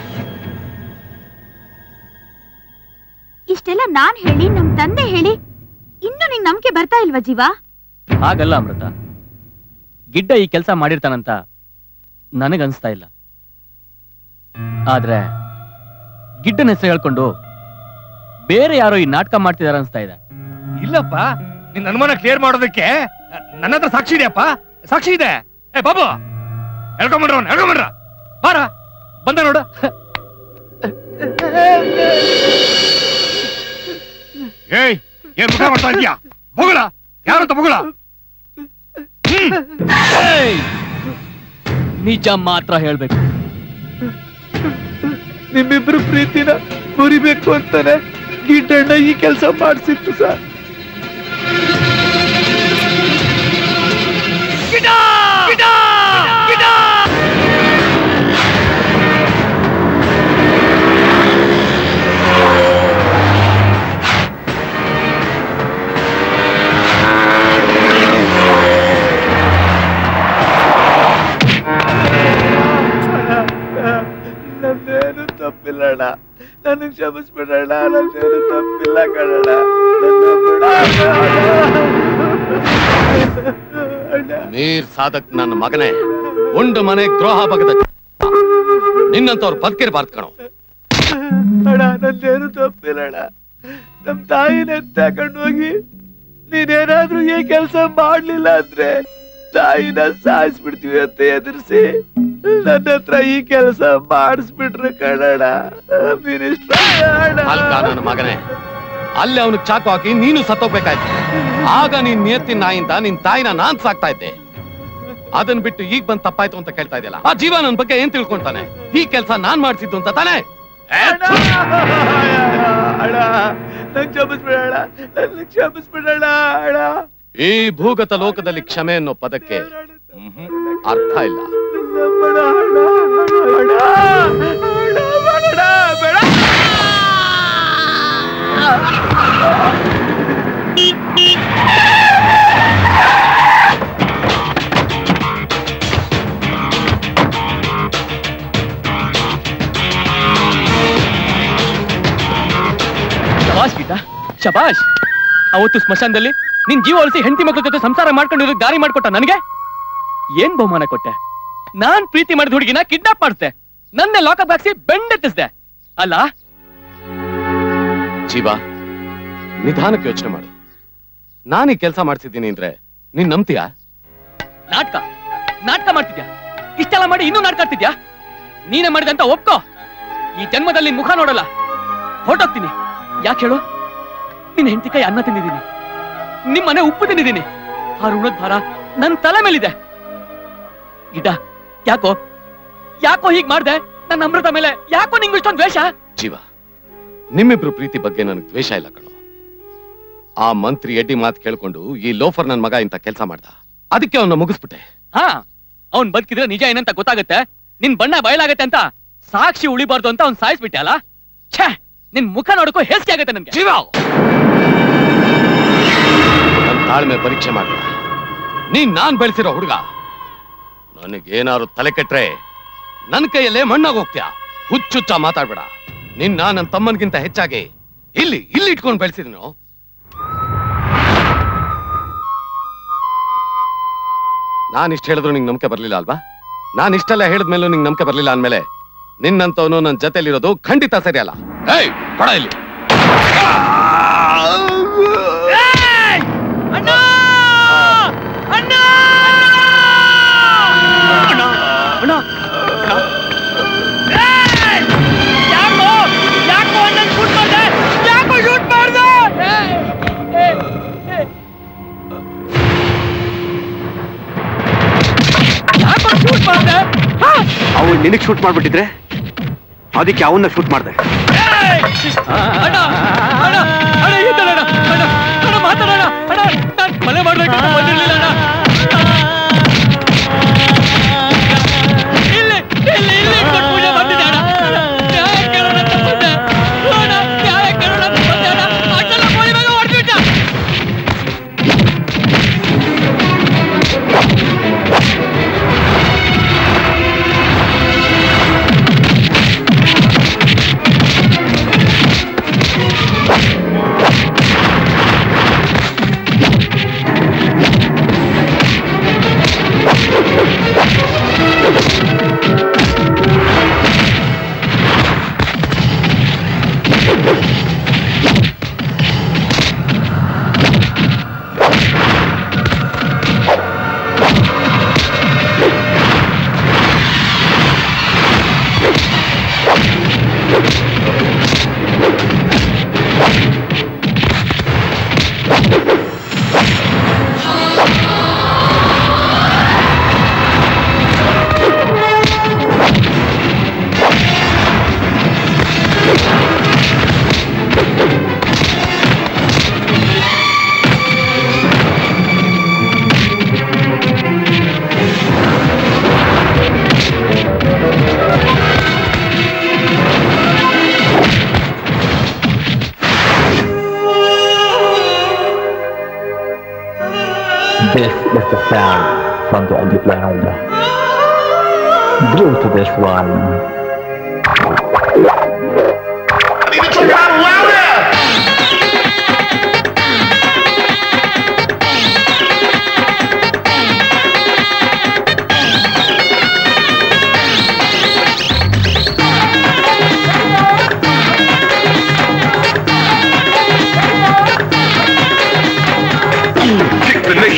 ಇಷ್ಟೆಲ್ಲ ನಾನ್ ಹೇಳಿ ನಮ್ ತಂದೆ ಹೇಳಿ ಇನ್ನು ನಿಂಗ್ ನಂಬಿಕೆ ಬರ್ತಾ ಇಲ್ವಾ ಜೀವ ಹಾಗಲ್ಲ ಅಮೃತ ಗಿಡ್ಡ ಈ ಕೆಲಸ ಮಾಡಿರ್ತಾನಂತ ನನಗನ್ಸ್ತಾ ಇಲ್ಲ ಆದ್ರೆ ಗಿಡ್ಡನ ಹೆಸರು ಹೇಳ್ಕೊಂಡು ಬೇರೆ ಯಾರೋ ಈ ನಾಟಕ ಮಾಡ್ತಿದಾರ ಅನ್ಸ್ತಾ ಇದೆ ಇಲ್ಲಪ್ಪ ನಿನ್ ಅನುಮಾನ ಕ್ಲಿಯರ್ ಮಾಡೋದಕ್ಕೆ ನನ್ನ ಹತ್ರ ಸಾಕ್ಷಿ ಇದೆಯಪ್ಪ ಸಾಕ್ಷಿ ಇದೆ ಏ ಬಾಬು ಎಳ್ಕೊಂಬಂಡ್ರ ಅವ್ನ ಎಳ್ಕೊಂಬಂಡ್ರ ಬಾರ ಬಂದ ನೋಡು ಏಯ್ ಏನ್ ಮುಖ ಮಾಡ್ತಾ ಇದೀಯಾ ಬೊಗಳ ಯಾರಂತ ಬೊಗಳ ಏಯ್! ನಿಜ ಮಾತ್ರ ಹೇಳ್ಬೇಕು ನಿಮ್ಮಿಬ್ರು ಪ್ರೀತಿನ ಮುರಿಬೇಕು ಅಂತಾನೆ ಗಿಡ್ಡಣ್ಣ ಈ ಕೆಲಸ ಮಾಡಿಸಿತ್ತು ಸರ್ ನಂದೇನು ತಪ್ಪಿಲ್ಲಣ್ಣ ನನ್ನ ಕ್ಷಮಿಸ್ಬಿಡಣ್ಣ ನಂದೇನು ತಪ್ಪಿಲ್ಲ ಕಣಣ್ಣ ನನ್ನ ಬಿಡಣ್ಣ. ಅಣ್ಣ ಮೀರ್ ಸಾಧಕ್ ನನ್ನ ಮಗನೇ ಉಂಡು ಮನೆ ದ್ರೋಹ ಬಗದ ನಿನ್ನಂತವ್ರು ಬದುಕಿರ್ಬಾರ್ದು ಕಣೋ ಅಣ್ಣ ನಂದೇನು ತಪ್ಪಿಲ್ಲ ಅಣ್ಣ ನಮ್ ತಾಯಿನ ಎತ್ತಾಕೊಂಡು ಹೋಗಿ ನೀನೇನಾದ್ರೂ ಈ ಕೆಲಸ ಮಾಡ್ಲಿಲ್ಲ ಅಂದ್ರೆ ತಾಯಿನ ಸಾಯಿಸ್ಬಿಡ್ತೀವಿ ಅಂತ ಎದುರಿಸಿ ನನ್ನ ಹತ್ರ ಈ ಕೆಲಸ ಮಾಡಿಸ್ಬಿಟ್ರೆ ಕಣಣ ಮಿನಿಸ್ಟರ್ ಅಲ್ಕ ನನ್ನ ಮಗನೇ ಅಲ್ಲಿ ಅವನು ಚಾಕು ಹಾಕಿ ನೀನು ಸತ್ತೋಗ್ಬೇಕಾಯ್ತು ಆಗ ನೀನ್ ನಿಯತ್ತಿನ ನಾಯಿಂದ ನಿನ್ ತಾಯಿನ ನಾನ್ ಸಾಕ್ತಾ ಇದ್ದೆ ಅದನ್ ಬಿಟ್ಟು ಈಗ ಬಂದ್ ತಪ್ಪಾಯ್ತು ಅಂತ ಕೇಳ್ತಾ ಇದೆಯಲ್ಲ ಆ ಜೀವ ನನ್ ಬಗ್ಗೆ ಏನ್ ತಿಳ್ಕೊಂತಾನೆ ಈ ಕೆಲ್ಸ ನಾನ್ ಮಾಡ್ಸಿದ್ದು ಅಂತ ತಾನೇ ಅಣ್ಣ ನಂಗೆ ಕ್ಷಮಿಸ್ಬಿಡಣ ನನ್ಗೆ ಕ್ಷಮಿಸ್ಬಿಡಣ ಅಣ್ಣ ಈ ಭೂಗತ ಲೋಕದಲ್ಲಿ ಕ್ಷಮೆ ಅನ್ನೋ ಪದಕ್ಕೆ ಮ್ಹೂ, ಅರ್ಥ ಇಲ್ಲ ಬೇಡ ಅಣ್ಣ ಅಣ್ಣ ಅಣ್ಣ ಬೇಡ ಬೇಡ ಶಬಾಷ್ ಗಿಡ್ಡ ಶಬಾಷ್ ಅವತ್ತು ಸ್ಮಶಾನದಲ್ಲಿ ನಿನ್ ಜೀವ ಉಳಿಸಿ ಹೆಂಡತಿ ಮಕ್ಕಳ ಜೊತೆ ಸಂಸಾರ ಮಾಡ್ಕೊಂಡಿರೋದಕ್ಕೆ ದಾರಿ ಮಾಡ್ಕೊಟ್ಟ ನನಗೆ ಏನ್ ಬಹುಮಾನ ಕೊಟ್ಟೆ ನಾನ್ ಪ್ರೀತಿ ಮಾಡಿದ ಹುಡುಗಿನ ಕಿಡ್ನಾಪ್ ಮಾಡ್ತೆ ನನ್ನೇ ಲಾಕಪ್ ಹಾಕ್ಸಿ ಬೆಂಡೆತ್ತಿಸ್ದೆ ಅಲ್ಲ ಜೀವ ನಿಧಾನಕ್ಕೆ ಯೋಚನೆ ಮಾಡು ನಾನು ಈ ಕೆಲಸ ಮಾಡ್ಸಿದ್ದೀನಿ ಅಂದ್ರೆ ನೀನ್ ನಂಬ್ತೀಯಾ ನಾಟಕ ನಾಟಕ ಮಾಡ್ತಿದ್ಯಾ ಇಷ್ಟೆಲ್ಲ ಮಾಡಿ ಇನ್ನೂ ನಾಟಕ ಆಡ್ತಿದ್ಯಾ ನೀನೇ ಮಾಡಿದಂತ ಒಪ್ಕೋ ಈ ಜನ್ಮದಲ್ಲಿ ನಿನ್ ಮುಖ ನೋಡಲ್ಲ ಹೊರಟೋಗ್ತೀನಿ ಯಾಕೆ ಹೇಳು ನಿನ್ನ ಹೆಂಡತಿ ಕೈ ಅನ್ನ ತಿಂದಿದ್ದೀನಿ ನಿಮ್ ಮನೆ ಉಪ್ಪು ತಿಂದಿದ್ದೀನಿ ಆ ಋಣದ ಭಾರ ನನ್ ತಲೆ ಮೇಲಿದೆ ಗಿಡ್ಡ ಯಾಕೋ ಯಾಕೋ ಹೀಗ್ ಮಾಡ್ದೆ ನನ್ನ ಅಮೃತ ಮೇಲೆ ಯಾಕೋ ನಿಂಗೆ ಇಷ್ಟೊಂದು ದ್ವೇಷ ಜೀವ ನಿಮ್ಮಿಬ್ರು ಪ್ರೀತಿ ಬಗ್ಗೆ ನನಗೆ ದ್ವೇಷ ಇಲ್ಲ ಕಣೋ ಆ ಮಂತ್ರಿ ಎಡ್ಡಿ ಮಾತು ಕೇಳ್ಕೊಂಡು ಈ ಲೋಫರ್ ನನ್ ಮಗ ಇಂತ ಕೆಲಸ ಮಾಡ್ದ ಅದಕ್ಕೆ ಅವನ್ನ ಮುಗಿಸ್ಬಿಟ್ಟೆ ಹಾ ಅವ್ನ್ ಬದುಕಿದ್ರೆ ನಿಜ ಏನಂತ ಗೊತ್ತಾಗತ್ತೆ ನಿನ್ ಬಣ್ಣ ಬಯಲಾಗತ್ತೆ ಅಂತ ಸಾಕ್ಷಿ ಉಳಿಬಾರ್ದು ಅಂತ ಅವ್ನ್ ಸಾಯಿಸ್ಬಿಟ್ಟೆ ಅಲ್ಲ ಛೇ ನಿನ್ ಮುಖ ನೋಡಕ್ಕೂ ಹೇಸಿಗೆ ಆಗತ್ತೆ ನನ್ಗೆ ಜೀವ ನನ್ ತಾಳ್ಮೆ ಪರೀಕ್ಷೆ ಮಾಡ್ಬೇಡ ನೀನ್ ನಾನ್ ಬೆಳೆಸಿರೋ ಹುಡುಗ ನನಗೇನಾದ್ರು ತಲೆ ಕೆಟ್ರೆ ನನ್ ಕೈಯಲ್ಲೇ ಮಣ್ಣಾಗ ಹೋಗ್ತೀಯ ಹುಚ್ಚುಚ್ಚ ಮಾತಾಡ್ಬೇಡ ನಿನ್ನ ನನ್ನ ತಮ್ಮನ್ಗಿಂತ ಹೆಚ್ಚಾಗಿ ಇಲ್ಲಿ ಇಲ್ಲಿ ಇಟ್ಕೊಂಡು ಬೆಳೆಸಿದ್ನು ನಾನ್ ಇಷ್ಟ ಹೇಳಿದ್ರು ನಿಂಗೆ ನಂಬಿಕೆ ಬರ್ಲಿಲ್ಲ ಅಲ್ವಾ ನಾನ್ ಇಷ್ಟೆಲ್ಲ ಹೇಳಿದ್ಮೇಲೂ ನಿಂಗೆ ನಂಬಿಕೆ ಬರ್ಲಿಲ್ಲ ಅಂದ್ಮೇಲೆ ನಿನ್ನಂತವನು ನನ್ನ ಜೊತೆಲಿರೋದು ಖಂಡಿತ ಸರಿ ಅಲ್ಲ ಏಯ್ ಕೊಡ ಇಲ್ಲಿ ಯಾಕೋ ಯಾಕೋ ಅಣ್ಣನ್ ಶೂಟ್ ಮಾಡ್ದೆ ಯಾಕೋ ಶೂಟ್ ಮಾಡ್ದೆ ಯಾಕೋ ಶೂಟ್ ಮಾಡ್ದೆ ಅವನು ನಿನಗ್ ಶೂಟ್ ಮಾಡ್ಬಿಟ್ಟಿದ್ರೆ ಅದಕ್ಕೆ ಅವನ್ನ ಶೂಟ್ ಮಾಡ್ದೆ ಅಣ್ಣ ಅಣ್ಣ ಅಣ್ಣ ಇದ್ದಲ್ಲ ಅಣ್ಣ ಅಣ್ಣ ಅಣ್ಣ ಮಾತಾಡೋಣ ಅಣ್ಣ ನಾನ್ ಮನೆ ಮಾಡ್ಬೇಕು ಅಂತ ಬಂದಿರ್ಲಿಲ್ಲ ಅಣ್ಣ ಇಲ್ಲಿ ಇಲ್ಲಿ ಇಲ್ಲಿ ಇಟ್ಕೊಂಡು ಪೂಜೆ ಮಾಡ್ತಿದ್ದೆ ಅಣ್ಣ ನ್ಯಾಯ ಕೇಳೋಣ ಅಂತ ಬಂದೆ ಅಣ್ಣ ನ್ಯಾಯ ಕೇಳೋಣ ಅಂತ ಬಂದೆ ಅಣ್ಣ ಅಷ್ಟೆಲ್ಲ ಕೋಳಿ ಮಗ ಹೊಡ್ಬಿಟ್ಟ This is the sound from the underground. Due to this one.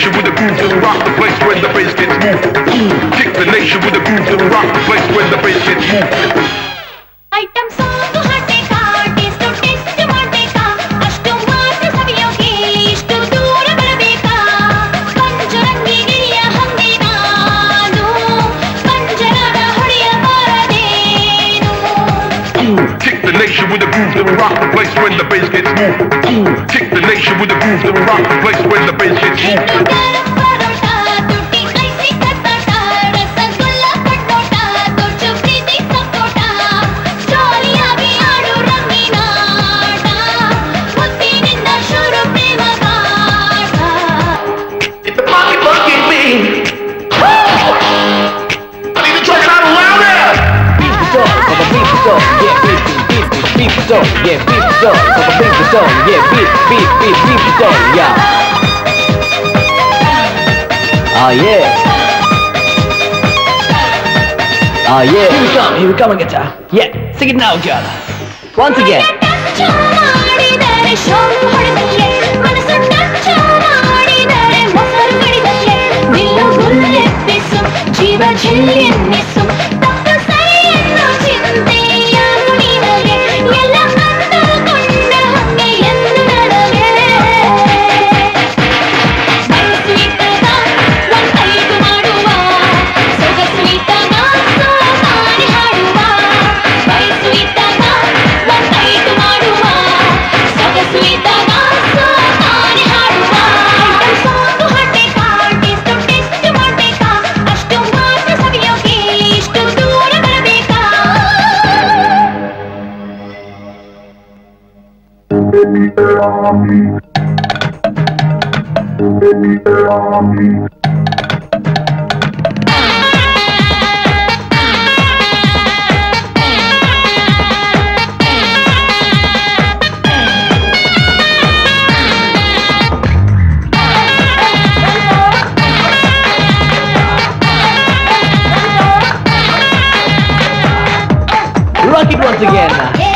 nation with a groove to rock the place when the bass gets moved. Kick the nation with a groove to rock the place when the bass gets moved. Item song ಹಾಡ್ಬೇಕಾ taste taste ಮಾಡ್ಬೇಕಾ ಅಷ್ಟು ಮಾತ್ರ ಸವಿಯೋಕೆ ಇಷ್ಟು ದೂರ ಬರಬೇಕಾ ಪಂಚರಂಗಿ ಗಿಳಿಯ ಹಂದಿ ನಾನು ಪಂಜರದ ಹೊಡೆಯಬಾರದೇನು Kick the nation with a groove to rock the place when the bass gets moved. Kick the nation with a groove to rock the place when the bass gets moved. Paratha ತುಟಿ ಐಸಿ ಕಸಾಟ ರಸಗುಲ್ಲ ಕಣ್ಣೋಟ ದೊಡ್ಡ ಪ್ರೀತಿ ಸಪೋಟ ಜಾಲಿಯಾಗಿ ಆಡು ರಂಗಿನಾಟ ಮುತ್ತಿನಿಂದ ಶುರು ಪ್ರೇಮ ಗಾಟ The pocket fucking me. I need to try it out louder. Beat the dog, Papa beat the dog, yeah, beat, beat, beat, beat, beat the dog, yeah, beat the dog, Papa beat the dog, yeah, beat, beat, beat, beat the dog, yeah. Ah, yeah. Ah, yeah. Here we come, here we come on guitar. Yeah, sing it now, girl. Once again. ಮಾಡಿದರೆ ಶೋರು ಹೊಡೆದಲ್ಲೇ ಮನಸ್ಸು ಟಚ್ಚ ಮಾಡಿದರೆ ಮೊಸರು ಕಡಿದಲ್ಲೇ ನಿಲ್ಲು ಗುಲ್ಲೆಪ್ಪಿಸು ಜೀವ ಝಿಲ್ಲೆನ್ನಿಸು ತಪ್ಪು ಸರಿಯನ್ನು ಚಿಂತೆಯಾರು ನಿನಗೆ ಎಲ್ಲ ಕಂಡುಕೊಂಡ ಹಂಗೆ ಎಂದು ನನಗೆ ಮನಸ್ಸು ಇದ್ದಾಗ ಒಂದೈದು ಮಾಡುವ ಸೊಗಸು ಇದ್ದಾಗ ಸೋಮಾರಿ ಹಾಡುವ ವಯಸ್ಸು ಇದ್ದಾಗ ಒಂದೈದು ಮಾಡುವ ಸೊಗಸು ಇದ್ದಾಗ ಸೋಮಾರಿ ಹಾಡುವ ಐಟಮ್ ಸಾಂಗು ಹಾಡ್ಬೇಕಾ ಟೇಸ್ಟ್ ಟೇಸ್ಟ್ ಮಾಡ್ಬೇಕಾ ಅಷ್ಟು ಮಾತ್ರ ಸವಿಯೋಕೆ ಇಷ್ಟು ದೂರ ಬರಬೇಕಾ Rock it once again.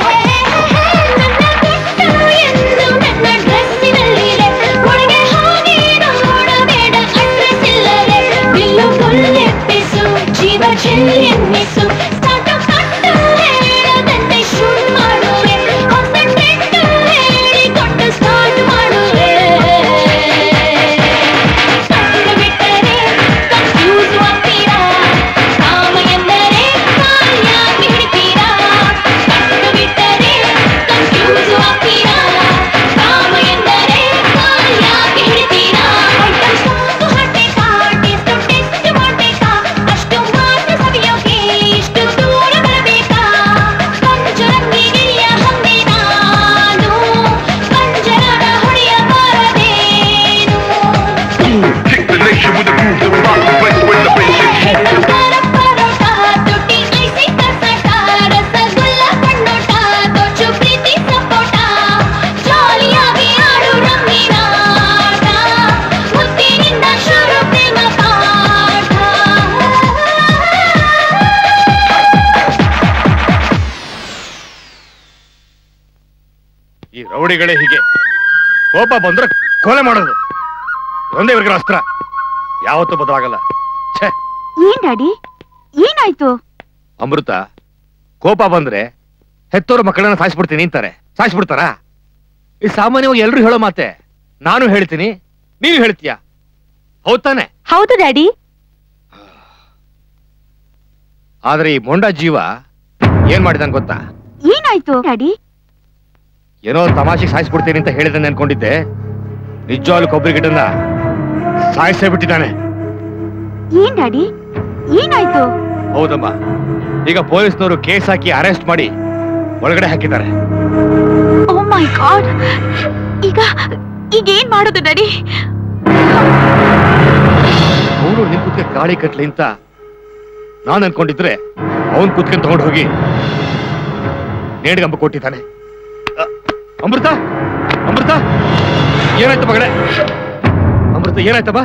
ಎಂದು ನನ್ನ ಡ್ರೆಸ್ಸಿನಲ್ಲಿದೆ ಒಳಗೆ ಹೋಗಿ ನೋಡಬೇಡ ಅಡ್ರೆಸ್ ಇಲ್ಲದೆ ನಿಲ್ಲು ಫುಲ್ಲೆಪ್ಪಿಸು ಜೀವ ಚೆಲ್ಲೆನ್ನಿಸು ಸ್ಟಾರ್ಟ್ ಕಟ್ಟು ಹೇಳದಂತೆ ಶೂಟ್ ಮಾಡುವೆ ಹೊಸ ಟ್ರೆಂಡ್ ಹೇಳಿಕೊಂಡು ಸ್ಟಾರ್ಟ್ ಮಾಡುವೆ ಕಟ್ಟು ಬಿಟ್ಟರೆ ಕನ್ಫ್ಯೂಸ್ ಆಗ್ತೀರಾ ಕಾಮ ಎಂದರೆ ಕಾಲ್ಯಾಗಿ ಹಿಡಿತೀರಾ ಕಟ್ಟು ಬಿಟ್ಟರೆ ಕನ್ಫ್ಯೂಸ್ ಆಗ್ತೀರಾ ಕಾಮ ಎಂದರೆ ಕಾಲ್ಯಾಗಿ ಹಿಡಿತೀರಾ ಐಟಮ್ ಸಾಂಗು ಹಾಡ್ಬೇಕಾ ಟೇಸ್ಟ್ ಟೇಸ್ಟ್ ಮಾಡ್ಬೇಕಾ ಅಷ್ಟು ಮಾತ್ರ ಸವಿಯೋಕೆ ಇಷ್ಟು ದೂರ ಬರಬೇಕಾ ಪಂಚರಂಗಿ ಗಿಳಿಯ ಹಂದಿ ನಾನು ಪಂಜರದ ಹೊಡೆಯಬಾರದೇನು Kick the nation with a groove to rock the place when the bass gets moved. Paratha ತುಟಿ ಐಸಿ ಕಸಾಟ ರಸಗುಲ್ಲ ಕಣ್ಣೋಟ ದೊಡ್ಡ ಪ್ರೀತಿ ಸಪೋಟ ಜಾಲಿಯಾಗಿ ಆಡು ರಂಗಿನಾಟ ಮುತ್ತಿನಿಂದ ಶುರು ಪ್ರೇಮ ಪಾಠ ಈ ರೌಡಿಗಳೇ ಹೀಗೆ ಕೋಪ ಬಂದ್ರೆ ಕೊಲೆ ಮಾಡೋದು ಒಂದೇ ಇವ್ರಿಗೆ ಅಸ್ತ್ರ ಯಾವತ್ತೂ ಬದಲಾಗಲ್ಲ ಛೇ ಏನ್ ಡ್ಯಾಡಿ ಏನಾಯ್ತು ಅಮೃತ ಕೋಪ ಬಂದ್ರೆ ಹೆತ್ತೋರ ಮಕ್ಕಳನ್ನ ಸಾಯಿಸ್ಬಿಡ್ತೀನಿ ಅಂತಾರೆ ಸಾಯಿಸ್ಬಿಡ್ತಾರಾ ಈ ಸಾಮಾನ್ಯವಾಗಿ ಎಲ್ರು ಹೇಳೋ ಮಾತೆ ನಾನು ಹೇಳ್ತೀನಿ ನೀನು ಹೇಳ್ತೀಯ ಹೌದ್ ತಾನೆ ಹೌದು ಡ್ಯಾಡಿ ಆದ್ರೆ ಈ ಮೊಂಡ ಜೀವ ಏನ್ ಮಾಡಿದಾನ್ ಗೊತ್ತಾ ಏನಾಯ್ತು ಡ್ಯಾಡಿ ಏನೋ ತಮಾಷೆಗೆ ಸಾಯಿಸ್ಬಿಡ್ತೀನಿ ಅಂತ ಹೇಳಿದ್ದಾನೆ ಅನ್ಕೊಂಡಿದ್ದೆ ನಿಜವಾಗ್ಲು ಕೊಬ್ಬರಿ ಗಿಡನ್ನ ಸಾಯಿಸೇ ಬಿಟ್ಟಿದ್ದಾನೆ ಏನ್ ಡ್ಯಾಡಿ ಏನಾಯ್ತು ಹೌದಮ್ಮ ಈಗ ಪೊಲೀಸ್ನವರು ಕೇಸ್ ಹಾಕಿ ಅರೆಸ್ಟ್ ಮಾಡಿ ಒಳಗಡೆ ಹಾಕಿದ್ದಾರೆ ಓ ಮೈ ಗಾಡ್ ಈಗ ಈಗ ಏನ್ ಮಾಡೋದು ಡ್ಯಾಡಿ ಅವನು ನಿನ್ ಕುತ್ಕೆ ಗಾಳಿ ಕಟ್ಲಿ ಅಂತ ನಾನ್ ಅನ್ಕೊಂಡಿದ್ರೆ ಅವನ್ ಕುತ್ಕೊಂಡ್ ತಗೊಂಡು ಹೋಗಿ ನೇಡ್ಗಂಬ ಕೊಟ್ಟಿದ್ದಾನೆ ಅ, ಅಮೃತ ಅಮೃತ ಏನಾಯ್ತು ಮಗಳೇ ಅಮೃತ ಏನಾಯ್ತಮ್ಮ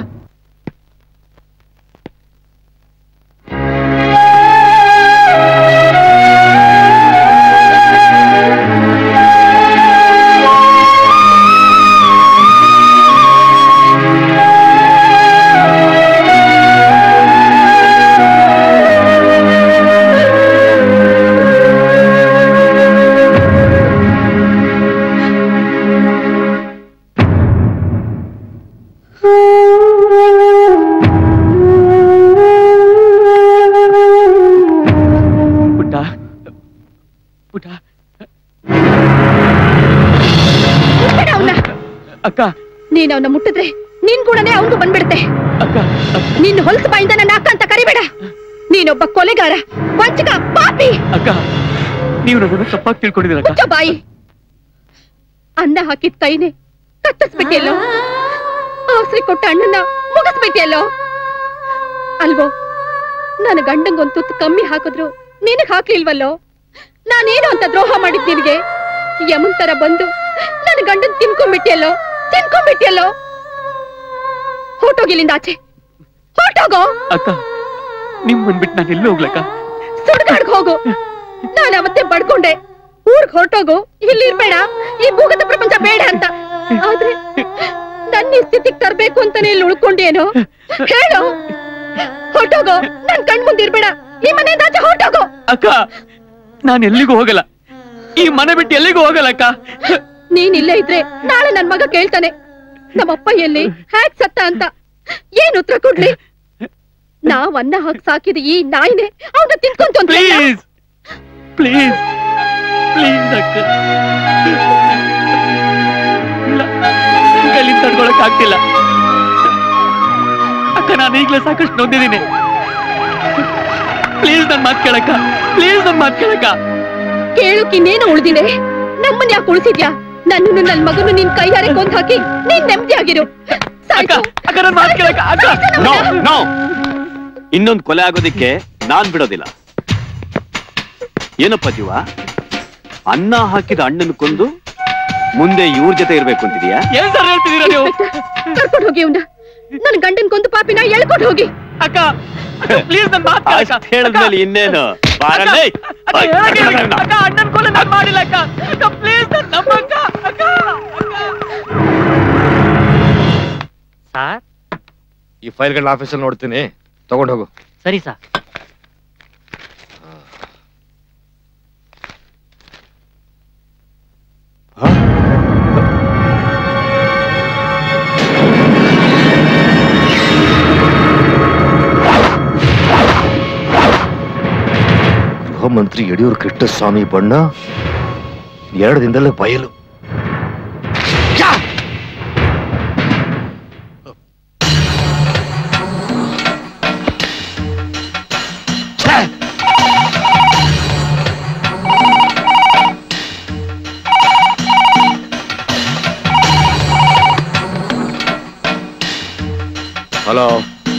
ನೀನ್ ಅವನ ಮುಟ್ಟಿದ್ರೆ ನಿನ್ ಗುಣನೇ ಅವನು ಬಂದ್ಬಿಡುತ್ತೆ ನಿನ್ನ ಹೊಲಸು ಬಾಯಿಂದ ನನ್ನ ಅಕ್ಕ ಅಂತ ಕರಿಬೇಡ ನೀನೊಬ್ಬ ಕೊಲೆಗಾರ ವಂಚಕ ಪಾಪಿ ಅಕ್ಕ ನೀವು ನನ್ನನ್ನು ತಪ್ಪಾಗಿ ತಿಳ್ಕೊಂಡಿದ್ದೀರ ಮುಚ್ಚ ಬಾಯಿ ಅನ್ನ ಹಾಕಿದ ಕೈನೆ ಕತ್ತರಿಸ್ಬಿಟ್ಟಿಯಲ್ಲೋ ಆಸರೆ ಕೊಟ್ಟ ಅಣ್ಣನ ಮುಗಿಸ್ಬಿಟ್ಟಿಯಲ್ಲೋ ಅಲ್ವೋ ನನ್ನ ಗಂಡಂಗೊಂದು ತುತ್ತು ಕಮ್ಮಿ ಹಾಕಿದ್ರು ನಿನಗ್ ಹಾಕ್ಲಿಲ್ವಲ್ಲೋ ನಾನೇನು ಅಂತ ದ್ರೋಹ ಮಾಡಿದ್ ನಿನ್ಗೆ ಯಮನ್ ತರ ಬಂದು ನನ್ನ ಗಂಡನ್ ತಿನ್ಕೊಂಡ್ಬಿಟ್ಟಿಯಲ್ಲೋ ತಿನ್ಕೊಂಡ್ಬಿಟ್ಟಿಯಲ್ಲೋ ಹೊರ್ಟೋಗಿಲ್ಲಿಂದ ಆಚೆ ಹೊರ್ಟೋಗೋ ಅಕ್ಕ ನಿಮ್ ಬಂದ್ಬಿಟ್ಟು ನಾನು ಎಲ್ಲೂ ಹೋಗ್ಲಕ್ಕ ಸುಡ್ಗಾಡ್ಗ್ ಹೋಗು ನಾನು ಅವತ್ತೇ ಬಡ್ಕೊಂಡೆ ಊರ್ಗ್ ಹೊರಟೋಗು ಇಲ್ಲಿ ಇರ್ಬೇಡ ಈ ಭೂಗತ ಪ್ರಪಂಚ ಬೇಡ ಅಂತ ಆದ್ರೆ ನನ್ನ ಈ ಸ್ಥಿತಿಗ್ ತರ್ಬೇಕು ಅಂತಾನೆ ಇಲ್ಲಿ ಉಳ್ಕೊಂಡೇನು ಹೇಳು ಹೊರಟೋಗು ನನ್ ಕಣ್ ಮುಂದೆ ಇರ್ಬೇಡ ಈ ಮನೆಯಿಂದ ಆಚೆ ಹೊರಟೋಗು ಅಕ್ಕ ನಾನು ಎಲ್ಲಿಗೂ ಹೋಗಲ್ಲ ಈ ಮನೆ ಬಿಟ್ಟು ಎಲ್ಲಿಗೂ ಹೋಗಲ್ಲ ಅಕ್ಕ ನೀನ್ ಇಲ್ಲೇ ಇದ್ರೆ ನಾಳೆ ನನ್ ಮಗ ಕೇಳ್ತಾನೆ ನಮ್ಮಪ್ಪ ಎಲ್ಲಿ ಹ್ಯಾಕ್ ಸತ್ತ ಅಂತ ಏನ್ ಉತ್ತರ ಕೊಡ್ಲಿ ನಾವ್ ಅನ್ನ ಹಾಕಿ ಸಾಕಿದ ಈ ನಾಯಿನೇ ಅವನ ತಿನ್ಕೊಂತ ಪ್ಲೀಸ್ ಪ್ಲೀಸ್ ಪ್ಲೀಸ್ ಅಕ್ಕ ಇಲ್ಲ ನನ್ ಕೈಲಿಂದ ತಡ್ಕೊಳಕ್ ಆಗ್ತಿಲ್ಲ ಅಕ್ಕ ನಾನು ಈಗ್ಲೇ ಸಾಕಷ್ಟು ನೊಂದಿದ್ದೀನಿ ಪ್ಲೀಸ್ ನನ್ ಮಾತ್ ಕೇಳಕ್ಕ ಪ್ಲೀಸ್ ನನ್ ಮಾತ್ ಕೇಳಕ್ಕ ಕೇಳೋಕ್ ಇನ್ನೇನು ಉಳ್ದಿದೆ ನಮ್ಮನ್ ಯಾಕೆ ಉಳಿಸಿದ್ಯಾ ನನ್ನನ್ನು ನನ್ ಮಗನು ನಿನ್ ಕೈಯಾರೆ ಕೊಂದ್ ಹಾಕಿ ನೀನ್ ನೆಮ್ಮದಿಯಾಗಿರು ಸಾಯ್ತು. ಅಕ್ಕ ನನ್ ಮಾತ್ ಕೇಳಕ್ಕ ಅಕ್ಕ ನೋ ನೋ ಇನ್ನೊಂದು ಕೊಲೆ ಆಗೋದಿಕ್ಕೆ ನಾನ್ ಬಿಡೋದಿಲ್ಲ ಏನಪ್ಪ ಜೀವ ಅನ್ನ ಹಾಕಿದ ಅಣ್ಣನ ಕೊಂದು ಮುಂದೆ ಇವ್ರ ಜೊತೆ ಇರ್ಬೇಕು ಅಂತಿದ್ಯಾ ಏನ್ ಸರ್ ಹೇಳ್ತಿದೀರಾ ನೀವು ಕರ್ಕೊಂಡ್ ಹೋಗಿ ಅವ್ನ ನನ್ ಗಂಡನ್ ಕೊಂದು ಪಾಪಿನ ಎಳ್ಕೊಂಡ್ ಹೋಗಿ ಅಕ್ಕ ಪ್ಲೀಸ್ ನನ್ ಮಾತ್ ಕೇಳಕ್ಕ ಅಷ್ಟ್ ಹೇಳಿದ್ಮೇಲೆ ಇನ್ನೇನು ಬಾರಲೇ ಅಕ್ಕ ಹೇಳಕ್ಕೆ ಹೇಳಿ. ಅಕ್ಕ ಅಣ್ಣನ್ ಕೊಲೆ ನಾನ್ ಮಾಡಿಲ್ಲ ಅಕ್ಕ ಅಕ್ಕ ಪ್ಲೀಸ್ ನನ್ ನಂಬಕ್ಕ ಅಕ್ಕ ಸರ್ ಈ ಫೈಲ್ಗಳನ್ನ ಆಫೀಸಲ್ಲಿ ನೋಡ್ತೀನಿ ತಗೊಂಡ್ ಹೋಗು ಸರಿ ಸರ್ ಗೃಹ ಮಂತ್ರಿ ಯಡಿಯೂರು ಕೃಷ್ಣಸ್ವಾಮಿ ಬಣ್ಣ ಎರಡು ದಿನದಲ್ಲೇ ಬಯಲು ಹಲೋ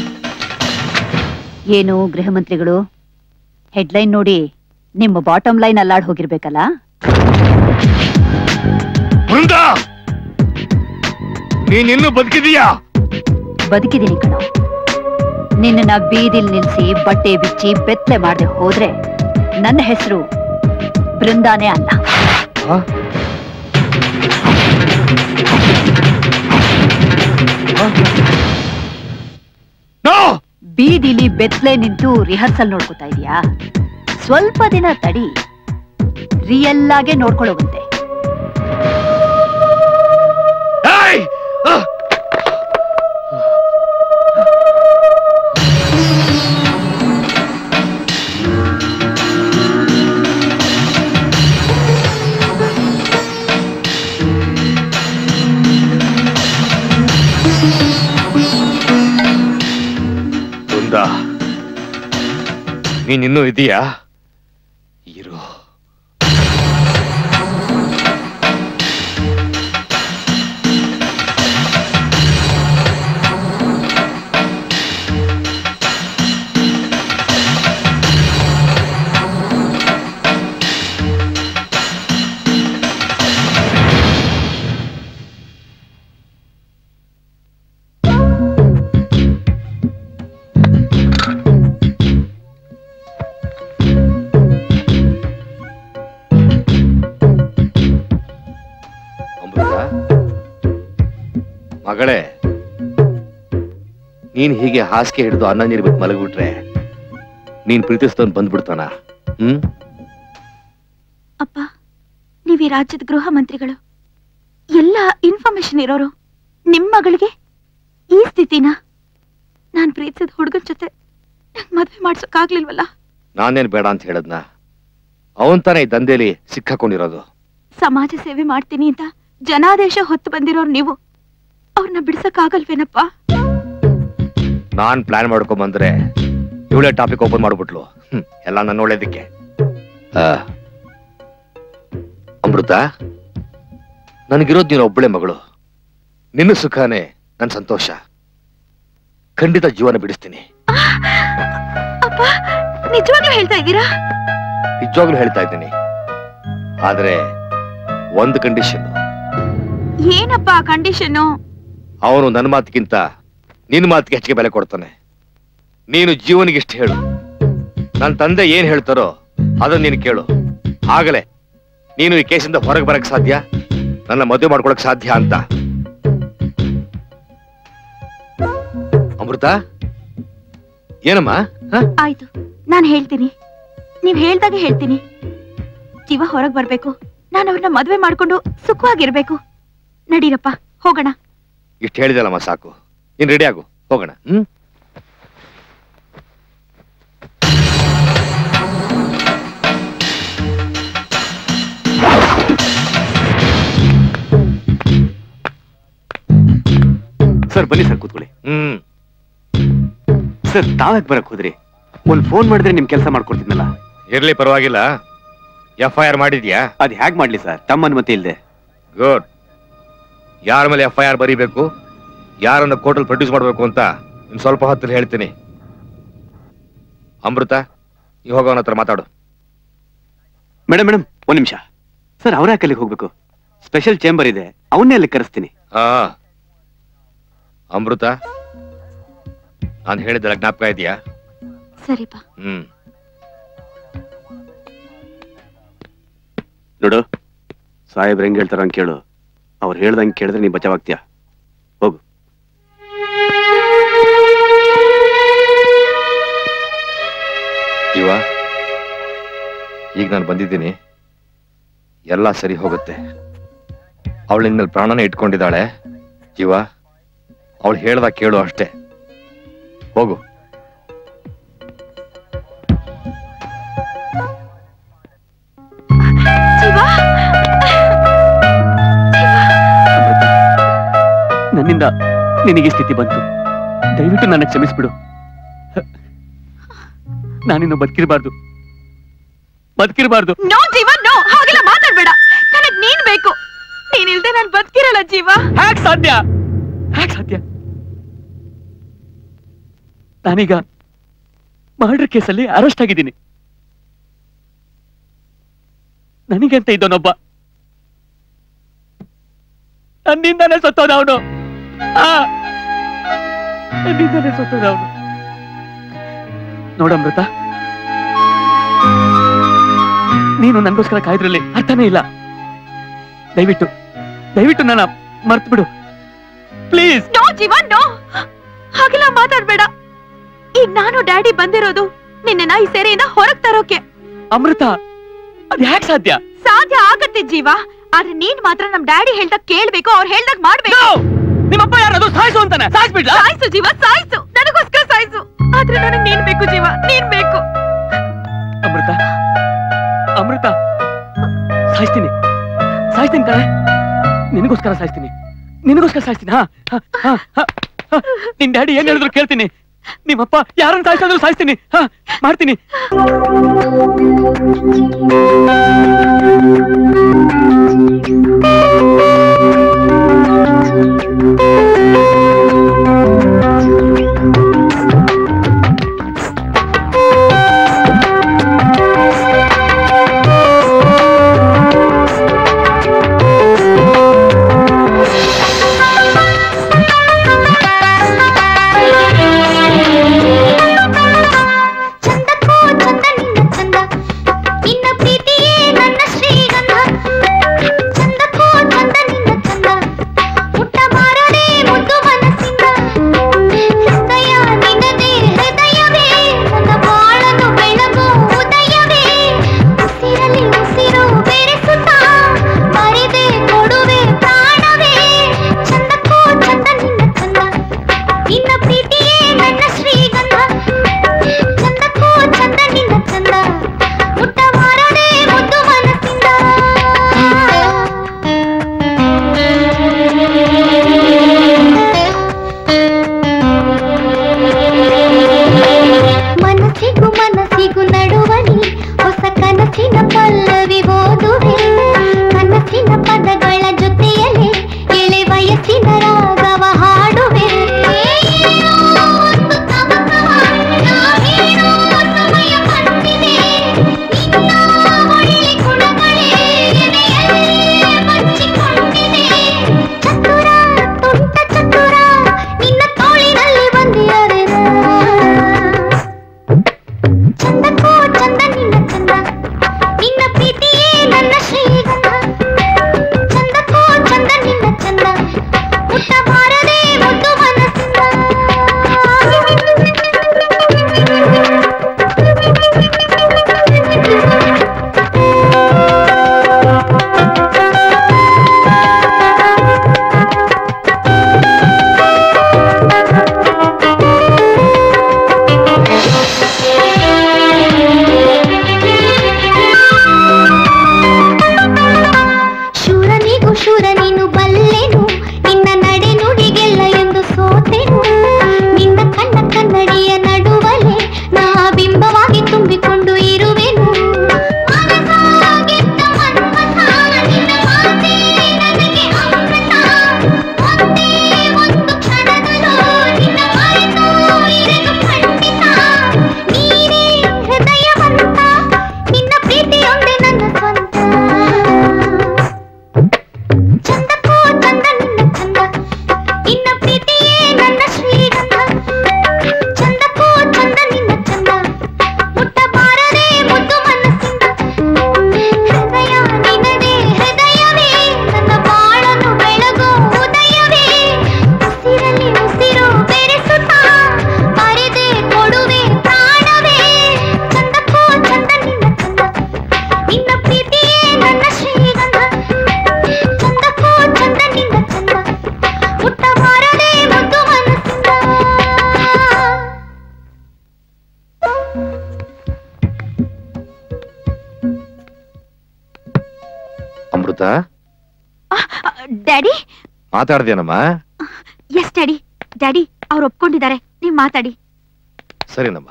ಏನು ಗೃಹ ಮಂತ್ರಿಗಳು ಹೆಡ್ಲೈನ್ ನೋಡಿ ನಿಮ್ಮ ಬಾಟಮ್ ಲೈನ್ ಅಲ್ಲಾಡ್ ಹೋಗಿರ್ಬೇಕಲ್ಲ ಬೃಂದ ನೀನಿನ್ನೂ ಬದುಕಿದೀಯಾ ಬದುಕಿದೀನಿ ಕಣೋ ನಿನ್ನ ಬೀದಿಲ್ ನಿಲ್ಸಿ ಬಟ್ಟೆ ಬಿಚ್ಚಿ ಬೆತ್ತಲೆ ಮಾಡದೆ ಹೋದ್ರೆ ನನ್ನ ಹೆಸರು ಬೃಂದಾನೇ ಅಲ್ಲ ಬೀದಿಲಿ ಬೆತ್ತಲೆ ನಿಂತು ರಿಹರ್ಸಲ್ ನೋಡ್ಕೋತಾ ಇದೀಯಾ ಸ್ವಲ್ಪ ದಿನ ತಡಿ ರಿಯಲ್ ಆಗೇ ನೋಡ್ಕೊಳ್ಳೋವಂತೆ ಬೃಂದ ನೀನಿನ್ನೂ ಇದೀಯಾ ಇರು ಅಮೃತ ಮಗಳೇ ನೀನ್ ಹೀಗೆ ಹಾಸಿಗೆ ಹಿಡಿದು ಅನ್ನ ನೀರು ಬಿಟ್ಟು ಮಲಗ್ಬಿಟ್ರೆ ನೀನ್ ಪ್ರೀತಿಸ್ತವನ್ ಬಂದ್ಬಿಡ್ತಾನ ಹ್ಮ್ ಅಪ್ಪ ನೀವ್ ಈ ರಾಜ್ಯದ ಗೃಹ ಮಂತ್ರಿಗಳು ಎಲ್ಲ ಇನ್ಫಾರ್ಮೇಶನ್ ಇರೋರು ನಿಮ್ ಮಗಳಿಗೆ ಈ ಸ್ಥಿತಿನ ನಾನ್ ಪ್ರೀತಿಸಿದ ಹುಡುಗನ್ ಜೊತೆ ನಂಗ್ ಮದ್ವೆ ಮಾಡ್ಸೋಕಾಗ್ಲಿಲ್ವಲ್ಲ ನಾನೇನ್ ಬೇಡ ಅಂತ ಹೇಳದ್ನ ಅವನ್ ತಾನೇ ಈ ದಂಧೆಲಿ ಸಿಕ್ಕಾಕೊಂಡಿರೋದು ಸಮಾಜ ಸೇವೆ ಮಾಡ್ತೀನಿ ಅಂತ ಜನಾದೇಶ ಹೊತ್ತು ಬಂದಿರೋರು ನೀವು ಅವ್ರನ್ನ ಬಿಡ್ಸಕ್ ಆಗಲ್ವೇನಪ್ಪ ನಾನ್ ಪ್ಲಾನ್ ಮಾಡ್ಕೊಂಡ್ ಬಂದ್ರೆ ಇವಳೇ ಟಾಪಿಕ್ ಓಪನ್ ಮಾಡ್ಬಿಟ್ಲು ಹ್ಮ್, ಎಲ್ಲ ನನ್ನ ಒಳ್ಳೇದಕ್ಕೆ ಆ, ಅಮೃತ ನನಗಿರೋದ್ ನೀನು ಒಬ್ಬಳೆ ಮಗಳು ನಿನ್ನ ಸುಖನೇ ನನ್ ಸಂತೋಷ ಖಂಡಿತ ಜೀವನ ಬಿಡಿಸ್ತೀನಿ ಅಪ್ಪ ನಿಜವಾಗ್ಲೂ ಹೇಳ್ತಾ ಇದ್ದೀರಾ ನಿಜವಾಗ್ಲೂ ಹೇಳ್ತಾ ಇದ್ದೀನಿ ಆದ್ರೆ ಒಂದು ಕಂಡೀಷನ್ ಏನಪ್ಪ ಕಂಡೀಷನ್ ಅವನು ನನ್ನ ಮಾತಿಗಿಂತ ನಿನ್ನ ಮಾತಿಗೆ ಹೆಚ್ಚಿಗೆ ಬೆಲೆ ಕೊಡ್ತಾನೆ ನೀನು ಜೀವನಿಗೆ ಇಷ್ಟು ಹೇಳು ನನ್ನ ತಂದೆ ಏನ್ ಹೇಳ್ತಾರೋ ಅದನ್ನ ನೀನು ಕೇಳು ಆಗಲೇ ನೀನು ಈ ಕೇಸಿಂದ ಹೊರಗೆ ಬರಕ್ ಸಾಧ್ಯ ನನ್ನ ಮದುವೆ ಮಾಡ್ಕೊಳಕ್ ಸಾಧ್ಯ ಅಂತ ಅಮೃತ ಏನಮ್ಮ ಹ? ಆಯ್ತು ನಾನ್ ಹೇಳ್ತೀನಿ ನೀವ್ ಹೇಳ್ದಾಗ ಹೇಳ್ತೀನಿ ಜೀವ ಹೊರಗ್ ಬರ್ಬೇಕು ನಾನು ಅವ್ರನ್ನ ಮದ್ವೆ ಮಾಡ್ಕೊಂಡು ಸುಖವಾಗಿರ್ಬೇಕು ನಡೀರಪ್ಪ ಹೋಗೋಣ ಇಷ್ಟು ಹೇಳಿದಲ್ಲಮ್ಮ ಸಾಕು ನೀನ್ ರೆಡಿ ಆಗು ಹೋಗೋಣ ಹ್ಮ್ ಸರ್ ಬನ್ನಿ ಸರ್ ಕೂತ್ಕೊಳ್ಳಿ ಹ್ಮ್ ಸರ್ ತಾವ್ಯಾಕ್ ಬರಕ್ ಹೋದ್ರಿ ಒಂದ್ ಫೋನ್ ಮಾಡಿದ್ರೆ ನಿಮ್ ಕೆಲಸ ಮಾಡ್ಕೊಡ್ತಿದ್ನಲ್ಲ ಇರ್ಲಿ ಪರವಾಗಿಲ್ಲ ಎಫ್ ಐ ಆರ್ ಮಾಡಿದ್ಯಾ ಅದ್ ಹೇಗ್ ಮಾಡ್ಲಿ ಸರ್ ತಮ್ಮ ಅನುಮತಿ ಇಲ್ದೆ ಗುಡ್ ಯಾರ ಮೇಲೆ ಎಫ್ ಐ ಆರ್ ಬರೀಬೇಕು ಯಾರನ್ನ ಕೋರ್ಟಲ್ ಪ್ರೊಡ್ಯೂಸ್ ಮಾಡಬೇಕು ಅಂತ ಇನ್ ಸ್ವಲ್ಪ ಹೊತ್ತಲ್ಲಿ ಹೇಳ್ತೀನಿ ಅಮೃತ ಈ ಹೋಗೋನ ಹತ್ರ ಮಾತಾಡು ಮೇಡಮ್ ಮೇಡಮ್ ಒಂದ್ ನಿಮಿಷ ಸರ್ ಅವ್ರ ಯಾಕೆ ಅಲ್ಲಿಗೆ ಹೋಗ್ಬೇಕು ಸ್ಪೆಷಲ್ ಚೇಂಬರ್ ಇದೆ ಅವನ್ನೇ ಅಲ್ಲಿ ಕರೆಸ್ತೀನಿ ಹಾ ಅಮೃತ ನಾನು ಹೇಳಿದ್ದಲ್ಲ ಜ್ಞಾಪಕ ಇದೆಯಾ ಸರಿಪ ಹ್ಮ್ ನೋಡು ಸಾಹೇಬ್ರ ಹೆಂಗ್ ಹೇಳ್ತಾರ ಹಂಗ್ ಕೇಳು ಅವ್ರು ಹೇಳ್ದಂಗ್ ಕೇಳಿದ್ರೆ ನೀ ಬಚಾವಾಗ್ತೀಯ ಹೋಗು ಜೀವ ಈಗ ನಾನು ಬಂದಿದ್ದೀನಿ ಎಲ್ಲ ಸರಿ ಹೋಗುತ್ತೆ ಅವಳು ಇನ್ಮೇಲೆ ಪ್ರಾಣನೇ ಇಟ್ಕೊಂಡಿದ್ದಾಳೆ ಜೀವ ಅವಳು ಹೇಳ್ದಾಗ ಕೇಳು ಅಷ್ಟೇ ಹೋಗು ಜೀವ ನನ್ನಿಂದ ನಿನಗೆ ಈ ಸ್ಥಿತಿ ಬಂತು ದಯವಿಟ್ಟು ನನ್ನ ಕ್ಷಮಿಸ್ಬಿಡು ನಾನಿನ್ನು ಬದುಕಿರಬಾರ್ದು ಬದುಕಿರಬಾರ್ದು ನೋ ಜೀವ ನೋ ಹಾಗೆಲ್ಲ ಮಾತಾಡ್ಬೇಡ ನನಗ್ ನೀನ್ ಬೇಕು ನೀನಿಲ್ದೆ ನಾನ್ ಬದುಕಿರಲ್ಲ ಜೀವ ಹ್ಯಾಕ್ ಸಾಧ್ಯ ಹ್ಯಾಕ್ ಸಾಧ್ಯ ನಾನೀಗ ಮರ್ಡರ್ ಕೇಸಲ್ಲಿ ಅರೆಸ್ಟ್ ಆಗಿದ್ದೀನಿ ನನಗಂತ ಇದ್ದವನೊಬ್ಬ ನನ್ನಿಂದಾನೇ ಸತ್ತೋದ ಅವನು ನನ್ನಿಂದಾನೇ ಸತ್ತೋದ ಅವನು ನೋಡಮೃತ ನೀನು ನನಗೋಸ್ಕರ ಕಾಯ್ದ್ರಲ್ಲಿ ಅರ್ಥನೇ ಇಲ್ಲ ದಯವಿಟ್ಟು ದಯವಿಟ್ಟು ನನ್ನ ಮರ್ತು ಬಿಡು ಪ್ಲೀಸ್ ನೋ ಜೀವ ನೋ ಹಾಗೆಲ್ಲ ಮಾತಾಡ್ಬೇಡ ಈಗ ನಾನು ಡ್ಯಾಡಿ ಬಂದಿರೋದು ನಿನ್ನ ಈ ಸೆರೆಯಿಂದ ಹೊರಗ್ ತರೋಕೆ ಅಮೃತ ಅದ್ ಯಾಕೆ ಸಾಧ್ಯ ಸಾಧ್ಯ ಆಗತ್ತೆ ಜೀವ ಆದ್ರೆ ನೀನ್ ಮಾತ್ರ ನಮ್ ಡ್ಯಾಡಿ ಹೇಳ್ದಾಗ ಕೇಳ್ಬೇಕು ಅವ್ರು ಹೇಳ್ದಾಗ ಮಾಡ್ಬೇಕು ನಿಮ್ಮಪ್ಪ ಯಾರಾದ್ರೂ ಸಾಯಿಸು ಅಂತಾನೆ ಸಾಯಿಸ್ಬಿಡ್ಲಾ ಸಾಯ್ಸು ಜೀವ ಸಾಯ್ಸು ನನಗೋಸ್ಕರ ಸಾಯ್ಸು ಆದ್ರೆ ನನಗ್ ನೀನ್ ಬೇಕು ಜೀವ ನೀನ್ ಬೇಕು ಅಮೃತ ಅಮೃತ ಸಾಯಿಸ್ತೀನಿ ಸಾಯಿಸ್ತೀನಿ ಕಣೆ ನಿನಗೋಸ್ಕರ ಸಾಯಿಸ್ತೀನಿ ನಿನಗೋಸ್ಕರ ಸಾಯಿಸ್ತೀನಿ ಹಾ ಹಾ, ಹಾ, ಹಾ, ಹಾ. ನಿನ್ ಡ್ಯಾಡಿ ಏನ್ ಹೇಳಿದ್ರು ಕೇಳ್ತೀನಿ ನಿಮ್ಮಪ್ಪ ಯಾರನ್ನ ಸಾಯಿಸಿದ್ರು ಸಾಯಿಸ್ತೀನಿ ಹಾ ಮಾಡ್ತೀನಿ ಚಂದಕ್ಕೂ ಚಂದ ನಿನ್ನ ಚಂದ ನಿನ್ನ ಪ್ರೀತಿಯೇ ನನ್ನ ಶ್ರೀಗಂಧ ಚಂದಕ್ಕೂ ಚಂದ ನಿನ್ನ ಚಂದ ಪುಟ್ಟ ಬಾರದೆ ಮುದ್ದು ಮನಸ್ಸಿಂದ ಹೃದಯ ಅಮೃತ ಡ್ಯಾಡಿ ಮಾತಾಡ್ದೇನಮ್ಮ ಎಸ್ ಡ್ಯಾಡಿ ಡ್ಯಾಡಿ ಅವ್ರು ಒಪ್ಕೊಂಡಿದ್ದಾರೆ ನೀವ್ ಮಾತಾಡಿ ಸರಿನಮ್ಮ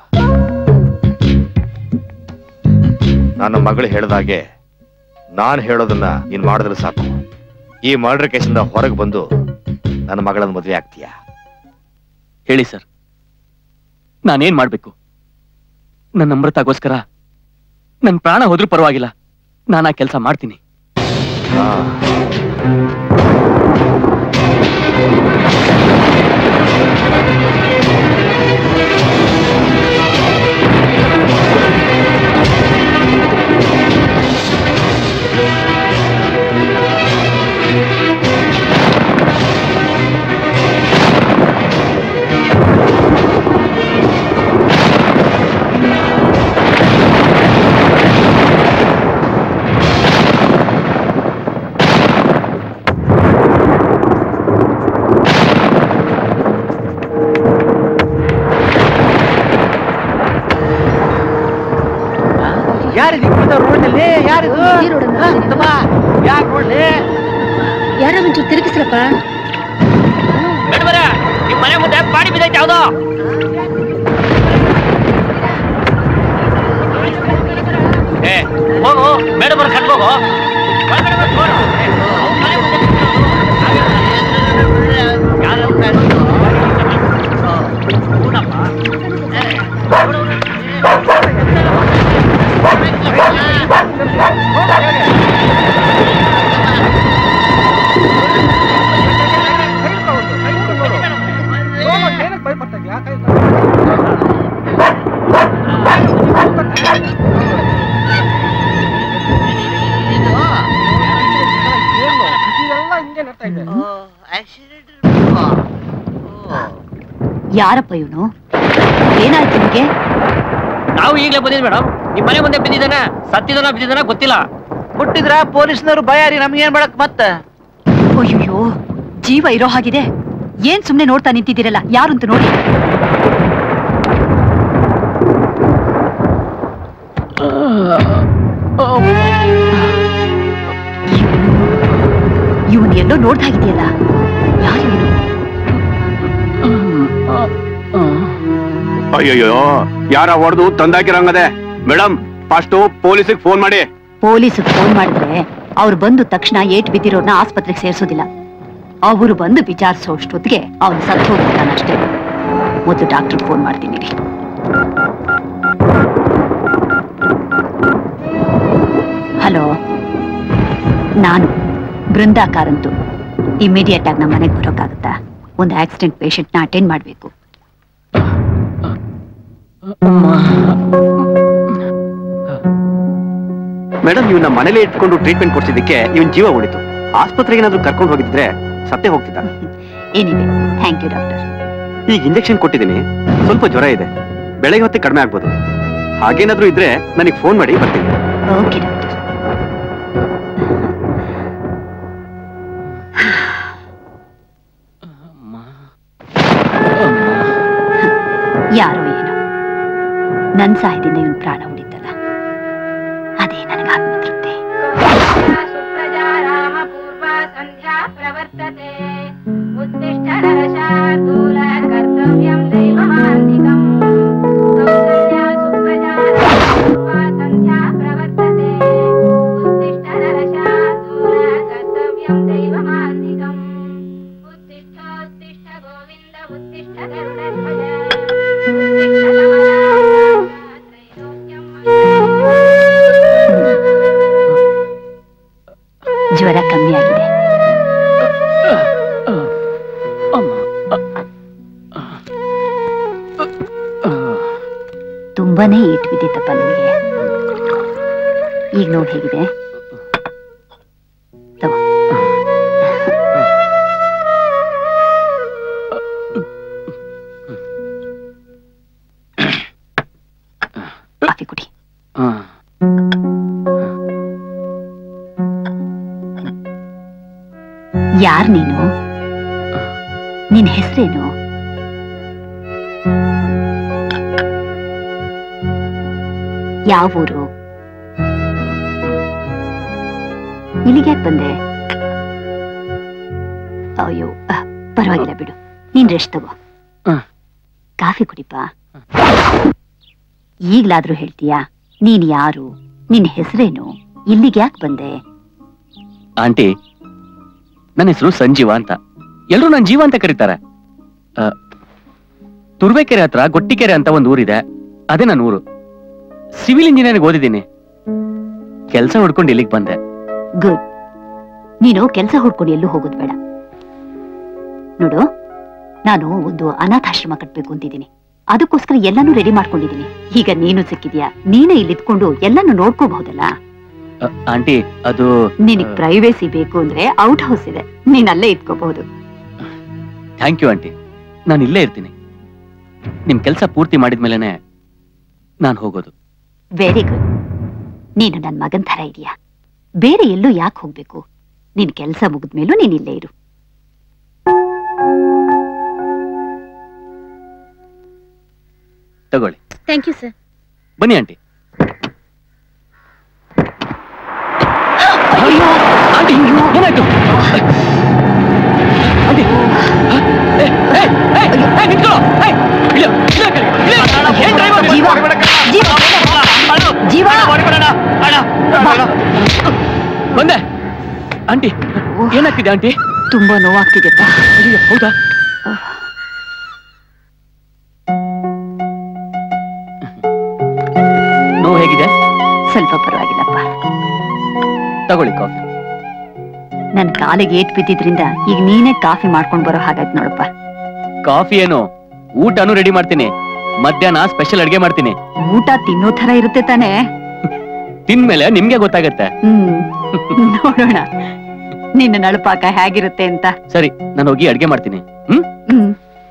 ನನ್ನ ಮಗಳು ಹೇಳ್ದಾಗೆ ನಾನ್ ಹೇಳೋದನ್ನ ನೀನ್ ಮಾಡಿದ್ರೆ ಸಾಕು ಈ ಮರ್ಡರ್ ಕೇಸಿಂದ ಹೊರಗೆ ಬಂದು ನನ್ನ ಮಗಳನ್ನ ಮದುವೆ ಆಗ್ತೀಯಾ ಹೇಳಿ ಸರ್ ನಾನೇನ್ ಮಾಡ್ಬೇಕು ನನ್ನ ಅಮೃತಗೋಸ್ಕರ ನನ್ ಪ್ರಾಣ ಹೋದ್ರೂ ಪರವಾಗಿಲ್ಲ ನಾನು ಆ ಕೆಲಸ ಮಾಡ್ತೀನಿ ಯಾರಿದು ರೋಡ್ನಲ್ಲಿ ಯಾರಿದು ಯಾಕೆ ರೋಡ್ಲಿ ಯಾರ ಒಂಚೂರು ತಿರುಗಿಸ್ರಪ್ಪ ಮೇಡಮರ ನಿಮ್ ಮನೆ ಮುಂದೆ ಪಾಡಿ ಬಿದ್ದೈತೆ ಯಾವ್ದೋ ಏ ಹೋಗು ಮೇಡಮರ್ ಕಟ್ಕೋಗು ಯಾರಪ್ಪ ಇವನು ಏನಾಯ್ತು ನಿಮಗೆ ನಾವು ಈಗಲೇ ಬಂದಿದ್ವಿ ಮೇಡಮ್ ನಿಮ್ ಮನೆ ಮುಂದೆ ಬಿದ್ದಿದ್ದಾನೆ ಸತ್ತಿದಾನ ಬಿದ್ದಿದ್ದಾನ ಗೊತ್ತಿಲ್ಲ ಮುಟ್ಟಿದ್ರ ಪೊಲೀಸ್ನವರು ಭಯಾರಿ ನಮ್ಗೇನ್ ಮಾಡಕ್ ಮತ್ತ ಅಯ್ಯೋ ಜೀವ ಇರೋ ಹಾಗಿದೆ ಏನ್ ಸುಮ್ನೆ ನೋಡ್ತಾ ನಿಂತಿದ್ದೀರಲ್ಲ ಯಾರಂತ ನೋಡಿ ಇವನ್ ಎಲ್ಲೋ ನೋಡ್ತಾ ಇದೆಯಲ್ಲ ಯಾರು ಇವನು ಅಯ್ಯಯ್ಯೋ ಯಾರ ಹೊಡೆದು ತಂದಾಕಿರಂಗದೆ ಮೇಡಮ್ ಫಸ್ಟ್ ಪೊಲೀಸಿಗೆ ಫೋನ್ ಮಾಡಿ ಪೊಲೀಸ್ ಫೋನ್ ಮಾಡಿದ್ರೆ ಅವ್ರು ಬಂದು ತಕ್ಷಣ ಏಟ್ ಬಿದ್ದಿರೋರ್ನ ಆಸ್ಪತ್ರೆಗೆ ಸೇರಿಸೋದಿಲ್ಲ ಅವರು ಬಂದು ವಿಚಾರಿಸೋಷ್ಟೊತ್ತಿಗೆ ಅವ್ನು ಸತ್ತು ಹೋಗ್ತಾನಷ್ಟೇ ಮೊದಲು ಡಾಕ್ಟರ್ ಫೋನ್ ಮಾಡ್ತೀನಿ ರೀ ಹಲೋ ನಾನು ಬೃಂದಾ ಕಾರಂತು ಇಮಿಡಿಯೇಟ್ ಆಗಿ ನಮ್ಮ ಮನೆಗೆ ಬರೋಕ್ಕಾಗತ್ತಾ ಒಂದು ಆಕ್ಸಿಡೆಂಟ್ ಪೇಷಂಟ್ನ ಅಟೆಂಡ್ ಮಾಡಬೇಕು ಮೇಡಮ್ ಇವನ್ನ ಮನೇಲಿ ಇಟ್ಕೊಂಡು ಟ್ರೀಟ್ಮೆಂಟ್ ಕೊಡ್ಸಿದ್ದಕ್ಕೆ ಇವನ್ ಜೀವ ಉಳಿತು ಆಸ್ಪತ್ರೆಗೆ ಏನಾದ್ರು ಕರ್ಕೊಂಡು ಹೋಗಿದ್ರೆ ಸತ್ತೇ ಹೋಗ್ತಿದ್ದ ಏನಿದೆ ಥ್ಯಾಂಕ್ ಯು ಡಾಕ್ಟರ್ ಈಗ ಇಂಜೆಕ್ಷನ್ ಕೊಟ್ಟಿದ್ದೀನಿ ಸ್ವಲ್ಪ ಜ್ವರ ಇದೆ ಬೆಳಗ್ಗೆ ಹೊತ್ತಿಗೆ ಕಡಿಮೆ ಆಗ್ಬೋದು ಹಾಗೇನಾದ್ರೂ ಇದ್ರೆ ನನಗೆ ಫೋನ್ ಮಾಡಿ ಬರ್ತೀನಿ ಓಕೆ ಡಾಕ್ಟರ್ ಯಾರೋ ಏನೋ ನನ್ ಸಹಾಯದಿಂದ ಇವನ್ ಪ್ರಾಣ ಉಳಿತಲ್ಲ ಅದೇ ನನಗೆ ಆತ್ಮತೃಪ್ತಿ ಪ್ರವರ್ತತೆ ಉತ್ತಿಷ್ಠ ನರಶಾರ್ದೂಲ ಕರ್ತವ್ಯಂ ದೈವಮಾನ್ನಿಕಂ ಕೌಸಲ್ಯ ಸುಪ್ರಜಾ ರಾಮಪೂರ್ವಾ ಸಂಧ್ಯಾ ಪ್ರವರ್ತತೆ ಉತ್ತಿಷ್ಠ ನರಶಾರ್ದೂಲ ಕರ್ತವ್ಯಂ ದೈವಮಾನ್ನಿಕಂ ಉತ್ತಿಷ್ಠ ಉತ್ತಿಷ್ಠ ಗೋವಿಂದ ಉತ್ತಿಷ್ಠ ಗರುಡಧ್ವಜ ಉತ್ತಿಷ್ಠ ಜ್ವರ ಕಮ್ಮಿ ಆಗಿದೆ ತುಂಬಾನೇ ಏಟ್ ಬಿದ್ದಿತ್ತಪ್ಪ ನಿಮಗೆ ಈಗ ನೋಡಿ ಹೇಗಿದೆ ತಗೋ. ಕಾಫಿ ಕುಡಿ ಯಾರ್ ನೀನು ನಿನ್ ಹೆಸರೇನು ಯಾವ ಊರು ಇಲ್ಲಿಗೆ ಯಾಕೆ ಬಂದೆ ಅಯ್ಯೋ ಅಹ್, ಪರವಾಗಿಲ್ಲ ಬಿಡು ನೀನ್ ರೆಸ್ಟ್ ತಗೋ ಕಾಫಿ ಕುಡಿಪ ಈಗ್ಲಾದ್ರೂ ಹೇಳ್ತೀಯಾ ನೀನ್ ಯಾರು ನಿನ್ ಹೆಸರೇನು ಇಲ್ಲಿಗೆ ಯಾಕೆ ಬಂದೆ ಆಂಟಿ ನನ್ನ ಹೆಸರು ಸಂಜೀವ ಅಂತ ಎಲ್ರು ನನ್ ಜೀವ ಅಂತ ಕರೀತಾರೆ ಆ, ತುರ್ವೇಕೆರೆ ಹತ್ರ ಗೊಟ್ಟಿಕೆರೆ ಅಂತ ಒಂದು ಊರಿದೆ ಅದೇ ನನ್ನ ಊರು ಸಿವಿಲ್ ಇಂಜಿನಿಯರಿಂಗ್ ಓದಿದ್ದೀನಿ ಕೆಲಸ ಹುಡ್ಕೊಂಡು ಇಲ್ಲಿಗೆ ಬಂದೆ ಗುಡ್ ನೀನು ಕೆಲಸ ಹುಡ್ಕೊಂಡು ಎಲ್ಲೂ ಹೋಗೋದು ಬೇಡ ನೋಡು ನಾನು ಒಂದು ಅನಾಥಾಶ್ರಮ ಕಟ್ಬೇಕು ಅಂತಿದ್ದೀನಿ ಅದಕ್ಕೋಸ್ಕರ ಎಲ್ಲಾನು ರೆಡಿ ಮಾಡ್ಕೊಂಡಿದ್ದೀನಿ ಈಗ ನೀನು ಸಿಕ್ಕಿದ್ಯಾ ನೀನೇ ಇಲ್ಲಿ ಇದ್ಕೊಂಡು ಎಲ್ಲಾನು ನೋಡ್ಕೋಬಹುದಲ್ಲ ಆ, ಆಂಟಿ ಅದು ನಿನಗ್ ಪ್ರೈವೇಸಿ ಬೇಕು ಅಂದ್ರೆ ಔಟ್ ಹೌಸ್ ಇದೆ ನೀನ್ ಅಲ್ಲೇ ಇದ್ಕೋಬಹುದು ಥ್ಯಾಂಕ್ ಯು ಆಂಟಿ ನಾನು ಇಲ್ಲೇ ಇರ್ತೀನಿ ನಿಮ್ ಕೆಲಸ ಪೂರ್ತಿ ಮಾಡಿದ್ಮೇಲೆನೆ ನಾನು ಹೋಗೋದು ವೆರಿ ಗುಡ್ ನೀನು ನನ್ ಮಗನ್ ತರ ಇದೀಯಾ ಬೇರೆ ಎಲ್ಲೂ ಯಾಕೆ ಹೋಗ್ಬೇಕು ನಿನ್ ಕೆಲ್ಸ ಮುಗಿದ್ಮೇಲೂ ನೀನ್ ಇಲ್ಲೇ ಇರು ತಗೊಳ್ಳಿ ಥ್ಯಾಂಕ್ ಯು ಸರ್ ಬನ್ನಿ ಆಂಟಿ ಆಂಟಿ ಏನಾಯ್ತು ಆಂಟಿ ಹ? ಏ, ಏ, ಏ, ಏ, ನಿಂತ್ಕೊಳ್ಳೋ. ಏ, ಇಳಿಯೋ, ಇಳಿಯೋ ಕೆಳಗೆ, ಇಳಿಯೋ. ಏನ್ driver ನೀವು? ಜೀವ ಬಂದೆ ಆಂಟಿ ಏನಾಗ್ತಿದೆ ಆಂಟಿ ತುಂಬಾ ನೋವಾಗ್ತಿದೆಪ್ಪ ಅಯ್ಯೋ ಹೌದಾ ನೋವು ಹೇಗಿದೆ ಸ್ವಲ್ಪ ಪರವಾಗಿಲ್ಲಪ್ಪ ತಗೊಳ್ಳಿ ಕಾಫಿ ನನ್ ಕಾಲಿಗೆ ಏಟ್ ಬಿದ್ದಿದ್ರಿಂದ ಈಗ ನೀನೇ ಕಾಫಿ ಮಾಡ್ಕೊಂಡ್ ಬರೋ ಹಾಗಾಯ್ತು ನೋಡಪ್ಪ ಕಾಫಿ ಏನು ಊಟನೂ ರೆಡಿ ಮಾಡ್ತೀನಿ ಮಧ್ಯಾಹ್ನ ಸ್ಪೆಷಲ್ ಅಡ್ಗೆ ಮಾಡ್ತೀನಿ ಊಟ ತಿನ್ನೋ ತರ ಇರುತ್ತೆ ತಾನೇ ತಿಂದ್ಮೇಲೆ ನಿಮ್ಗೆ ಗೊತ್ತಾಗತ್ತೆ ಹ್ಮ್ ನೋಡೋಣ ನಿನ್ನ ನಳುಪಾಕ ಹೇಗಿರುತ್ತೆ ಅಂತ ಸರಿ ನಾನು ಹೋಗಿ ಅಡ್ಗೆ ಮಾಡ್ತೀನಿ ಹ್ಮ್ ಹ್ಮ್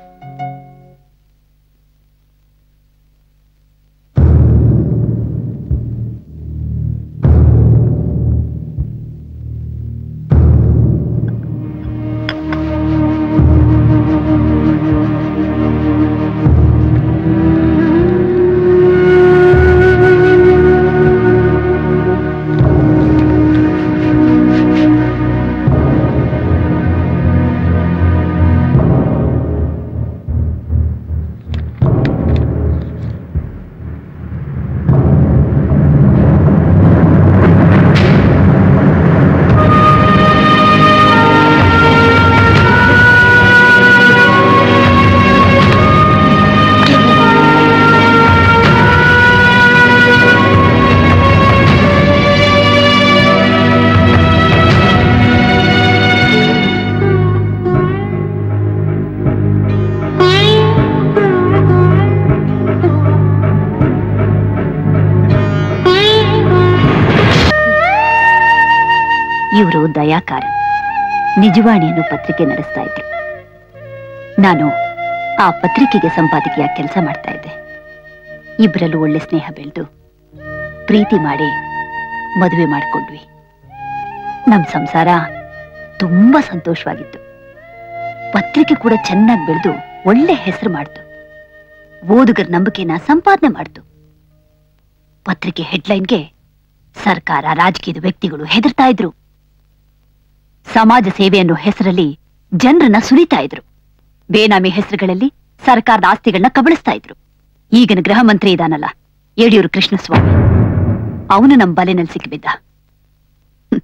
ಇವರು ದಯಾಕಾರ ನಿಜವಾಣಿ ಅನ್ನೋ ಪತ್ರಿಕೆ ನಡೆಸ್ತಾ ಇದ್ರು ನಾನು ಆ ಪತ್ರಿಕೆಗೆ ಸಂಪಾದಕಿಯಾಗಿ ಕೆಲಸ ಮಾಡ್ತಾ ಇದ್ದೆ ಇಬ್ಬರಲ್ಲೂ ಒಳ್ಳೆ ಸ್ನೇಹ ಬೆಳೆದು ಪ್ರೀತಿ ಮಾಡಿ ಮದುವೆ ಮಾಡ್ಕೊಂಡ್ವಿ ನಮ್ ಸಂಸಾರ ತುಂಬಾ ಸಂತೋಷವಾಗಿತ್ತು ಪತ್ರಿಕೆ ಕೂಡ ಚೆನ್ನಾಗಿ ಬೆಳೆದು ಒಳ್ಳೆ ಹೆಸರು ಮಾಡ್ತು ಓದುಗರ ನಂಬಿಕೆನ ಸಂಪಾದನೆ ಮಾಡ್ತು ಪತ್ರಿಕೆ ಹೆಡ್ಲೈನ್ಗೆ ಸರ್ಕಾರ ರಾಜಕೀಯದ ವ್ಯಕ್ತಿಗಳು ಹೆದರ್ತಾ ಇದ್ರು ಸಮಾಜ ಸೇವೆ ಅನ್ನೋ ಹೆಸರಲ್ಲಿ ಜನರನ್ನ ಸುಲಿತಾ ಇದ್ರು ಬೇನಾಮಿ ಹೆಸರುಗಳಲ್ಲಿ ಸರ್ಕಾರದ ಆಸ್ತಿಗಳನ್ನ ಕಬಳಿಸ್ತಾ ಇದ್ರು ಈಗಿನ ಗೃಹ ಮಂತ್ರಿ ಇದಾನಲ್ಲ ಯಡಿಯೂರು ಕೃಷ್ಣಸ್ವಾಮಿ ಅವನು ನಮ್ ಬಲೆನಲ್ಲಿ ಸಿಕ್ಕಿಬಿದ್ದ ಹ್ಮ್.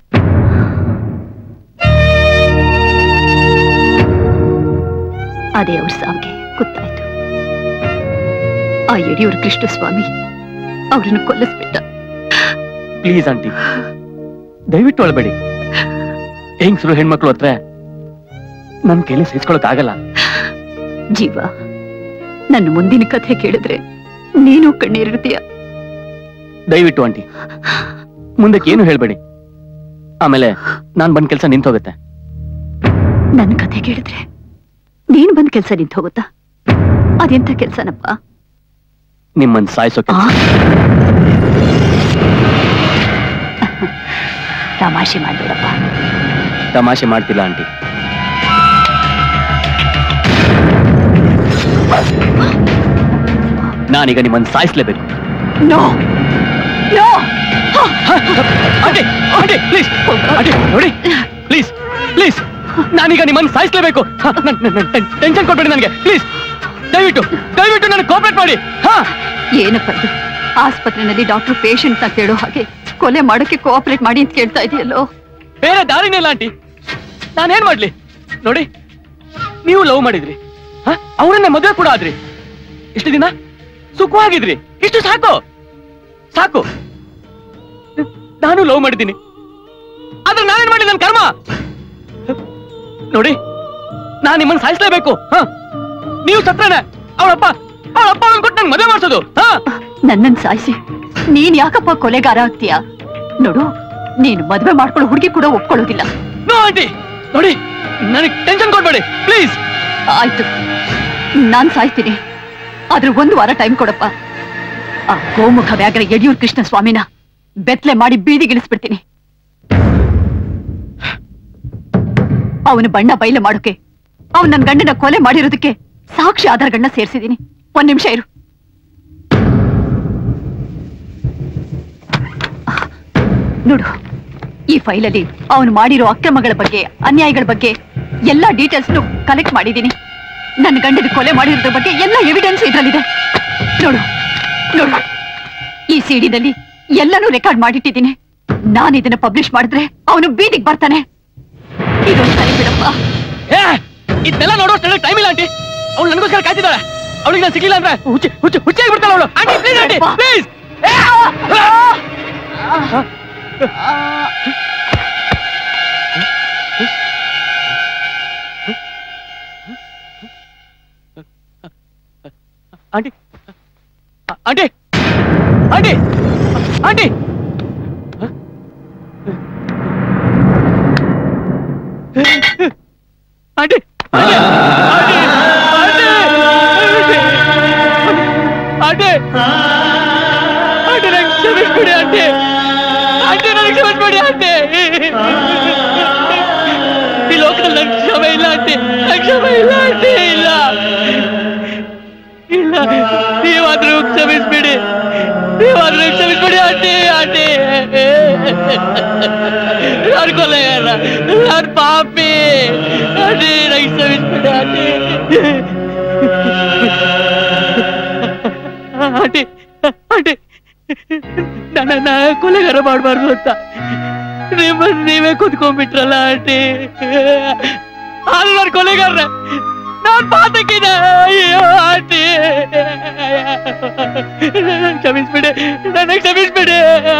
ಅದೇ ಅವ್ರ ಸಾವಿಗೆ ಗೊತ್ತಾಯ್ತು ಆ ಯಡಿಯೂರು ಕೃಷ್ಣಸ್ವಾಮಿ ಅವ್ರನ್ನ ಕೊಲ್ಲಿಸ್ಬಿಟ್ಟ ಪ್ಲೀಸ್ ಆಂಟಿ ದಯವಿಟ್ಟು ಅಳ್ಬೇಡಿ ಹೆಂಗ್ಸರು ಹೆಣ್ಮಕ್ಳು ಹತ್ರ ನನ್ ಕೈಲಿ ಸಹಿಸ್ಕೊಳಕ್ ಆಗಲ್ಲ ಜೀವ ನನ್ನ ಮುಂದಿನ ಕಥೆ ಕೇಳಿದ್ರೆ ನೀನು ಕಣ್ಣೀರಿಡ್ತೀಯ ದಯವಿಟ್ಟು ಆಂಟಿ ಮುಂದಕ್ಕೆ ಏನು ಹೇಳ್ಬೇಡಿ ಆಮೇಲೆ ನಾನ್ ಬಂದ್ ಕೆಲ್ಸ ನಿಂತೋಗುತ್ತೆ ನನ್ನ ಕಥೆ ಕೇಳಿದ್ರೆ ನೀನ್ ಬಂದ್ ಕೆಲ್ಸ ನಿಂತು ಹೋಗುತ್ತಾ ಅದೆಂತ ಕೆಲ್ಸನಪ್ಪ ನಿಮ್ಮನ್ ಸಾಯಿಸೋ ಕೆಲ್ಸ ತಮಾಷೆ ಮಾಡ್ಬೇಡಪ್ಪ ತಮಾಷೆ ಮಾಡ್ತಿಲ್ಲ ಆಂಟಿ ನಾನೀಗ ನಿಮ್ಮನ್ನ ಸಾಯಿಸ್ಲೇಬೇಕು no no aunty aunty please aunty ನೋಡಿ ಪ್ಲೀಸ್ ಪ್ಲೀಸ್ ನಾನೀಗ ನಿಮ್ಮನ್ನು ಸಾಯಿಸ್ಲೇಬೇಕು ಟೆನ್ಷನ್ ಕೊಡ್ಬೇಡಿ ನನಗೆ ಪ್ಲೀಸ್ ದಯವಿಟ್ಟು ದಯವಿಟ್ಟು ನನಗೆ ಕೋಪರೇಟ್ ಮಾಡಿ ಹಾ ಏನಪ್ಪ ಇದು ಆಸ್ಪತ್ರೆನಲ್ಲಿ ಡಾಕ್ಟರ್ ಪೇಷಂಟ್ ಅಂತ ಹೇಳೋ ಹಾಗೆ ಕೊಲೆ ಮಾಡೋಕೆ ಕೋಆಪರೇಟ್ ಮಾಡಿ ಅಂತ ಕೇಳ್ತಾ ಇದೆಯಲ್ಲೋ ಬೇರೆ ದಾರಿನೇ ಇಲ್ಲ ಆಂಟಿ ನಾನೇನ್ ಮಾಡ್ಲಿ ನೋಡಿ ನೀವು ಲವ್ ಮಾಡಿದ್ರಿ ಹ? ಅವ್ರನ್ನೇ ಮದುವೆ ಕೂಡ ಆದ್ರಿ ಇಷ್ಟು ದಿನ ಸುಖವಾಗಿದ್ರಿ ಇಷ್ಟು ಸಾಕು ಸಾಕು ನಾನು ಲವ್ ಮಾಡಿದ್ದೀನಿ ಆದ್ರೆ ನಾನೇನ್ ಮಾಡಿ ನನ್ನ ಕರ್ಮ ನೋಡಿ ನಾನ್ ನಿಮ್ಮನ್ನ ಸಾಯಿಸ್ಲೇಬೇಕು ಹ ನೀವು ಸತ್ರನೆ ಅವಳಪ್ಪ ಅವಳಪ್ಪ ಅವ್ನ್ ಕೊಟ್ಟು ನಂಗೆ ಮದುವೆ ಮಾಡ್ಸೋದು ಹಾ ನನ್ನನ್ ಸಾಯಿಸಿ ನೀನ್ ಯಾಕಪ್ಪ ಕೊಲೆಗಾರ ಆಗ್ತೀಯಾ ನೋಡು ನೀನು ಮದ್ವೆ ಮಾಡ್ಕೊಳ್ಳೋ ಹುಡುಗಿ ಕೂಡ ಒಪ್ಕೊಳ್ಳೋದಿಲ್ಲ ನೋ ಆಂಟಿ ನೋಡಿ ನನಗೆ ಟೆನ್ಷನ್ ಕೊಡ್ಬೇಡಿ ಪ್ಲೀಸ್ ಆಯ್ತು ನಾನ್ ಸಾಯ್ತೀನಿ ಆದ್ರೆ ಒಂದು ವಾರ ಟೈಮ್ ಕೊಡಪ್ಪ ಆ ಗೋಮುಖ ವ್ಯಾಘ್ರ ಯಡಿಯೂರ್ ಕೃಷ್ಣ ಸ್ವಾಮಿನ ಬೆತ್ಲೆ ಮಾಡಿ ಬೀದಿಗಿಳಿಸ್ಬಿಡ್ತೀನಿ ಅವನ ಬಣ್ಣ ಬಯಲು ಮಾಡೋಕೆ ಅವನ್ ನನ್ ಗಂಡನ ಕೊಲೆ ಮಾಡಿರೋದಕ್ಕೆ ಸಾಕ್ಷಿ ಆಧಾರಗಳನ್ನ ಸೇರಿಸಿದೀನಿ ಒಂದ್ ನಿಮಿಷ ಇರು ನೋಡು ಈ ಫೈಲಲ್ಲಿ ಅವನು ಮಾಡಿರೋ ಅಕ್ರಮಗಳ ಬಗ್ಗೆ ಅನ್ಯಾಯಗಳ ಬಗ್ಗೆ ಎಲ್ಲಾ ಡೀಟೇಲ್ಸ್ ಕಲೆಕ್ಟ್ ಮಾಡಿದ್ದೀನಿ ನನ್ನ ಗಂಡನ ಕೊಲೆ ಮಾಡಿರೋದ್ರ ಬಗ್ಗೆ ಎಲ್ಲ ಎವಿಡೆನ್ಸ್ ಇದ್ರಲ್ಲಿದೆ ನೋಡು ನೋಡು ಈ ಸಿಡಿನಲ್ಲಿ ಎಲ್ಲನೂ ರೆಕಾರ್ಡ್ ಮಾಡಿಟ್ಟಿದ್ದೀನಿ ನಾನು ಇದನ್ನ ಪಬ್ಲಿಷ್ ಮಾಡಿದ್ರೆ ಅವನು ಬೀದಿಗೆ ಬರ್ತಾನೆ ಇದೊಂದು ಸರಿ ಬಿಡಪ್ಪ ಏ ಇದನ್ನೆಲ್ಲ ನೋಡೋಷ್ಟು ಟೈಮ್ ಇಲ್ಲ ಆಂಟಿ ಅವಳು ನನಗೋಸ್ಕರ ಕಾಯ್ತಿದ್ದಾಳೆ ಅವಳಿಗೆ ನಾನು ಸಿಗ್ಲಿಲ್ಲ ಅಂದ್ರೆ ಹುಚ್ಚಿ ಹುಚ್ಚಿ ಹುಚ್ಚಿ ಬಿಡ್ತಾಳೆ ಅವಳು aunty please aunty please aunty aunty aunty aunty aunty aunty aunty ನಂಗೆ ಕ್ಷಮಿಸ್ಬಿಡಿ ಆಂಟಿ ಆಂಟಿ ನನಗೆ ಕ್ಷಮಿಸ್ಬಿಡಿ ಆಂಟಿ ಈ ಲೋಕದಲ್ಲಿ ನಂಗೆ ಕ್ಷಮೆ ಇಲ್ಲ ಆಂಟಿ ನಂಗೆ ಕ್ಷಮೆ ಇಲ್ಲ ಆಂಟಿ ಇಲ್ಲ ಇಲ್ಲ ನೀವಾದ್ರೂ ಕ್ಷಮಿಸ್ಬಿಡಿ ನೀವಾದ್ರೂ ಕ್ಷಮಿಸ್ಬಿಡಿ ಆಂಟಿ ಆಂಟಿ ನಾನು ಕೊಲೆಗಾರ ನಾನು ಪಾಪಿ ಆಂಟಿ ನಂಗೆ ಕ್ಷಮಿಸ್ಬಿಡಿ ಆಂಟಿ ಆಂಟಿ ಆಂಟಿ ನನ್ನನ್ನ ಕೊಲೆಗಾರ ಮಾಡಬಾರ್ದು ಅಂತ ನಿಮ್ಮ ನೀವೇ ಕುತ್ಕೊಂಡ್ಬಿಟ್ರಲ್ಲ ಆಂಟಿ ಆದ್ರೆ ನಾನು ಕೊಲೆಗಾರ ನಾನ್ ಪಾತಕಿನ ಅಯ್ಯೋ ಆಂಟಿ ನನ್ನ ಕ್ಷಮಿಸ್ಬಿಡಿ ನನ್ನ ಕ್ಷಮಿಸ್ಬಿಡಿ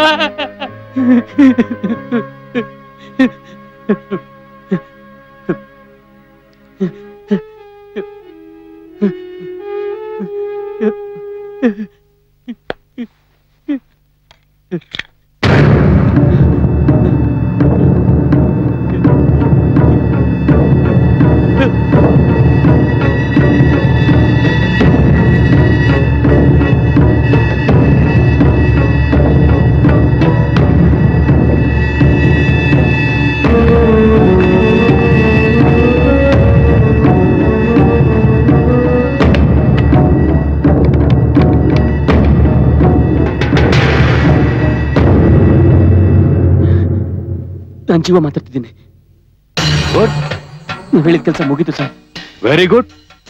ನಾನು ಜೀವ ಮಾತಾಡ್ತಿದ್ದೀನಿ ಗುಡ್ ನೀವು ಹೇಳಿದ ಕೆಲಸ ಮುಗೀತು ಸರ್ ವೆರಿ ಗುಡ್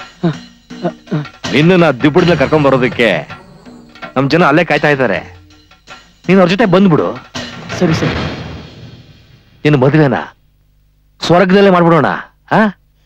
ನಿನ್ನ ದಿಬ್ಬುಡಿನ ಕರ್ಕೊಂಡ್ ಬರೋದಕ್ಕೆ ನಮ್ ಜನ ಅಲ್ಲೇ ಕಾಯ್ತಾ ಇದ್ದಾರೆ ನೀನ್ ಅವ್ರ ಜೊತೆ ಬಂದ್ಬಿಡು ಸರಿ ಸರ್ ನಿನ್ನ ಮದುವೆನ ಸ್ವರ್ಗದಲ್ಲೇ ಮಾಡ್ಬಿಡೋಣ ಹಾ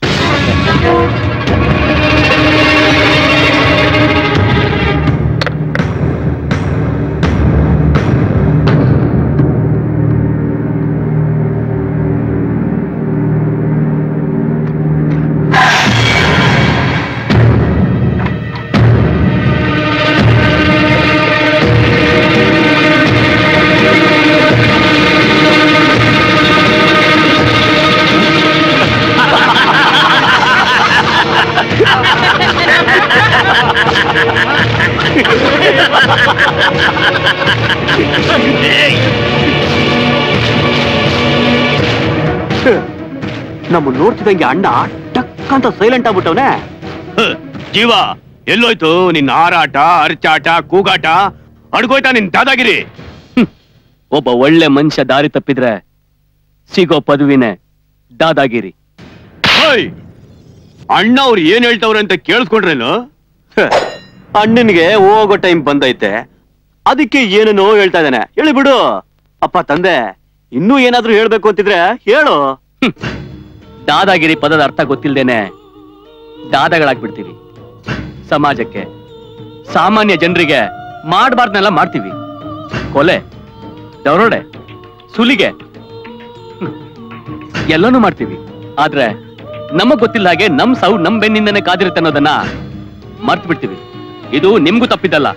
ನಮ್ಮ ನೋಡ್ತಿದಂಗೆ ಅಣ್ಣ ಟಕ್ ಅಂತ ಸೈಲೆಂಟ್ ಆಗ್ಬಿಟ್ಟವನೆ ಜೀವ ಎಲ್ಲೋಯ್ತು ನಿನ್ನ ಹಾರಾಟ ಅರ್ಚಾಟ ಕೂಗಾಟ ಅಡ್ಗೋಯ್ತಾ ನಿನ್ ದಾದಾಗಿರಿ ಹ್ಮ್. ಒಬ್ಬ ಒಳ್ಳೆ ಮನುಷ್ಯ ದಾರಿ ತಪ್ಪಿದ್ರೆ ಸಿಗೋ ಪದವಿನೇ ದಾದಾಗಿರಿ ಓಯ್ ಅಣ್ಣ ಅವ್ರು ಏನ್ ಹೇಳ್ತವ್ರೆ ಅಂತ ಕೇಳಿಸ್ಕೊಂಡ್ರೇನು ಹ, ಅಣ್ಣನಿಗೆ ಹೋಗೋ ಟೈಮ್ ಬಂದೈತೆ ಅದಕ್ಕೆ ಏನೇನೋ ಹೇಳ್ತಾ ಇದ್ದಾನೆ ಹೇಳಿ ಬಿಡು ಅಪ್ಪ ತಂದೆ ಇನ್ನೂ ಏನಾದ್ರೂ ಹೇಳ್ಬೇಕು ಅಂತಿದ್ರೆ ಹೇಳು ದಾದಾಗಿರಿ ಪದದ ಅರ್ಥ ಗೊತ್ತಿಲ್ದೇನೆ ದಾದಗಳಾಗ್ಬಿಡ್ತೀವಿ ಸಮಾಜಕ್ಕೆ ಸಾಮಾನ್ಯ ಜನರಿಗೆ ಮಾಡಬಾರ್ದನ್ನೆಲ್ಲ ಮಾಡ್ತೀವಿ ಕೊಲೆ ದರೋಡೆ ಸುಲಿಗೆ ಹ್ಮ್. ಎಲ್ಲನೂ ಮಾಡ್ತೀವಿ ಆದ್ರೆ ನಮಗ್ ಗೊತ್ತಿಲ್ಲ ಹಾಗೆ ನಮ್ ಸಾವು ನಮ್ ಬೆನ್ನಿಂದನೇ ಕಾದಿರುತ್ತೆ ಅನ್ನೋದನ್ನ ಮರ್ತು ಬಿಡ್ತೀವಿ ಇದು ನಿಮ್ಗೂ ತಪ್ಪಿದ್ದಲ್ಲ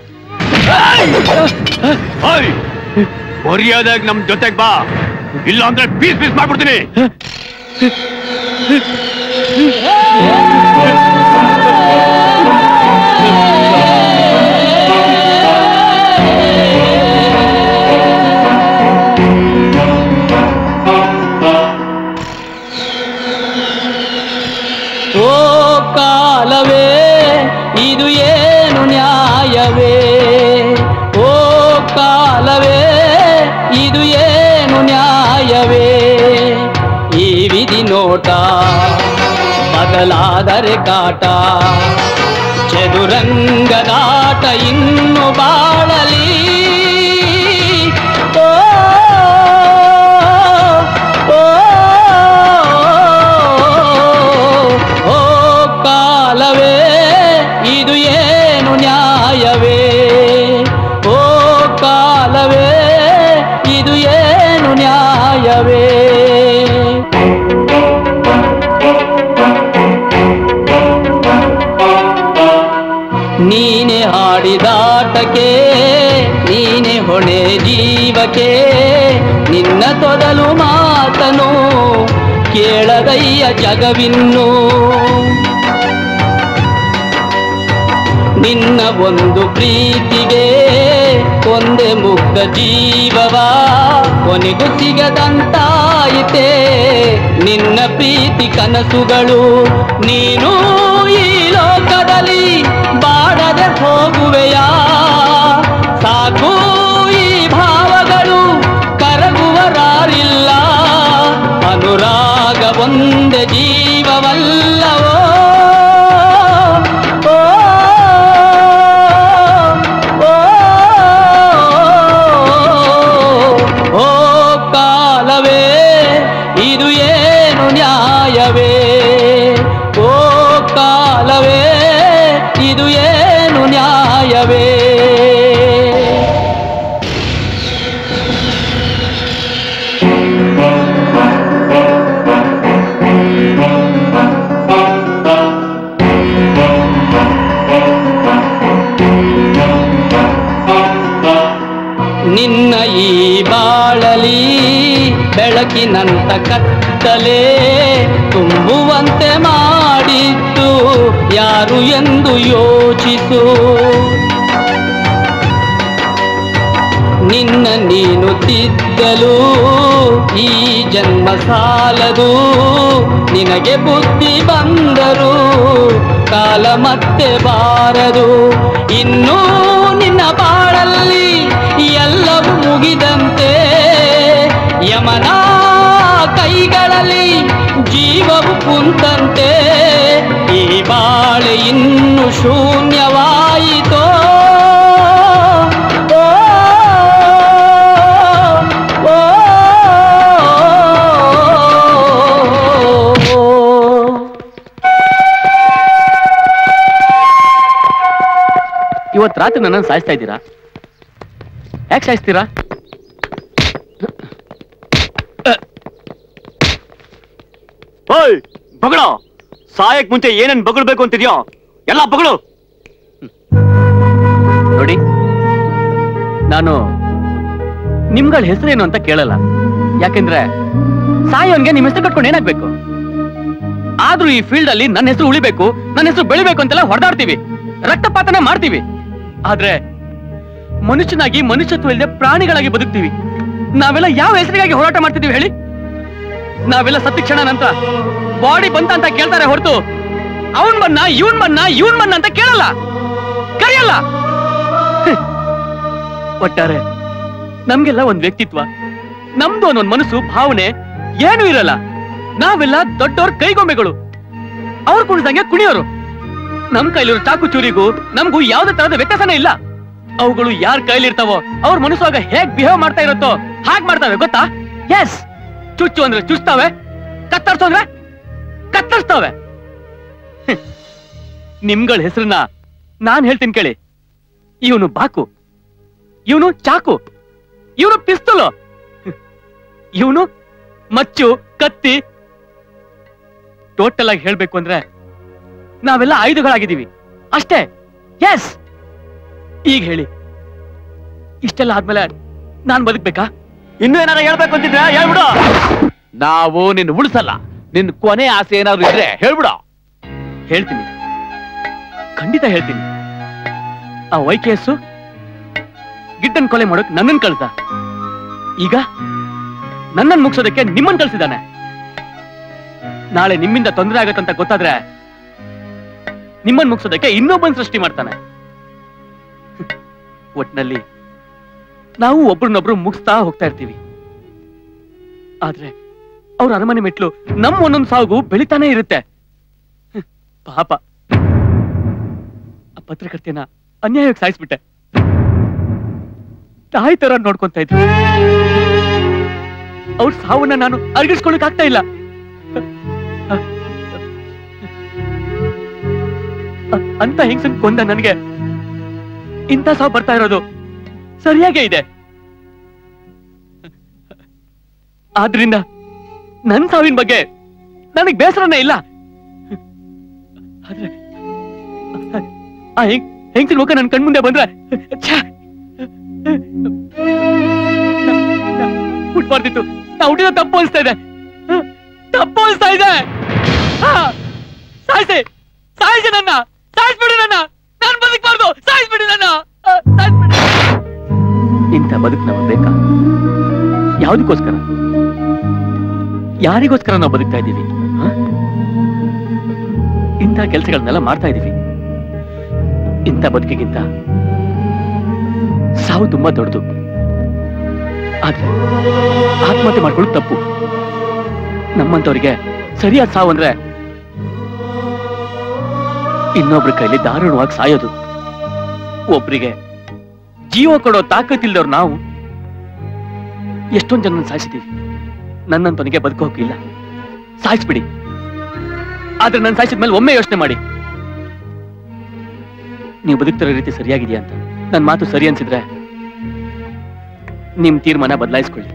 ಓಯ್ ಮರ್ಯಾದಾಗ ನಮ್ ಜೊತೆಗ್ ಬಾ ಇಲ್ಲ ಅಂದ್ರೆ ಪೀಸ್ ಪೀಸ್ ಮಾಡ್ಬಿಡ್ತೀನಿ ಓ ಕಾಲವೇ ಇದು ಏನು ನ್ಯಾಯವೇ ಓ ಕಾಲವೇ ಇದು ಏನು ನ್ಯಾಯವೇ ಈ ವಿಧಿ ನೋಟ ಬದಲಾದರೆ ಕಾಟ ಚದುರಂಗದಾಟ ಇನ್ನು ಬಾಳಲಿ ಓ, ಓ, ಓ ಕಾಲವೇ ಇದು ಏನು ನ್ಯಾಯವೇ ಓ ಕಾಲವೇ ಇದು ಏನು ನ್ಯಾಯವೇ ನೀನೆ ಹಾಡಿದಾಟಕ್ಕೆ ನೀನೆ ಹೊಣೆ ಜೀವಕ್ಕೆ ನಿನ್ನ ತೊದಲು ಮಾತನು ಕೇಳದಯ್ಯ ಜಗವಿನ್ನು ನಿನ್ನ ಒಂದು ಪ್ರೀತಿಗೆ ಒಂದೇ ಮುಗ್ಧ ಜೀವವ ಕೊನೆಗೂ ಸಿಗದಂತಾಯಿತೆ ನಿನ್ನ ಪ್ರೀತಿ ಕನಸುಗಳು ನೀನು ಈ ಲೋಕದಲ್ಲಿ ಬಾಡದೆ ಹೋಗುವೆಯಾ ಸಾಕು ಈ ಭಾವಗಳು ಕರಗುವರಾರಿಲ್ಲ ಅನುರಾಗ ಒಂದೇ ಜೀವವಲ್ಲವೋ ಓ, ಓ, ಓ ಕಾಲವೇ ಇದು ಏನು ನ್ಯಾಯವೇ ಓ ಕಾಲವೇ ಇದು ಏನು ನ್ಯಾಯವೇ ನಿನ್ನ ಈ ಬಾಳಲಿ ಬೆಳಕಿನಂತ ಕತ್ತಲೆ ತುಂಬುವಂತೆ ಮಾಡಿದ್ದು ಯಾರು ಎಂದು ಯೋಚಿಸು ನಿನ್ನ ನೀನು ತಿದ್ದಲು ಈ ಜನ್ಮ ಸಾಲದು ನಿನಗೆ ಬುದ್ಧಿ ಬಂದರು ಕಾಲ ಮತ್ತೆ ಬಾರದು ಇನ್ನೂ ನಿನ್ನ ಬಾಳಲ್ಲಿ ಎಲ್ಲವೂ ಮುಗಿದಂತೆ ಯಮನ ಕೈಗಳಲ್ಲಿ ಜೀವವು ಕುಂತಂತೆ ಈ ಬಾಳೆ ಇನ್ನು ಶೂನ್ಯವಾಯಿತೋ ಓ, ಓ, ಇವತ್ ರಾತ್ರಿ ನನ್ನನ್ನು ಸಾಯಿಸ್ತಾ ಇದ್ದೀರಾ ಯಾಕೆ ಸಾಯಿಸ್ತೀರಾ ಓಯ್ ಬಗಳ ಸಾಯಕ್ ಮುಂಚೆ ಏನೇನ್ ಬಗಳ್ಬೇಕು ಅಂತಿದ್ಯೋ ಎಲ್ಲ ಬಗಳು ನೋಡಿ ನಾನು ನಿಮ್ಗಳ ಹೆಸರೇನು ಅಂತ ಕೇಳಲ್ಲ ಯಾಕೆಂದ್ರೆ ಸಾಯೋನ್ಗೆ ನಿಮ್ ಹೆಸರು ಕಟ್ಕೊಂಡು ಏನಾಗ್ಬೇಕು ಆದ್ರೂ ಈ ಫೀಲ್ಡ್ ಅಲ್ಲಿ ನನ್ನ ಹೆಸರು ಉಳಿಬೇಕು ನನ್ನ ಹೆಸರು ಬೆಳಿಬೇಕು ಅಂತೆಲ್ಲ ಹೊಡೆದಾಡ್ತೀವಿ ರಕ್ತಪಾತನ ಮಾಡ್ತೀವಿ ಆದ್ರೆ ಮನುಷ್ಯನಾಗಿ ಮನುಷ್ಯತ್ವ ಇಲ್ಲದೆ ಪ್ರಾಣಿಗಳಾಗಿ ಬದುಕ್ತೀವಿ ನಾವೆಲ್ಲ ಯಾವ ಹೆಸರಿಗಾಗಿ ಹೋರಾಟ ಮಾಡ್ತಿದೀವಿ ಹೇಳಿ ನಾವೆಲ್ಲ ಸತ್ಯ ಕ್ಷಣ ನಂತರ ಬಾಡಿ ಬಂತ ಅಂತ ಕೇಳ್ತಾರೆ ಹೊರತು ಅವನ್ ಬನ್ನ ಇವನ್ ಬನ್ನ ಇವನ್ ಬನ್ನ ಅಂತ ಕೇಳಲ್ಲ ಕರೆಯಲ್ಲ ಒಟ್ಟಾರೆ ನಮ್ಗೆಲ್ಲ ಒಂದ್ ವ್ಯಕ್ತಿತ್ವ ನಮ್ದು ಒಂದೊಂದ್ ಮನಸ್ಸು ಭಾವನೆ ಏನೂ ಇರಲ್ಲ ನಾವೆಲ್ಲ ದೊಡ್ಡವ್ರ ಕೈಗೊಂಬೆಗಳು ಅವ್ರು ಕುಣಿದಂಗೆ ಕುಣಿಯೋರು ನಮ್ ಕೈಲಿರೋ ಚಾಕು ಚೂರಿಗೂ ನಮಗೂ ಯಾವ್ದೇ ತರದ ವ್ಯತ್ಯಾಸನೇ ಇಲ್ಲ ಅವುಗಳು ಯಾರ್ ಕೈಲಿರ್ತಾವೋ ಅವ್ರ ಮನಸ್ಸಾಗ ಹೇಗ್ ಬಿಹೇವ್ ಮಾಡ್ತಾ ಇರುತ್ತೋ ಹಾಗ್ ಮಾಡ್ತಾವೆ ಗೊತ್ತಾ ಎಸ್ ಚುಚ್ಚು ಅಂದ್ರೆ ಚುಚ್ತಾವೆ ಕತ್ತರ್ಸು ಅಂದ್ರೆ ಕತ್ತರಿಸ್ತಾವೆ ನಿಮ್ಗಳ ಹೆಸರನ್ನ ನಾನ್ ಹೇಳ್ತೀನಿ ಕೇಳಿ ಇವನು ಬಾಕು ಇವನು ಚಾಕು ಇವನು ಪಿಸ್ತೂಲು ಇವನು ಮಚ್ಚು ಕತ್ತಿ ಟೋಟಲ್ ಆಗಿ ಹೇಳ್ಬೇಕು ಅಂದ್ರೆ ನಾವೆಲ್ಲ ಆಯುಧಗಳಾಗಿದ್ದೀವಿ ಅಷ್ಟೇ ಎಸ್ ಈಗ ಹೇಳಿ ಇಷ್ಟೆಲ್ಲ ಆದ್ಮೇಲೆ ನಾನ್ ಬದುಕ್ಬೇಕಾ ಇನ್ನೂ ಏನಾರ ಹೇಳ್ಬೇಕು ಅಂತಿದ್ರೆ ಹೇಳ್ಬಿಡು ನಾವು ನಿನ್ನ ಉಳಿಸಲ್ಲ ನಿನ್ ಕೊನೆ ಆಸೆ ಏನಾದ್ರು ಇದ್ರೆ ಹೇಳ್ಬಿಡ ಹೇಳ್ತೀನಿ ಖಂಡಿತ ಹೇಳ್ತೀನಿ ಆ ವೈಕೆಯಸ್ಸು ಗಿಡ್ಡನ್ ಕೊಲೆ ಮಾಡೋಕ್ ನನ್ನನ್ ಕಳ್ಸ ಈಗ ನನ್ನನ್ ಮುಗ್ಸೋದಕ್ಕೆ ನಿಮ್ಮನ್ ಕಳ್ಸಿದಾನೆ ನಾಳೆ ನಿಮ್ಮಿಂದ ತೊಂದರೆ ಆಗತ್ತಂತ ಗೊತ್ತಾದ್ರೆ ನಿಮ್ಮನ್ ಮುಗ್ಸೋದಕ್ಕೆ ಇನ್ನೊಬ್ಬನ್ ಸೃಷ್ಟಿ ಮಾಡ್ತಾನೆ ಒಟ್ನಲ್ಲಿ ನಾವು ಒಬ್ರನ್ನೊಬ್ರು ಮುಗಿಸ್ತಾ ಹೋಗ್ತಾ ಇರ್ತೀವಿ ಆದ್ರೆ ಅವ್ರ ಅರಮನೆ ಮೆಟ್ಲು ನಮ್ ಒಂದೊಂದ್ ಸಾವು ಬೆಳಿತಾನೆ ಇರುತ್ತೆ ಹ್ಮ್, ಪಾಪ ಆ ಪತ್ರಕರ್ತೆನ ಅನ್ಯಾಯಕ್ಕೆ ಸಾಯಿಸ್ಬಿಟ್ಟೆ ತಾಯಿ ತರ ನೋಡ್ಕೊಂತ ಇದ್ವಿ ಅವ್ರ ಸಾವನ್ನ ನಾನು ಅರ್ಗಿಸ್ಕೊಳಕ್ ಆಗ್ತಾ ಇಲ್ಲ ಅ- ಅಂತ ಹೆಂಗ್ಸನ್ ಕೊಂದ ನನಗೆ ಇಂಥ ಸಾವು ಬರ್ತಾ ಇರೋದು ಸರಿಯಾಗೇ ಇದೆ ಆದ್ರಿಂದ ನನ್ ಸಾವಿನ ಬಗ್ಗೆ ನನಗ್ ಬೇಸರನೇ ಇಲ್ಲ ಆದ್ರೆ ಆ ಹೆಂಗ್ ಹೆಂಗ್ಸಿನ ಮುಖ ನನ್ ಕಣ್ಮುಂದೆ ಬಂದ್ರೆ ಛೆ! ಹುಟ್ಬಾರ್ದಿತ್ತು ನಾ ಹುಟ್ಟಿದ ತಪ್ಪು ಅನ್ಸ್ತಾ ಇದೆ ತಪ್ಪು ಅನ್ಸ್ತಾ ಇದೆ ಆ! ಸಾಯ್ಸಿ ಸಾಯಿಸಿ ನನ್ನ ಸಾಯಿಸ್ಬಿಡು ನನ್ನ ನಾನ್ ಬದುಕ್ಬಾರ್ದು ಸಾಯಿಸ್ಬಿಡು ನನ್ನ ಆ, ಸಾಯಿಸ್ಬಿಡು. ಇಂಥ ಬದುಕು ನಮಗೆ ಬೇಕಾ ಯಾವ್ದಕ್ಕೋಸ್ಕರ ಯಾರಿಗೋಸ್ಕರ ನಾವು ಬದುಕ್ತಾ ಇದ್ದೀವಿ ಆ? ಇಂಥ ಕೆಲಸಗಳನ್ನೆಲ್ಲ ಮಾಡ್ತಾ ಇದ್ದೀವಿ ಇಂಥ ಬದುಕಿಗಿಂತ ಸಾವು ತುಂಬಾ ದೊಡ್ಡದು ಆದ್ರೆ ಆತ್ಮಹತ್ಯೆ ಮಾಡ್ಕೊಳ್ಳೋದು ತಪ್ಪು ನಮ್ಮಂತವ್ರಿಗೆ ಸರಿಯಾದ ಸಾವು ಅಂದ್ರೆ ಇನ್ನೊಬ್ರ ಕೈಲಿ ದಾರುಣವಾಗಿ ಸಾಯೋದು ಒಬ್ರಿಗೆ ಜೀವ ಕೊಡೋ ತಾಕತ್ತಿಲ್ದವ್ರು ನಾವು ಎಷ್ಟೊಂದ್ ಜನ ಸಾಯಿಸಿದೀವಿ ನನ್ನಂತವನಿಗೆ ಬದುಕೋಕಿಲ್ಲ ಸಾಯಿಸ್ಬಿಡಿ ಆದ್ರೆ ನಾನು ಸಾಯಿಸಿದ್ಮೇಲೆ ಒಮ್ಮೆ ಯೋಚನೆ ಮಾಡಿ ನೀವು ಬದುಕ್ತಿರೋ ರೀತಿ ಸರಿಯಾಗಿದೆಯಾ ಅಂತ ನನ್ನ ಮಾತು ಸರಿ ಅನ್ಸಿದ್ರೆ ನಿಮ್ ತೀರ್ಮಾನ ಬದಲಾಯಿಸ್ಕೊಳ್ಳಿ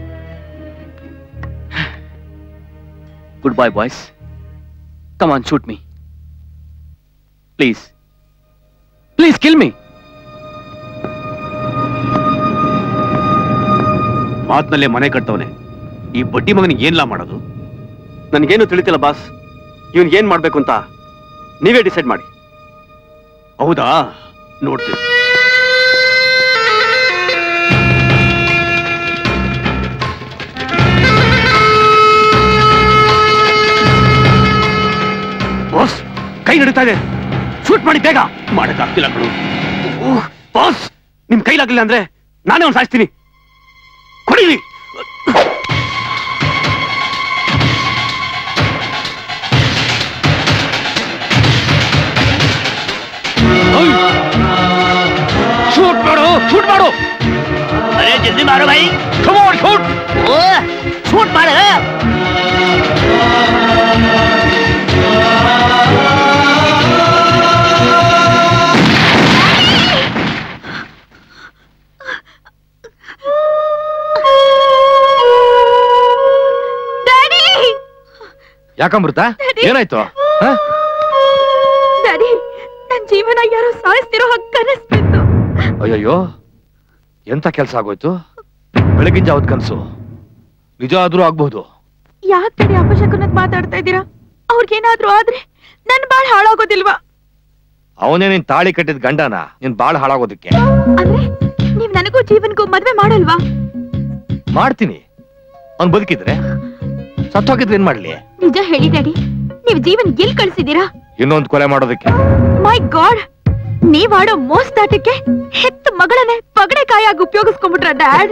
good bye boys come on shoot me please please kill me ಮಾತ್ನಲ್ಲೇ ಮನೆ ಕಟ್ಟವನೆ ಈ ಬಡ್ಡಿ ಮಗನಿಗೆ ಏನ್ಲಾ ಮಾಡೋದು ನನ್ಗೇನು ತಿಳಿತಿಲ್ಲ ಬಾಸ್ ಇವನ್ ಏನ್ ಮಾಡ್ಬೇಕು ಅಂತ ನೀವೇ ಡಿಸೈಡ್ ಮಾಡಿ ಹೌದಾ ನೋಡ್ತೀನಿ ಬಾಸ್ ಕೈ ನಡೀತಾ ಇದೆ ಶೂಟ್ ಮಾಡಿ ಬೇಗ ಮಾಡಕ್ಕಾಗ್ತಿಲ್ಲ ಕಣು ಓಹ್, ಬಾಸ್ ನಿಮ್ ಕೈಲಾಗ್ಲಿಲ್ಲ ಅಂದ್ರೆ ನಾನೇ ಅವ್ನು ಸಾಯಿಸ್ತೀನಿ ಕೊಡಿಲಿ ಶೂಟ್ ಮಾಡು ಶೂಟ್ ಮಾಡು ಅರೆ ಜಲ್ದಿ ಮಾಡು ಭಾई ಕಮ್ ಆನ್ ಶೂಟ್ ಓ ಶೂಟ್ ಮಾಡು ಡ್ಯಾಡಿ ಯಾಕಂಬೃತ ಏನಾಯ್ತು ಹ? ಡ್ಯಾಡಿ ನನ್ ಜೀವನ ಯಾರೋ ಸಾಯಿಸ್ತಿರೋ ಹಾಗೆ ಕನಸ್ಬಿತ್ತು ಅಯ್ಯಯ್ಯೋ ಎಂತ ಕೆಲ್ಸ ಆಗೋಯ್ತು ಬೆಳಗಿನ ಜಾವದ್ ಕನ್ಸು ನಿಜ ಆದ್ರೂ ಆಗ್ಬಹುದು ಯಾಕೆ ಡ್ಯಾಡಿ ಅಪಶಕುನತ್ ಮಾತಾಡ್ತಾ ಇದ್ದೀರಾ ಅವ್ರಿಗೇನಾದ್ರೂ ಆದ್ರೆ ನನ್ ಬಾಳ್ ಹಾಳಾಗೋದಿಲ್ವಾ ಅವನೇ ನಿನ್ ತಾಳಿ ಕಟ್ಟಿದ ಗಂಡನ ನಿನ್ ಬಾಳ್ ಹಾಳಾಗೋದಕ್ಕೆ ಅಂದ್ರೆ ನೀವ್ ನನಗೂ ಜೀವನ್ಗೂ ಮದ್ವೆ ಮಾಡಲ್ವಾ ಮಾಡ್ತೀನಿ ಅವ್ನ್ ಬದುಕಿದ್ರೆ ಸತ್ತೋಗಿದ್ರೆ ಏನ್ ಮಾಡ್ಲಿ ನಿಜ ಹೇಳಿ ಡ್ಯಾಡಿ ನೀವ್ ಜೀವನ್ ಎಲ್ ಕಳ್ಸಿದೀರಾ ಇನ್ನೊಂದ್ ಕೊಲೆ ಮಾಡೋದಕ್ಕೆ ಮೈ ಗಾಡ್ ನೀವಾಡೋ ಮೋಸ್ತಾಟಕ್ಕೆ ಹೆತ್ತ ಮಗಳನ್ನೇ ಪಗಡೆಕಾಯಾಗಿ ಉಪಯೋಗಿಸ್ಕೊಂಡ್ಬಿಟ್ರ ಡ್ಯಾಡ್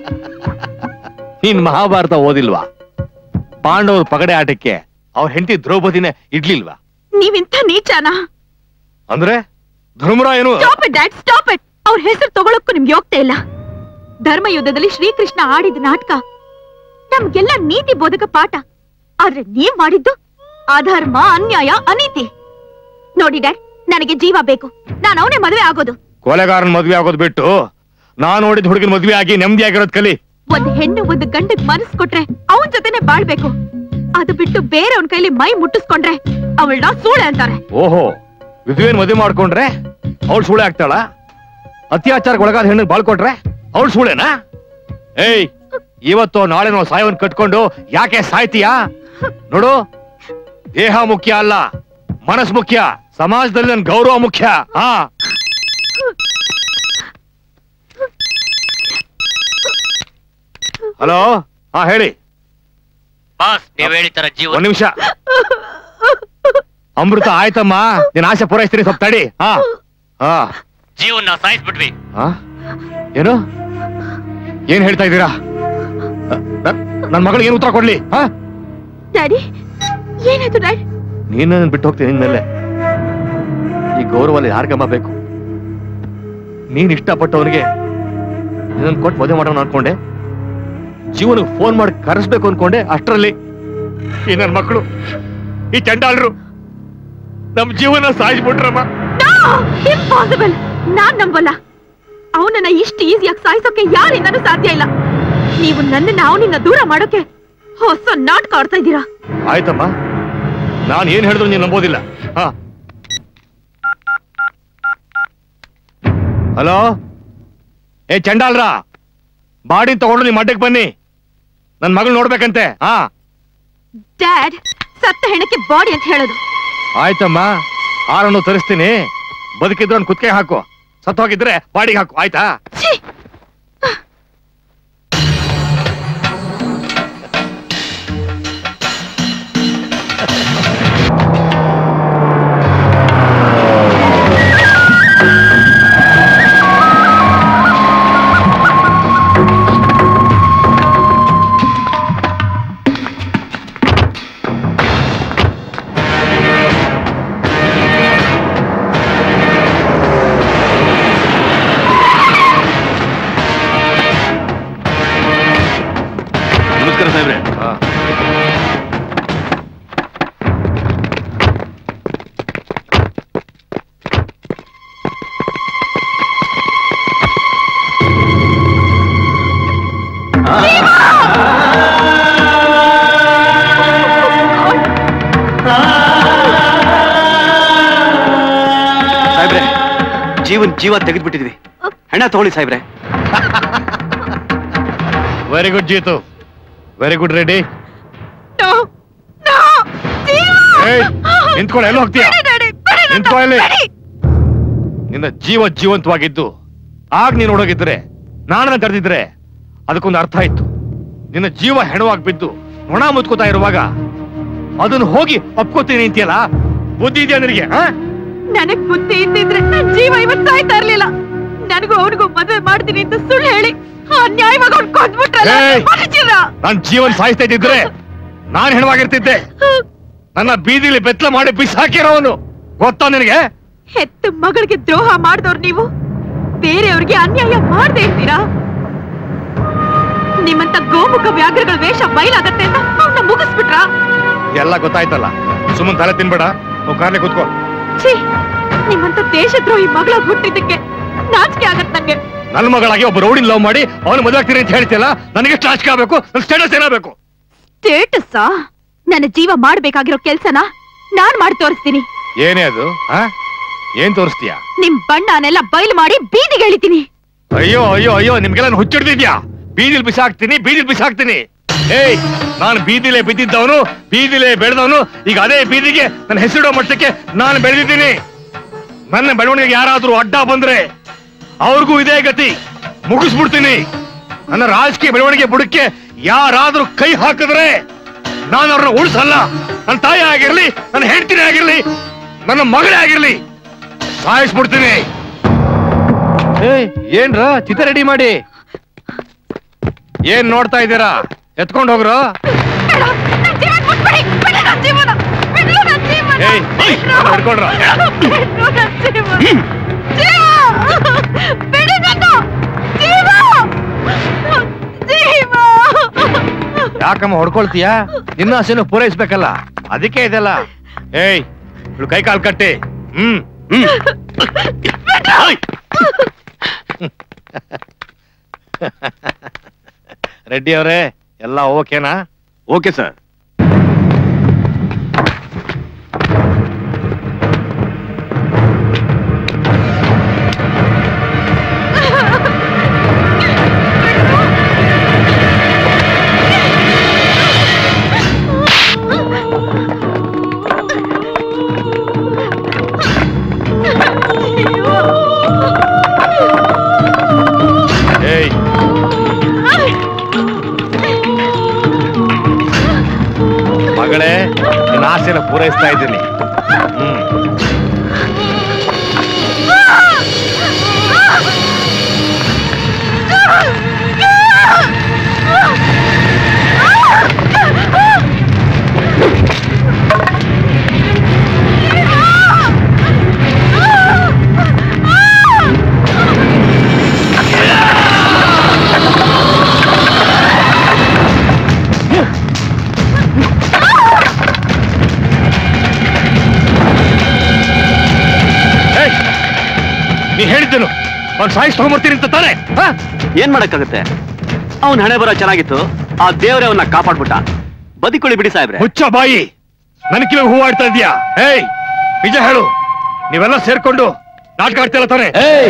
ನೀನ್ ಮಹಾಭಾರತ ಓದಿಲ್ವಾ ಪಾಂಡವರು ಪಗಡೆ ಆಟಕ್ಕೆ ಅವ್ರ ಹೆಂಡತಿ ದ್ರೌಪದಿನೇ ಇಡ್ಲಿಲ್ವಾ ನೀವಿಂತ ನೀಚಾನಾ ಅಂದ್ರೆ ಧರ್ಮರಾಯನು stop it dad stop it ಅವ್ರ ಹೆಸರು ತಗೊಳಕ್ಕೂ ನಿಮ್ಗೆ ಹೋಗ್ತಾ ಇಲ್ಲ ಧರ್ಮ ಯುದ್ಧದಲ್ಲಿ ಶ್ರೀಕೃಷ್ಣ ಆಡಿದ ನಾಟಕ ನಮ್ಗೆಲ್ಲ ನೀತಿ ಬೋಧಕ ಪಾಠ ಆದ್ರೆ ನೀವ್ ಮಾಡಿದ್ದು ಅಧರ್ಮ ಅನ್ಯಾಯ ಅನೀತಿ ನೋಡಿ ಡ್ಯಾಡ್ ನನಗೆ ಜೀವ ಬೇಕು ನಾನು ಅವನೇ ಮದುವೆ ಆಗೋದು ಕೊಲೆಗಾರನ್ ಮದ್ವೆ ಆಗೋದ್ ಬಿಟ್ಟು ನಾನ್ ನೋಡಿದ ಹುಡುಗನ ಮದ್ವೆ ಆಗಿ ನೆಮ್ಮದಿ ಆಗಿರೋದ್ ಕಲಿ ಒಂದ್ ಹೆಣ್ಣು ಒಂದು ಗಂಡಗ್ ಮನಸ್ ಕೊಟ್ರೆ ಅವನ್ ಜೊತೆನೆ ಬಾಳ್ಬೇಕು ಅದು ಬಿಟ್ಟು ಬೇರೆಯವನ್ ಕೈಲಿ ಮೈ ಮುಟ್ಟಿಸ್ಕೊಂಡ್ರೆ ಅವಳನ್ನ ಸೂಳೆ ಅಂತಾರೆ ಓಹೋ ವಿಧುವೇನ್ ಮದುವೆ ಮಾಡ್ಕೊಂಡ್ರೆ ಅವಳು ಸೂಳೆ ಆಗ್ತಾಳ ಅತ್ಯಾಚಾರಕ್ಕೆ ಒಳಗಾದ ಹೆಣ್ಣು ಬಾಳ್ಕೊಟ್ರೆ ಅವಳು ಸೂಳೆನಾ ಏಯ್ ಇವತ್ತು ನಾಳೆ ನಾವು ಸಾಯವನ್ ಕಟ್ಕೊಂಡು ಯಾಕೆ ಸಾಯ್ತೀಯಾ ನೋಡು ದೇಹ ಮುಖ್ಯ ಅಲ್ಲ ಮನಸ್ ಮುಖ್ಯ ಸಮಾಜದಲ್ಲಿ ನನ್ ಗೌರವ ಮುಖ್ಯ ಹಾ ಹಲೋ ಹಾ ಹೇಳಿ ಬಾಸ್ ನೀವ್ ಹೇಳಿತರ ಜೀವ ಒಂದ್ ನಿಮಿಷ ಅಮೃತ ಆಯ್ತಮ್ಮ ನಿನ್ ಆಸೆ ಪೂರೈಸ್ತೀನಿ ಸ್ವಲ್ಪ ತಡಿ ಹಾ ಹಾ ಜೀವನ್ ನಾವು ಸಾಯಿಸ್ಬಿಟ್ವಿ ಹಾ ಏನು ಏನ್ ಹೇಳ್ತಾ ಇದ್ದೀರಾ ನನ್- ನನ್ ಮಗಳಿಗೆ ಏನ್ ಉತ್ತರ ಕೊಡ್ಲಿ ಹಾ ಡ್ಯಾಡಿ ಏನಾಯ್ತು ಡ್ಯಾಡ್ ನೀನ್ ನನ್ನನ್ ಬಿಟ್ಟು ಹೋಗ್ತೀನಿ ನಿನ್ಮೇಲೆ ಈ ಗೌರವ ಯಾರಿಗಮ್ಮ ಬೇಕು ನೀನ್ ಇಷ್ಟಪಟ್ಟವನಿಗೆ ಇದನ್ನ ಕೊಟ್ಟು ಮದುವೆ ಮಾಡೋಣ ಅನ್ಕೊಂಡೆ ಜೀವನಕ್ಕೆ ಫೋನ್ ಮಾಡಿ ಕರೆಸ್ಬೇಕು ಅನ್ಕೊಂಡೆ ಅಷ್ಟರಲ್ಲಿ ಈ ನನ್ ಮಕ್ಕಳು ಈ ಚಂಡಾಲರು ನಮ್ ಜೀವನ ಸಾಯಿಸ್ಬಿಟ್ರಮ್ಮ ಇಂಪಾಸಿಬಲ್ ನಾನ್ ನಂಬಲ್ಲ ಅವನನ್ನ ಇಷ್ಟು ಈಸಿಯಾಗಿ ಸಾಯಿಸೋಕೆ ಯಾರಿಂದನೂ ಸಾಧ್ಯ ಇಲ್ಲ ನೀವು ನನ್ನನ್ನ ಅವನಿಂದ ದೂರ ಮಾಡೋಕೆ ಹೊಸ ನಾಟಕ ಆಡ್ತಾ ಇದ್ದೀರಾ ಆಯ್ತಮ್ಮ ನಾನ್ ಏನ್ ಹೇಳಿದ್ರು ನೀನ್ ನಂಬೋದಿಲ್ಲ ಹಾ ಹಲೋ ಏ ಚಂಡಾಲ್ರ ಬಾಡಿ ತಗೊಂಡು ನಿಮ್ ಅಡ್ಡಕ್ಕೆ ಬನ್ನಿ ನನ್ ಮಗಳು ನೋಡ್ಬೇಕಂತೆ ಹಾ ಡ್ಯಾಡ್ ಸತ್ತ ಹೆಣಕ್ಕೆ ಬಾಡಿ ಅಂತ ಹೇಳೋದು ಆಯ್ತಮ್ಮ ಹಾರನ್ನು ತರಿಸ್ತೀನಿ ಬದುಕಿದ್ರು ಅವ್ನ್ ಕುತ್ತಿಗೆ ಹಾಕು ಸತ್ತು ಹೋಗಿದ್ರೆ ಬಾಡಿಗೆ ಹಾಕು ಆಯ್ತಾ ನಮಸ್ಕಾರ ಸಾಹೇಬ್ರೆ ಸಾಹೇಬ್ರೆ ಜೀವನ್ ಜೀವ ತೆಗೆದ್ಬಿಟ್ಟಿದ್ವಿ ಹಣ ತಗೊಳ್ಳಿ ಸಾಹೇಬ್ರೆ very good Jeetu very good ready ನಿಂತ್ಕೊಳ್ಳಿ ಎಲ್ಲಿ ಹೋಗ್ತೀಯ ನಿಂತ್ಕೊ ಇಲ್ಲಿ ನಿನ್ನ ಜೀವ ಜೀವಂತವಾಗಿದ್ದು ಆಗ ನೀನು ಹೊಡೋಗಿದ್ರೆ ನಾನನ್ನ ತಡೆದಿದ್ರೆ ಅದಕ್ಕೊಂದು ಅರ್ಥ ಇತ್ತು ನಿನ್ನ ಜೀವ ಹೆಣವಾಗಿ ಬಿದ್ದು ನೊಣ ಮುತ್ಕೋತಾ ಇರುವಾಗ ಅದನ್ನು ಹೋಗಿ ಒಪ್ಕೋತೀನಿ ಅಂತೀಯಲ್ಲ ಬುದ್ಧಿ ಇದೆಯಾ ನಿನಗೆ ಆ? ನನಗ್ ಬುದ್ಧಿ ಇದ್ದಿದ್ರೆ ನನ್ ಜೀವ ಇವತ್ ಸಾಯ್ತಾ ಇರ್ಲಿಲ್ಲ ನನಗೂ ಅವನಿಗೂ ಮದ್ವೆ ಮಾಡ್ತೀನಿ ಅಂತ ಸುಳ್ಳು ಹೇಳಿ ಅನ್ಯಾಯವಾಗಿ ಅವ್ನು ಕೊಂದ್ಬಿಟ್ರಲ್ಲ ಏಯ್! ಮನುಷ್ಯರ. ನಾನ್ ಜೀವನ್ ಸಾಯಿಸ್ತಾ ಇದ್ದಿದ್ರೆ ನಾನ್ ಹೆಣವಾಗಿರ್ತಿದ್ದೆ ನನ್ನ ಬೀದಿಲಿ ಬೆತ್ತಲ ಮಾಡಿ ಬಿಸಾಕಿರೋವನು ಗೊತ್ತಾ ನಿನಗೆ ಹೆತ್ತ ಮಗಳಿಗೆ ದ್ರೋಹ ಮಾಡಿದವ್ರು ನೀವು ಬೇರೆಯವ್ರಿಗೆ ಅನ್ಯಾಯ ಮಾಡದೇ ಇರ್ತೀರಾ ನಿಮ್ಮಂತ ಗೋಮುಖ ವ್ಯಾಘ್ರಗಳ ವೇಷ ಬಯಲಾಗತ್ತೆ ಅಂತ ಅವನ್ನ ಮುಗಿಸ್ಬಿಟ್ರ ಎಲ್ಲ ಗೊತ್ತಾಯ್ತಲ್ಲ ಸುಮ್ಮನ್ ತಲೆ ತಿನ್ಬೇಡ ನೀವು ಕಾರ್ಲೆ ಕೂತ್ಕೋ ಛೀ ನಿಮ್ಮಂತ ದೇಶದ್ರೋಹಿ ಮಗಳ ಹುಟ್ಟಿದ್ದಕ್ಕೆ ನಾಚಿಕೆ ಆಗತ್ ನಂಗೆ ನನ್ನ ಮಗಳಾಗಿ ಒಬ್ಬ ರೌಡಿನ ಲವ್ ಮಾಡಿ ಅವನು ಮದುವೆ ಆಗ್ತೀನಿ ಅಂತ ಹೇಳ್ತಿಯಲ್ಲ ನನಗೆ ನಾಚಿಕೆ ಆಗ್ಬೇಕು ನನ್ನ ಸ್ಟೇಟಸ್ ಏನಾಗಬೇಕು ಸ್ಟೇಟಸ್ ನನ್ನ ಜೀವ ಮಾಡ್ಬೇಕಾಗಿರೋ ಕೆಲ್ಸನ ನಾನ್ ಮಾಡಿ ತೋರಿಸ್ತೀನಿ ಏನೇ ಅದು ಆ? ಏನ್ ತೋರಿಸ್ತೀಯಾ ನಿಮ್ ಬಣ್ಣನೆಲ್ಲ ಬಯಲು ಮಾಡಿ ಬೀದಿಗೆ ಎಳಿತೀನಿ ಅಯ್ಯೋ ಅಯ್ಯೋ ಅಯ್ಯೋ ನಿಮ್ಗೆಲ್ಲ ಹುಚ್ಚಿಡ್ದಿದ್ಯಾ ಬೀದಿಲ್ ಬಿಸಾಕ್ತೀನಿ ಬೀದಿಲ್ ಬಿಸಾಕ್ತೀನಿ ಏಯ್ ನಾನು ಬೀದಿಲೇ ಬಿದ್ದಿದ್ದವನು ಬೀದಿಲೇ ಬೆಳೆದವನು ಈಗ ಅದೇ ಬೀದಿಗೆ ನನ್ನ ಹೆಸರಿಡೋ ಮಟ್ಟಕ್ಕೆ ನಾನು ಬೆಳೆದಿದ್ದೀನಿ ನನ್ನ ಬೆಳವಣಿಗೆಗೆ ಯಾರಾದ್ರೂ ಅಡ್ಡ ಬಂದ್ರೆ ಅವ್ರಿಗೂ ಇದೇ ಗತಿ ಮುಗಿಸ್ಬಿಡ್ತೀನಿ ನನ್ನ ರಾಜಕೀಯ ಬೆಳವಣಿಗೆ ಬುಡಕ್ಕೆ ಯಾರಾದ್ರೂ ಕೈ ಹಾಕಿದ್ರೆ ನಾನು ಅವ್ರನ್ನ ಉಳಿಸಲ್ಲ ನನ್ನ ತಾಯಿ ಆಗಿರ್ಲಿ ನನ್ನ ಹೆಂಡತಿನೇ ಆಗಿರ್ಲಿ ನನ್ನ ಮಗಳೇ ಆಗಿರ್ಲಿ ಸಾಯಿಸ್ಬಿಡ್ತೀನಿ ಏಯ್ ಏನ್ರ ಚಿತೆ ರೆಡಿ ಮಾಡಿ ಏನ್ ನೋಡ್ತಾ ಇದ್ದೀರಾ ಎತ್ಕೊಂಡು ಹೋಗ್ರು ಏಯ್ ಹಿಡ್ಕೊಳ್ರ ಯಾಕಮ್ಮ ಹೊಡ್ಕೊಳ್ತೀಯಾ ನಿನ್ನ ಆಸೆನು ಪೂರೈಸ್ಬೇಕಲ್ಲ ಅದಕ್ಕೆ ಇದೆಲ್ಲ ಏಯ್ ಇವ್ಳು ಕೈ ಕಾಲ್ ಕಟ್ಟಿ ಹ್ಮ್ ಹ್ಮ್ ರೆಡ್ಡಿ ಅವರೇ ಎಲ್ಲ ಓಕೆನಾ ಓಕೆ ಸರ್ ಏಯ್ ಮಗಳೇ ನಿನ್ನ ಆಸೆನ ಪೂರೈಸ್ತಾ ಇದ್ದೀನಿ ಹ್ಮ್ ಏಯ್! ನೀ ಹೇಳಿದ್ದನು ಅವ್ನು ಸಾಯಿಸ್ ತಗೊಂಡ್ಬರ್ತೀನಿ ಅಂತ ತಾನೆ ಏನ್ ಮಾಡಕ್ಕಾಗತ್ತೆ ಅವನ್ ಹಣೆ ಬರೋ ಚೆನ್ನಾಗಿತ್ತು ಆ ದೇವರೇ ಅವನ್ನ ಕಾಪಾಡ್ಬಿಟ್ಟ ಬದುಕೊಳ್ಳಿ ಬಿಡಿ ಸಾಹೇಬ್ರೆ ಮುಚ್ಚ ಬಾಯಿ ನನ್ ಕಿವಿ ಹೂವಾಡ್ತಾ ಇದೀಯಾ ಏಯ್ ನಿಜ ಹೇಳು ನೀವೆಲ್ಲ ಸೇರ್ಕೊಂಡು ನಾಟಕ ಆಡ್ತಿಲ್ಲ ತಾನೆ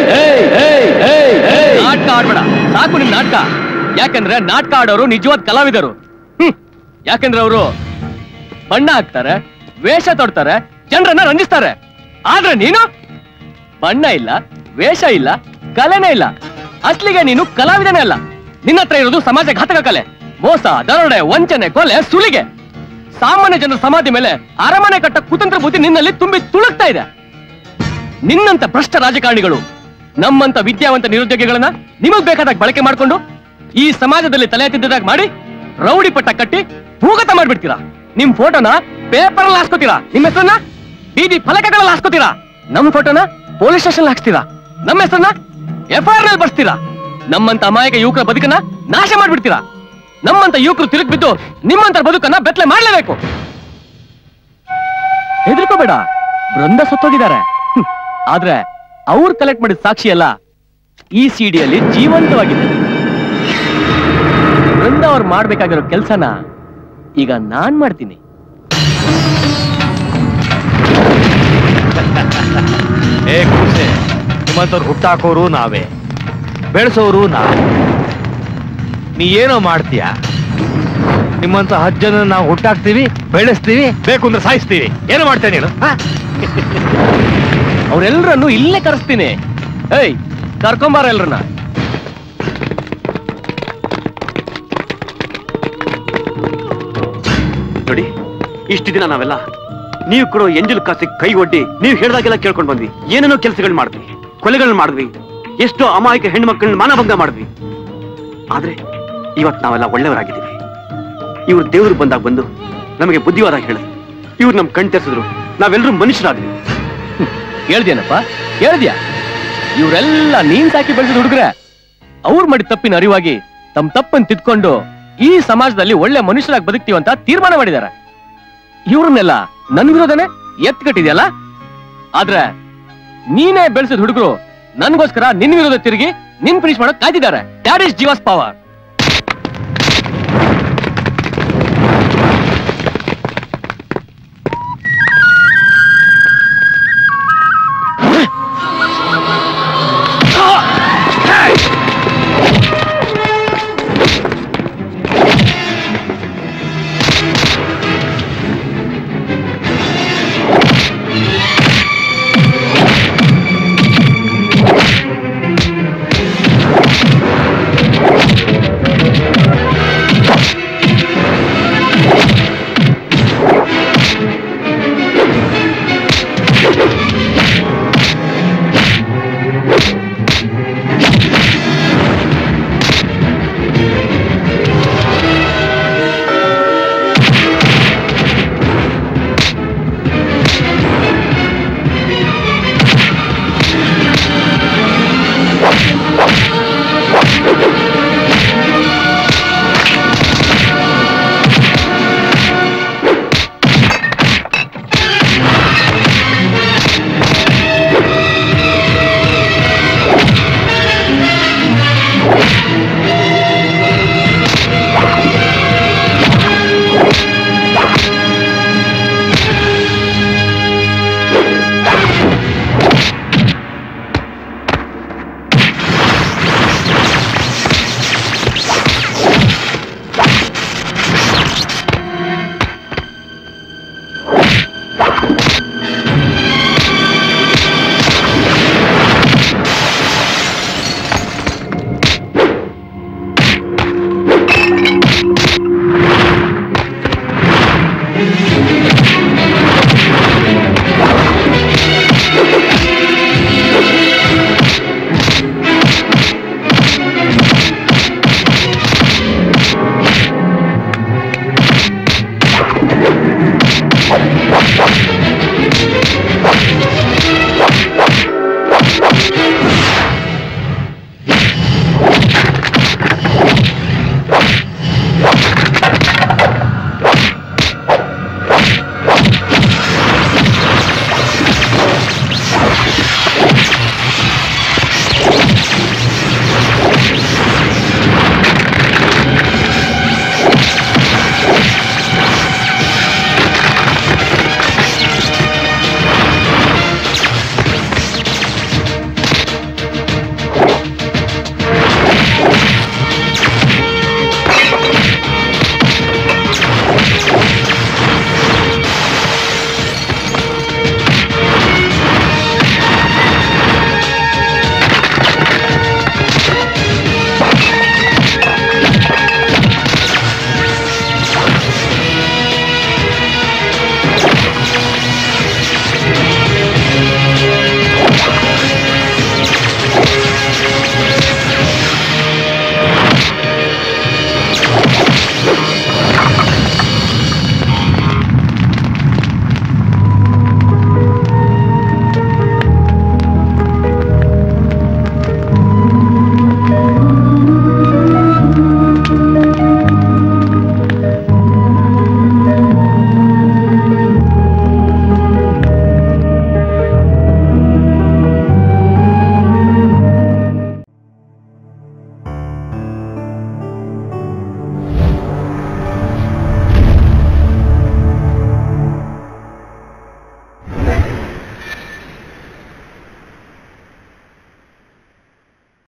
ನಾಟಕ ಆಡ್ಬೇಡ ಸಾಕು ನಿಮ್ ನಾಟಕ ಯಾಕಂದ್ರೆ ನಾಟಕ ಆಡೋರು ನಿಜವಾದ ಕಲಾವಿದರು ಹ್ಮ್. ಯಾಕಂದ್ರೆ ಅವರು ಬಣ್ಣ ಹಾಕ್ತಾರೆ ವೇಷ ತೊಡ್ತಾರೆ ಜನರನ್ನ ರಂಜಿಸ್ತಾರೆ ಆದ್ರೆ ನೀನು ಬಣ್ಣ ಇಲ್ಲ ವೇಷ ಇಲ್ಲ ಕಲೆನೇ ಇಲ್ಲ ಅಸ್ಲಿಗೆ ನೀನು ಕಲಾವಿದನೇ ಅಲ್ಲ ನಿನ್ನ ಹತ್ರ ಇರೋದು ಸಮಾಜ ಘಾತಕ ಕಲೆ ಮೋಸ ದರೋಡೆ ವಂಚನೆ ಕೊಲೆ ಸುಲಿಗೆ ಸಾಮಾನ್ಯ ಜನರ ಸಮಾಧಿ ಮೇಲೆ ಅರಮನೆ ಕಟ್ಟ ಕುತಂತ್ರ ಬುದ್ಧಿ ನಿನ್ನಲ್ಲಿ ತುಂಬಿ ತುಳುಕ್ತಾ ಇದೆ ನಿನ್ನಂತ ಭ್ರಷ್ಟ ರಾಜಕಾರಣಿಗಳು ನಮ್ಮಂತ ವಿದ್ಯಾವಂತ ನಿರುದ್ಯೋಗಿಗಳನ್ನ ನಿಮಗ್ ಬೇಕಾದಾಗ ಬಳಕೆ ಮಾಡ್ಕೊಂಡು ಈ ಸಮಾಜದಲ್ಲಿ ತಲೆ ಎತ್ತಿದ್ದಾಗ ಮಾಡಿ ರೌಡಿ ಪಟ್ಟ ಕಟ್ಟಿ ಭೂಗತ ಮಾಡ್ಬಿಡ್ತೀರಾ ನಿಮ್ ಫೋಟೋನ ಪೇಪರ್ ಅಲ್ಲಿ ಹಾಸ್ಕೋತೀರಾ ನಿಮ್ಮ ಹೆಸರನ್ನ ಬೀದಿ ಫಲಕಗಳಲ್ಲಿ ಹಾಸ್ಕೋತೀರಾ ನಮ್ ಫೋಟೋನ ಪೊಲೀಸ್ ಸ್ಟೇಷನ್ ಹಾಕ್ಸ್ತೀರಾ ನಮ್ಮ ಹೆಸರನ್ನ ಎಫ್ ಐ ಆರ್ ನಲ್ಲಿ ಬರ್ಸ್ತೀರಾ ನಮ್ಮಂತ ಅಮಾಯಕ ಯುವಕರ ಬದುಕನ್ನ ನಾಶ ಮಾಡ್ಬಿಡ್ತೀರಾ ನಮ್ಮಂತ ಯುವಕರು ತಿರುಗಿ ಬಿದ್ದು ನಿಮ್ಮಂತ ಬದುಕನ್ನ ಬೆತ್ತಲೆ ಮಾಡ್ಲೇಬೇಕು ಹೆದರ್ಕೋಬೇಡ ಬೃಂದ ಸತ್ತೋಗಿದ್ದಾರೆ ಹ್ಮ್. ಆದ್ರೆ ಅವ್ರು ಕಲೆಕ್ಟ್ ಮಾಡಿದ ಸಾಕ್ಷಿ ಎಲ್ಲ ಈ ಸಿಡಿಯಲ್ಲಿ ಜೀವಂತವಾಗಿದೆ ಬೃಂದ ಅವ್ರು ಮಾಡ್ಬೇಕಾಗಿರೋ ಕೆಲ್ಸನ ಈಗ ನಾನ್ ಮಾಡ್ತೀನಿ ಏ ಕೂಸೆ ನಿಮ್ಮಂತವ್ರು ಹುಟ್ಟಾಕೋರು ನಾವೇ ಬೆಳೆಸೋರು ನಾವೇ ನೀ ಏನೋ ಮಾಡ್ತೀಯ ನಿಮ್ಮಂತ ಹತ್ತು ಜನ ನಾವು ಹುಟ್ಟಾಕ್ತೀವಿ ಬೆಳೆಸ್ತೀವಿ ಬೇಕು ಅಂದ್ರೆ ಸಾಯಿಸ್ತೀವಿ ಏನು ಮಾಡ್ತೇನೆ ನೀನು ಹ? ಅವ್ರೆಲ್ರನ್ನು ಇಲ್ಲೇ ಕರೆಸ್ತೀನಿ ಏಯ್ ಕರ್ಕೊಂಬಾರ ಎಲ್ರನ್ನ ನೋಡಿ ಇಷ್ಟು ದಿನ ನಾವೆಲ್ಲ ನೀವು ಕೊಡೋ ಎಂಜಲ್ ಕಾಸಿಗೆ ಕೈ ಒಡ್ಡಿ ನೀವು ಹೇಳ್ದಾಗೆಲ್ಲ ಕೇಳ್ಕೊಂಡ್ ಬಂದ್ವಿ ಏನೇನೋ ಕೆಲಸಗಳು ಮಾಡಿದ್ವಿ ಕೊಲೆಗಳನ್ನ ಮಾಡಿದ್ವಿ ಎಷ್ಟೋ ಅಮಾಯಕ ಹೆಣ್ಮಕ್ಳನ್ನ ಮಾನಭಂಗ ಮಾಡಿದ್ವಿ ಆದ್ರೆ ಇವತ್ ನಾವೆಲ್ಲ ಒಳ್ಳೆಯವರಾಗಿದ್ದೀವಿ ಇವ್ರು ದೇವ್ರು ಬಂದಾಗ ಬಂದು ನಮಗೆ ಬುದ್ಧಿವಾದ ಹೇಳಿದ್ರು ಇವ್ರು ನಮ್ ಕಣ್ ತೆರೆಸಿದ್ರು ನಾವೆಲ್ಲರೂ ಮನುಷ್ಯರಾದ್ವಿ ಹೇಳ್ದೇನಪ್ಪ ಹೇಳ್ದ್ಯಾ ಇವರೆಲ್ಲ ನೀನ್ ಸಾಕಿ ಬೆಳೆಸಿದ ಹುಡುಗ್ರೆ ಅವ್ರು ಮಾಡಿದ ತಪ್ಪಿನ ಅರಿವಾಗಿ ತಮ್ಮ ತಪ್ಪನ್ನು ತಿದ್ಕೊಂಡು ಈ ಸಮಾಜದಲ್ಲಿ ಒಳ್ಳೆ ಮನುಷ್ಯರಾಗಿ ಬದುಕ್ತೀವಂತ ತೀರ್ಮಾನ ಮಾಡಿದ್ದಾರೆ ಇವ್ರನ್ನೆಲ್ಲ ನನ್ ವಿರೋಧನೆ ಎತ್ಕಟ್ಟಿದ್ಯಲ್ಲ ಆದ್ರೆ ನೀನೇ ಬೆಳೆಸಿದ ಹುಡುಗರು ನನ್ಗೋಸ್ಕರ ನಿನ್ ವಿರೋಧ ತಿರುಗಿ ನಿನ್ ಫಿನಿಶ್ ಮಾಡಕ್ ಕಾಯ್ತಿದ್ದಾರೆ that is Jeeva's power Thank